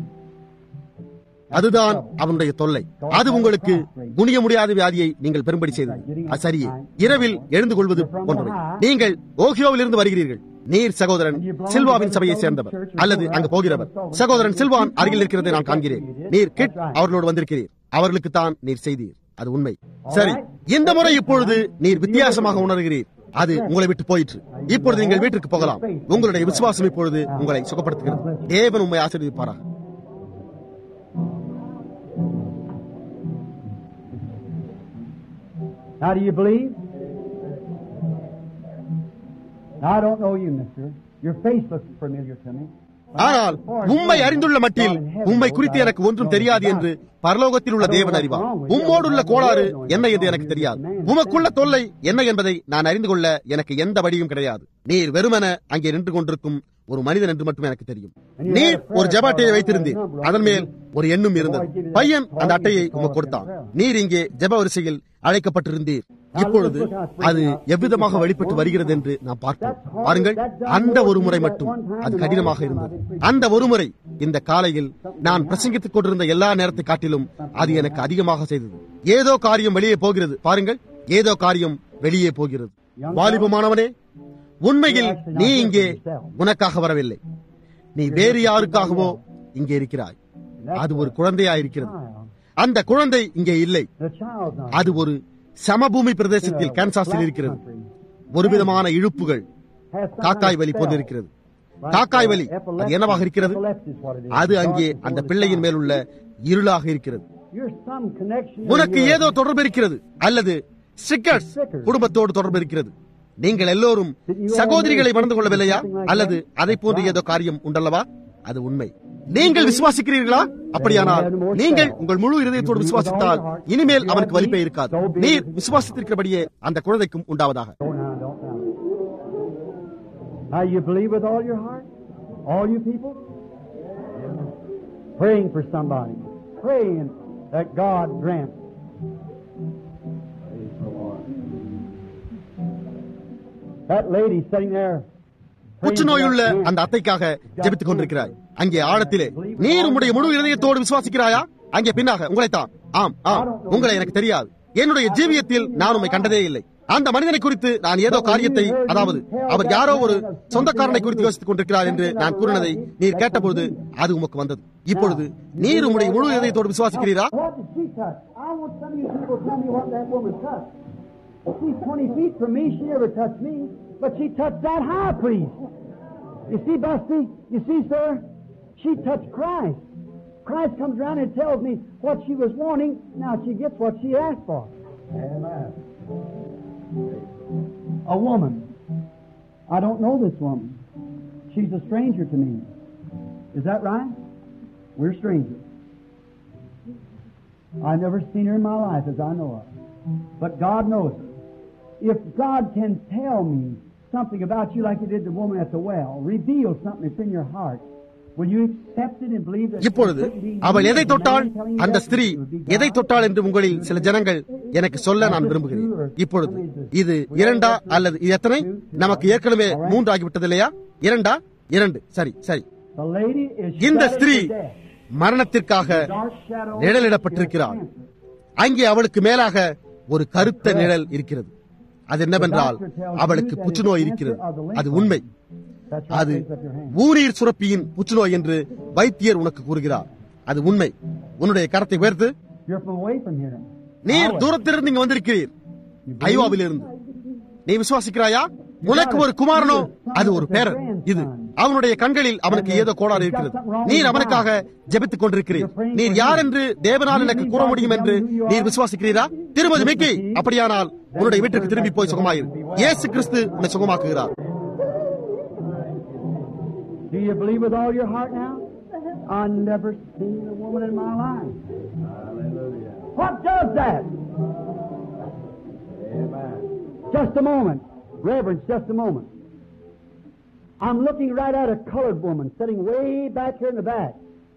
அதுதான் அவனுடைய தொல்லை அது உங்களுக்கு குனிய முடியாத வியாதியை நீங்கள் பெரும்படி செய்தது அது சரியே இரவில் எழுந்து கொள்வது போன்றவை நீங்கள் ஓகியோவில் இருந்து வருகிறீர்கள் நீர் சகோதரன் சில்வாவின் சபையை சேர்ந்தவர் அல்லது அங்கு போகிறவர் சகோதரன் சில்வான் அருகில் இருக்கிறதை நான் காண்கிறேன் நீர் கிட் அவர்களோடு வந்திருக்கிறீர் அவர்களுக்கு தான் நீர் செய்தீர் அது உண்மை சரி இந்த முறை இப்பொழுது நீர் வித்தியாசமாக உணர்கிறீர் அது உங்களை விட்டு போயிற்று இப்பொழுது நீங்கள் வீட்டிற்கு போகலாம் உங்களுடைய விசுவாசம் இப்பொழுது உங்களை சுகப்படுத்துகிறது தேவன் உண்மை ஆசீர்வதிப்பாராக Now, do you believe? Now, I don't know you, mister. Your face looks familiar to me. ஆனால் உம்மை அறிந்துள்ள மட்டில் உம்மை குறித்து எனக்கு ஒன்றும் தெரியாது என்று பரலோகத்தில் உள்ள தேவன் அறிவார் உம்மோடுள்ள கோளாறு என்ன என்று எனக்கு தெரியாது உமக்குள்ள தொல்லை என்ன என்பதை நான் அறிந்து கொள்ள எனக்கு எந்த வழியும் கிடையாது நீர் வெறுமன அங்கே நின்று கொண்டிருக்கும் ஒரு மனிதன் என்று மட்டும் எனக்கு தெரியும் நீர் ஒரு ஜப அட்டையை வைத்திருந்தீர் அதன் மேல் ஒரு எண்ணும் இருந்தது பையன் அந்த அட்டையை உமக்கு கொடுத்தான் நீர் இங்கே ஜப வரிசையில் அழைக்கப்பட்டிருந்தீர் இப்பொழுது அது எவ்விதமாக வெளிப்பட்டு வருகிறது என்று நாம் பார்ப்போம் பாருங்கள் அந்த ஒரு முறை மட்டும் அது கடினமாக இருந்தது அந்த ஒரு முறை இந்த காலையில் நான் பிரசங்கித்துக் கொண்டிருந்த எல்லா நேரத்தை காட்டிலும் அது எனக்கு அதிகமாக செய்தது ஏதோ காரியம் வெளியே போகிறது பாருங்கள் ஏதோ காரியம் வெளியே போகிறது வாலிபமானவனே உண்மையில் நீ இங்கே உனக்காக வரவில்லை நீ வேறு யாருக்காகவோ இங்கே இருக்கிறாய் அது ஒரு குழந்தையா இருக்கிறது அந்த குழந்தை இங்கே இல்லை The child's not. அது ஒரு சமபூமி பிரதேசத்தில் கேன்சாஸில் இருக்கிறது ஒரு விதமான இழுப்புகள் Has some காக்காய் வலி kind of போன்று spell. இருக்கிறது Like காக்காய் வலி epilepsy. அது என்னவாக இருக்கிறது Epilepsy is what it is. அது அங்கே Darkness அந்த over பிள்ளையின் the மேல் உள்ள இருளாக இருக்கிறது You're some connection. உனக்கு you're- ஏதோ தொடர்பு இருக்கிறது அல்லது ஸ்டிக்கர்ஸ் குடும்பத்தோடு தொடர்பு இருக்கிறது நீங்கள் எல்லோரும் சகோதரிகளை மணந்து கொள்ளவில்லையா அல்லது அதை போன்ற ஏதோ காரியம் உண்டல்லவா அது உண்மை நீங்கள் விசுவாசிக்கிறீர்களா அப்படியானால் நீங்கள் உங்கள் முழு இதயத்தோடு விசுவாசித்தால் இனிமேல் அவனுக்கு வலிப்பே இருக்காது நீர் விசுவாசித்திருக்கிறபடியே அந்த குழந்தைக்கும் உண்டாவதாக Don't now, don't now. Now you believe with all your heart? All you people? Praying for somebody. Praying that God grant. Praise the Lord. That lady sitting there. praying for புற்றுநோயுள்ள that man. அந்த அத்தைக்காக ஜெபித்துக் கொண்டிருக்கிறாய் அங்கே ஆழத்திலே நீர் உம்முடைய முழு இதயத்தோடு விசுவாசிக்கிறாயா அங்கே பின்னாக உங்களைத்தான் ஆம் ஆம் உங்களை எனக்கு தெரியாது என்னுடைய ஜீவியத்தில் நான் உம்மை கண்டதே இல்லை அந்த மனிதனை குறித்து நான் ஏதோ காரியத்தை அதாவது அவர் யாரோ ஒரு சொந்தக்காரனை குறித்து யோசித்துக் கொண்டிருக்கிறார் என்று நான் கூறினதை நீர் கேட்டபொழுது அது உமக்கு வந்தது இப்பொழுது நீர் உம்முடைய முழு இதயத்தோடு விசுவாசிக்கிறீரா What did she touch? I want some of you people to tell me what that woman touched. She's 20 feet from me. She never touched me. But she touched that high priest. You see, Busty? You see, sir? She touched Christ. Christ comes around and tells me what she was wanting. Now she gets what she asked for. Amen. A woman. I don't know this woman. She's a stranger to me. Is that right? We're strangers. I've never seen her in my life as I know of. But God knows her. If God can tell me something about you like He did the woman at the well, reveal something that's in your heart, will you accept it and believe that இப்பொழுது it couldn't be அவள் you, எதை the தொட்டால் man telling you அந்த that ஸ்திரீ it would be God? எதை தொட்டால் என்று உங்களில் சில ஜனங்கள் எனக்கு சொல்ல நான் விரும்புகிறேன் இப்பொழுது இது இரண்டா அல்லது இது எத்தனை நமக்கு ஏற்கனவே மூன்று ஆகிவிட்டது இல்லையா இரண்டா இரண்டு சரி சரி The lady is இந்த shut ஸ்திரீ into death. மரணத்திற்காக Dark shadow நிழலிடப்பட்டிருக்கிறார் அங்கே அவளுக்கு மேலாக ஒரு கருத்த நிழல் இருக்கிறது அது என்னவென்றால் அவளுக்கு புற்றுநோய் இருக்கிறது அது உண்மை That's right, அது raise up your hand. ஊரீர் சுரப்பியின் புற்றுநோய் என்று வைத்தியர் உனக்கு கூறுகிறார் அது உண்மை உன்னுடைய கரத்தை உயர்த்து You're from away from here. நீர் தூரத்திலிருந்து இங்க வந்திருக்கிறீர் ஐவாவிலிருந்து நீ விசுவாசிக்கிறாயா உனக்கு ஒரு குமாரனோ அது ஒரு பேரன் இது அவனுடைய கண்களில் அவனுக்கு ஏதோ கோளாறு இருக்கிறது நீர் அவனுக்காக ஜெபித்துக் கொண்டிருக்கிறீர் நீர் யார் என்று தேவனால் எனக்கு கூற முடியும் என்று நீர் விசுவாசிக்கிறீரா திருமதி மிக்கி அப்படியானால் உன்னுடைய வீட்டுக்கு திரும்பி போய் சுகமாயிரு இயேசு கிறிஸ்து உன்னை சுகமாக்குகிறார் Do you believe with all your heart now? I never seen a woman in my life. What does that? Just a moment. Reverence, just a moment. I'm looking right at a colored woman sitting way back here in the back.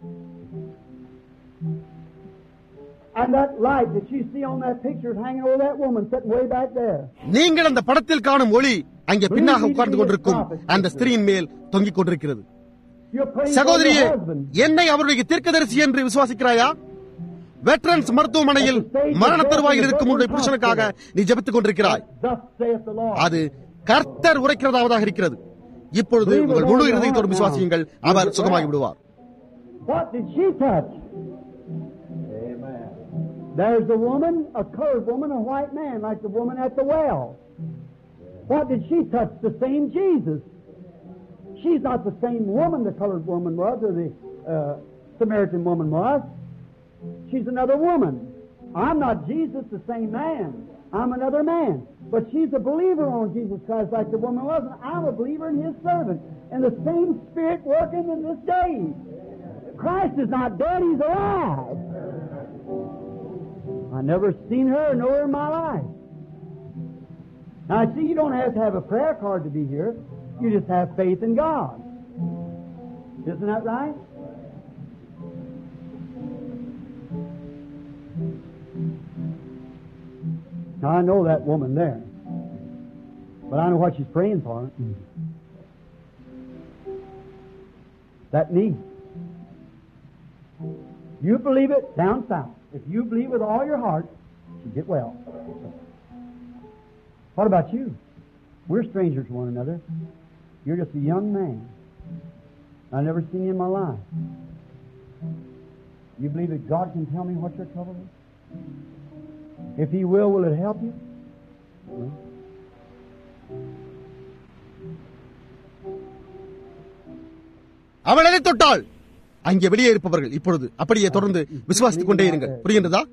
And that light that you see on that picture is hanging over that woman sitting way back there. நீங்கள் அந்த படத்தில் காணும் ஒளி அங்கே பின்னாக உட்கார்ந்து கொண்டிருக்கும் அந்த ஸ்திரீயின் மேல் தொங்கிக் கொண்டிருக்கிறது You're praying for சகோதரியே your husband. என்னை அவருடைய தீர்க்கதரிசி என்று விசுவாசிக்கிறாயா வெட்டரன்ஸ் மருத்துவமனையில் மரண தருவாயில் இருக்கும் உன்னுடைய புருஷனுக்காக நீ ஜெபித்துக் கொண்டிருக்கிறாய் Thus saith the Lord. அது கர்த்தர் உரைக்கிறதாவதாக இருக்கிறது இப்பொழுது உங்கள் முழு இருதயத்தோடு விசுவாசியுங்கள் அவர் சுகமாகி விடுவார் What did she touch? There's a woman, a colored woman, a white man, like the woman at the well. What did she touch? The same Jesus. She's not the same woman the colored woman was, or the uh, Samaritan woman was. She's another woman. I'm not Jesus, the same man. I'm another man. But she's a believer on Jesus Christ like the woman was, and I'm a believer in His servant. And the same Spirit working in this day. Christ is not dead, He's alive. I never seen her or know her in my life. Now, see, you don't have to have a prayer card to be here. You just have faith in God. Isn't that right? Now, I know that woman there. But I know what she's praying for. That need. You believe it down south. If you believe with all your heart, you get well. What about you? We're strangers to one another. You're just a young man. I've never seen you in my life. You believe that God can tell me what your trouble is? If He will, will it help you? Well, அவள் எதை தொட்டாள் அங்கே வெளியே இருப்பவர்கள் இப்பொழுது அப்படியே தொடர்ந்து விசுவாசித்துக் கொண்டே இருங்கள் புரிகின்றதா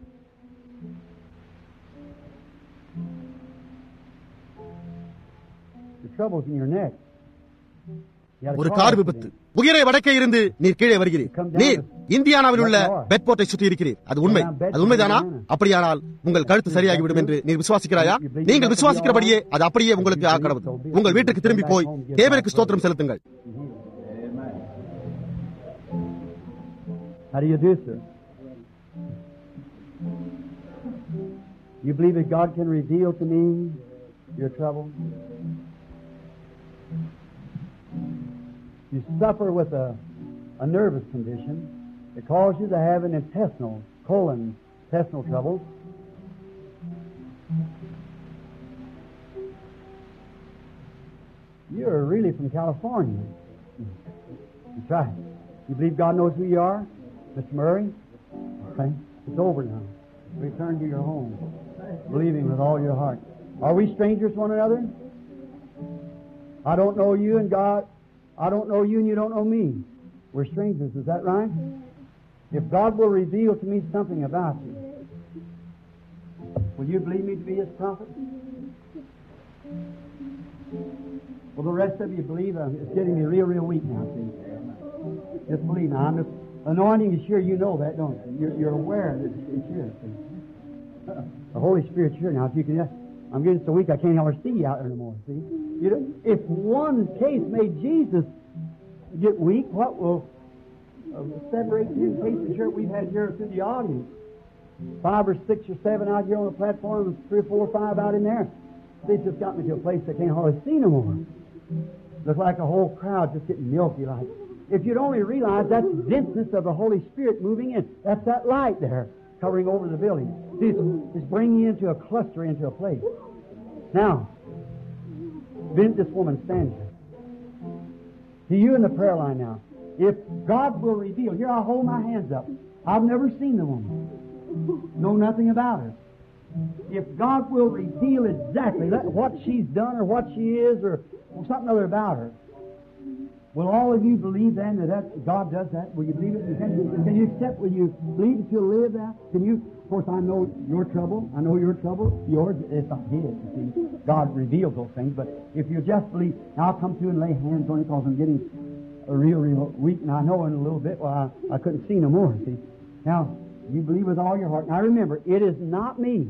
the trouble's in your neck. You had a ஒரு car கார் accident. விபத்து உயரே வடக்கே இருந்து நீர் கீழே வருகிறீர் நீர் இந்தியானாவில் உள்ள பெட்போர்ட்டை சுற்றி இருக்கிறீர் அது உண்மை அது உண்மைதானா அப்படியானால் உங்கள் கழுத்து சரியாகிவிடும் என்று நீர் விசுவாசிக்கிறாயா நீங்கள் விசுவாசிக்கிறபடியே அது அப்படியே உங்களுக்கு ஆக்கடவுது உங்கள் வீட்டுக்கு திரும்பி போய் தேவனுக்கு ஸ்தோத்திரம் செலுத்துங்கள் How do you do, sir? You believe that God can reveal to me your trouble? You suffer with a, a nervous condition that causes you to have an intestinal, colon, intestinal trouble. You're really from California. That's right. You believe God knows who you are, Mr. Murray? Okay. It's over now. Return to your home. Believe Him with all your heart. Are we strangers to one another? I don't know you and God. I don't know you and you don't know me. We're strangers. Is that right? If God will reveal to me something about you, will you believe me to be His prophet? Well, the rest of you believe uh, it's getting me real, real weak now. See, just believe me. I'm just, anointing is sure. You know that, don't you? You're, you're aware that it's, it's here. See? The Holy Spirit's here now. If you can, just, I'm getting so weak I can't ever see you out there anymore. See, you know, if one case made Jesus get weak, what will uh, separate ten cases here we've had here through the audience? Five or six or seven out here on the platform, and three or four or five out in there. They just got me to a place I can't hardly see no more. Looks like a whole crowd just getting milky like. If you'd only realize that's denseness of the Holy Spirit moving in. That's that light there covering over the building. See, it's, it's bringing you into a cluster, into a place. Now, bend this woman stand here. To you in the prayer line now. If God will reveal, here I'll hold my hands up. I've never seen the woman. Know nothing about her. If God will reveal exactly that- what she's done or what she is or something other about her, will all of you believe then that, that God does that? Will you believe it? And Can you, can you accept? Will you believe that you'll live that? Can you? Of course, I know your trouble. I know your trouble. Yours, it's not His. You see, God reveals those things. But if you just believe, now I'll come to you and lay hands on you because I'm getting a real, real weak, and I know in a little bit, well, I, I couldn't see no more. See, now you believe with all your heart. Now remember, it is not me.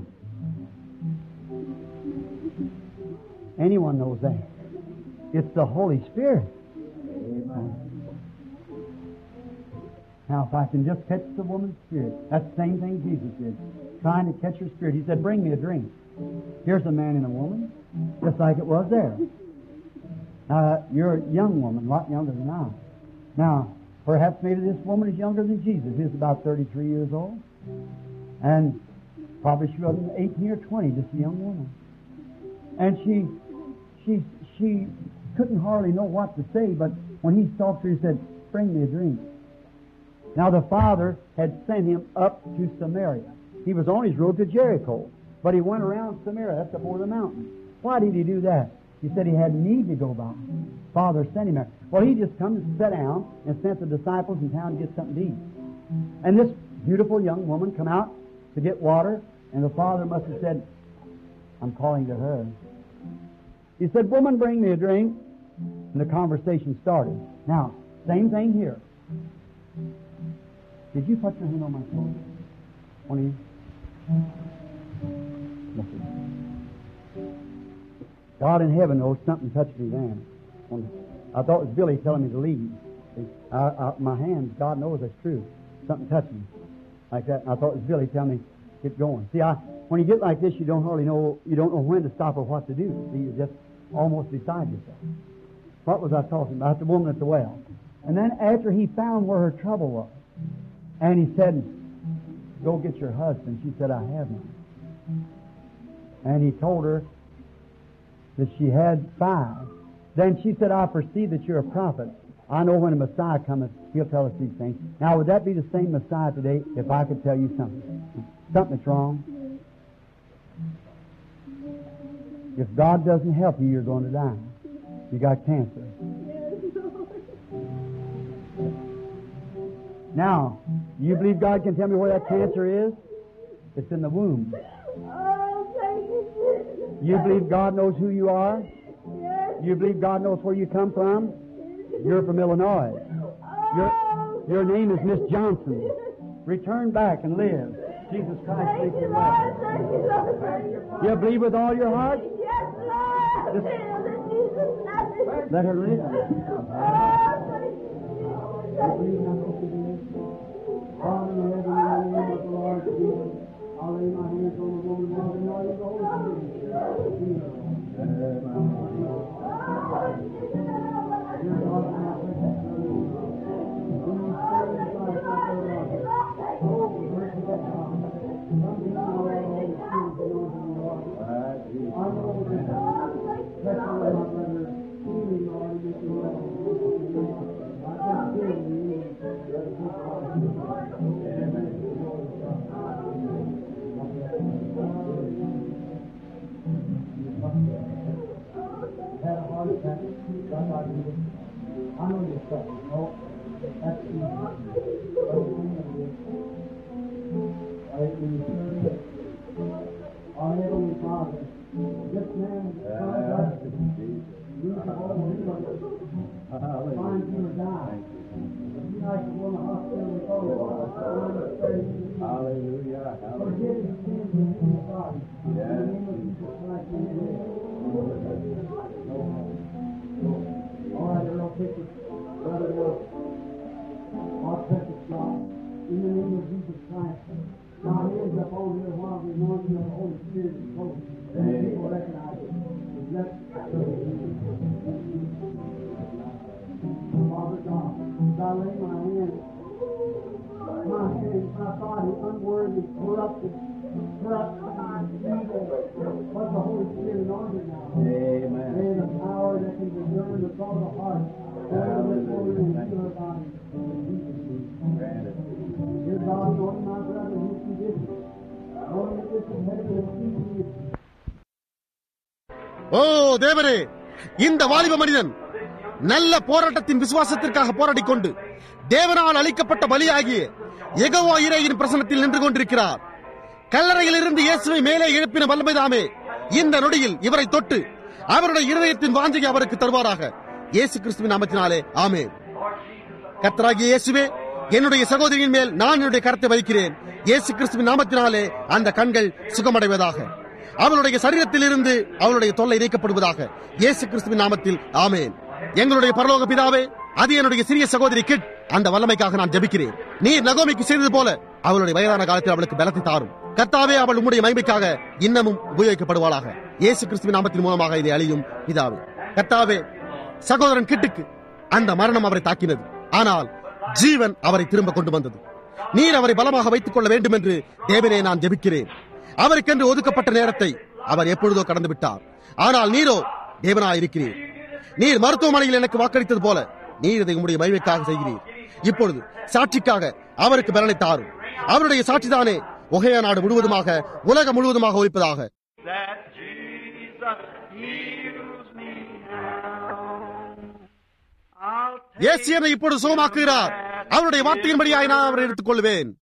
Anyone knows that. It's the Holy Spirit. Now, if I can just catch the woman's spirit, that's the same thing Jesus did. Trying to catch her spirit. He said, Bring me a drink. Here's a man and a woman, just like it was there. Now, you're a young woman, a lot younger than I. Now, perhaps maybe this woman is younger than Jesus. He's about 33 years old. And probably she wasn't 18 or 20, just a young woman. And she, she, she couldn't hardly know what to say, but when he talked to her, he said, Bring me a drink. Now the father had sent him up to Samaria. He was on his road to Jericho, but he went around Samaria. That's up over the mountain. Why did he do that? He said he had need to go by. Father sent him there. Well, he just come to sit down and sent the disciples in town to get something to eat. And this beautiful young woman come out to get water, and the father must have said, I'm calling to her. He said, Woman, bring me a drink. And the conversation started. Now, same thing here. Did you put your hand on my shoulder? One of you? Yes, sir. God in heaven knows something touched me then. When- I thought it was Billy telling me to leave. See, I, I, my hands, God knows that's true. Something touched me like that. And I thought it was Billy telling me get going. See, I, when you get like this, you don't hardly know, you don't know when to stop or what to do. See, you're just almost beside yourself. What was I talking about? The woman at the well. And then after he found where her trouble was, and he said, Go get your husband. She said, I have none. And he told her that she had five. Then she said, I perceive that you're a prophet. I know when the Messiah cometh, he'll tell us these things. Now, would that be the same Messiah today if I could tell you something? Something's wrong. If God doesn't help you, you're going to die. You got cancer. Now, you believe God can tell me where that cancer is? It's in the womb. You believe God knows who you are? You believe God knows where you come from? You're from Illinois. Your, your name is Miss Johnson. Return back and live. Jesus Christ makes you well. You believe with all your heart? Let her live. Father in heaven, in the name of the Lord Jesus, I lay my hands on the woman now and know you Holy Spirit. Dear God, my precious Son, whom you spared the life of their Lord. Oh, mercy of God. Come to me, Lord, Holy Spirit, the Lord of the Lord. I know that precious my brother, healing, Lord, and make you well. I just feel you. had a heart attack. God, I do it. I know you're suffering. Oh, that's easy. Oh, I know this. I can assure you. Our Heavenly Father, this man is trying to lose the whole world. Find you or die. You like to go in the hospital with all Hallelujah. Forgive his sins in his body. In the name of Jesus Christ, we pray. All right, Earl, take this. Brother, Earl. Our precious God, in the name of Jesus Christ, now hands up on here while we anoint you of the Holy Spirit and hope. And the people recognize it. Let Father God, as I lay my hands, my hands, my body, unworthy, corrupted, corrupt, evil, but the Holy Spirit anointed now. Amen. May the power that can discern the thought of the heart, whatever the order in your body, in Jesus' name. Granted. Dear God, knowing my brother whose condition, knowing that this is heaven and seeing ஓ தேவரே இந்த வாலிப மனிதன் நல்ல போராட்டத்தின் விசுவாசத்திற்காக போராடிக் கொண்டு தேவனால் அளிக்கப்பட்ட பலியாகிய எகவா இறையின் பிரசனத்தில் நின்று கொண்டிருக்கிறார் கல்லறையில் இருந்து இயேசுவை மேலே எழுப்பின வல்லமைதாமே இந்த நொடியில் இவரை தொட்டு அவருடைய இருதயத்தின் வாஞ்சையை அவருக்கு தருவாராக இயேசு கிறிஸ்துவின் நாமத்தினாலே ஆமென் கர்த்தராகிய இயேசுவே என்னுடைய சகோதரியின் மேல் நான் என்னுடைய கரத்தை வைக்கிறேன் இயேசு கிறிஸ்துவின் நாமத்தினாலே அந்த கண்கள் சுகமடைவதாக அவளுடைய சரீரத்தில் இருந்து அவளுடைய தொல்லை நீக்கப்படுவதாக இயேசு கிறிஸ்துவின் நாமத்தில் ஆமென் எங்களுடைய பரலோக பிதாவே அது என்னுடைய சிறிய சகோதரி கிட் அந்த வல்லமைக்காக நான் ஜெபிக்கிறேன் நீர் நகோமிக்கு செய்தது போல அவளுடைய வயதான காலத்தில் அவளுக்கு பலத்தை தாரும் கர்த்தாவே அவள் உம்முடைய மகிமைக்காக இன்னமும் உபயோகிக்கப்படுவாளாக இயேசு கிறிஸ்துவின் நாமத்தின் மூலமாக இதை அழியும் பிதாவே கர்த்தாவே சகோதரன் கிட்டுக்கு அந்த மரணம் அவரை தாக்கினது ஆனால் ஜீவன் அவரை திரும்ப கொண்டு வந்தது நீர் அவரை பலமாக வைத்துக் கொள்ள வேண்டும் என்று தேவனே நான் ஜெபிக்கிறேன் அவருக்கென்று ஒதுக்கப்பட்ட நேரத்தை அவர் எப்பொழுதோ கடந்து விட்டார் ஆனால் நீரோ தேவனாய் இருக்கிறீர் நீர் மருத்துவமனையில் எனக்கு வாக்களித்தது போல நீர் இதை உம்முடைய மகிமைக்காக செய்கிறீர் இப்பொழுது சாட்சிக்காக அவருக்கு பலனை தாரும் அவருடைய சாட்சிதானே ஒகையா நாடு முழுவதுமாக உலகம் முழுவதுமாக ஒழிப்பதாக that Jesus heals me now. I'll take இயேசு என்னை இப்பொழுது சுகமாக்குகிறார் அவருடைய வார்த்தையின்படியாய் நான் அவரை எடுத்துக் கொள்வேன்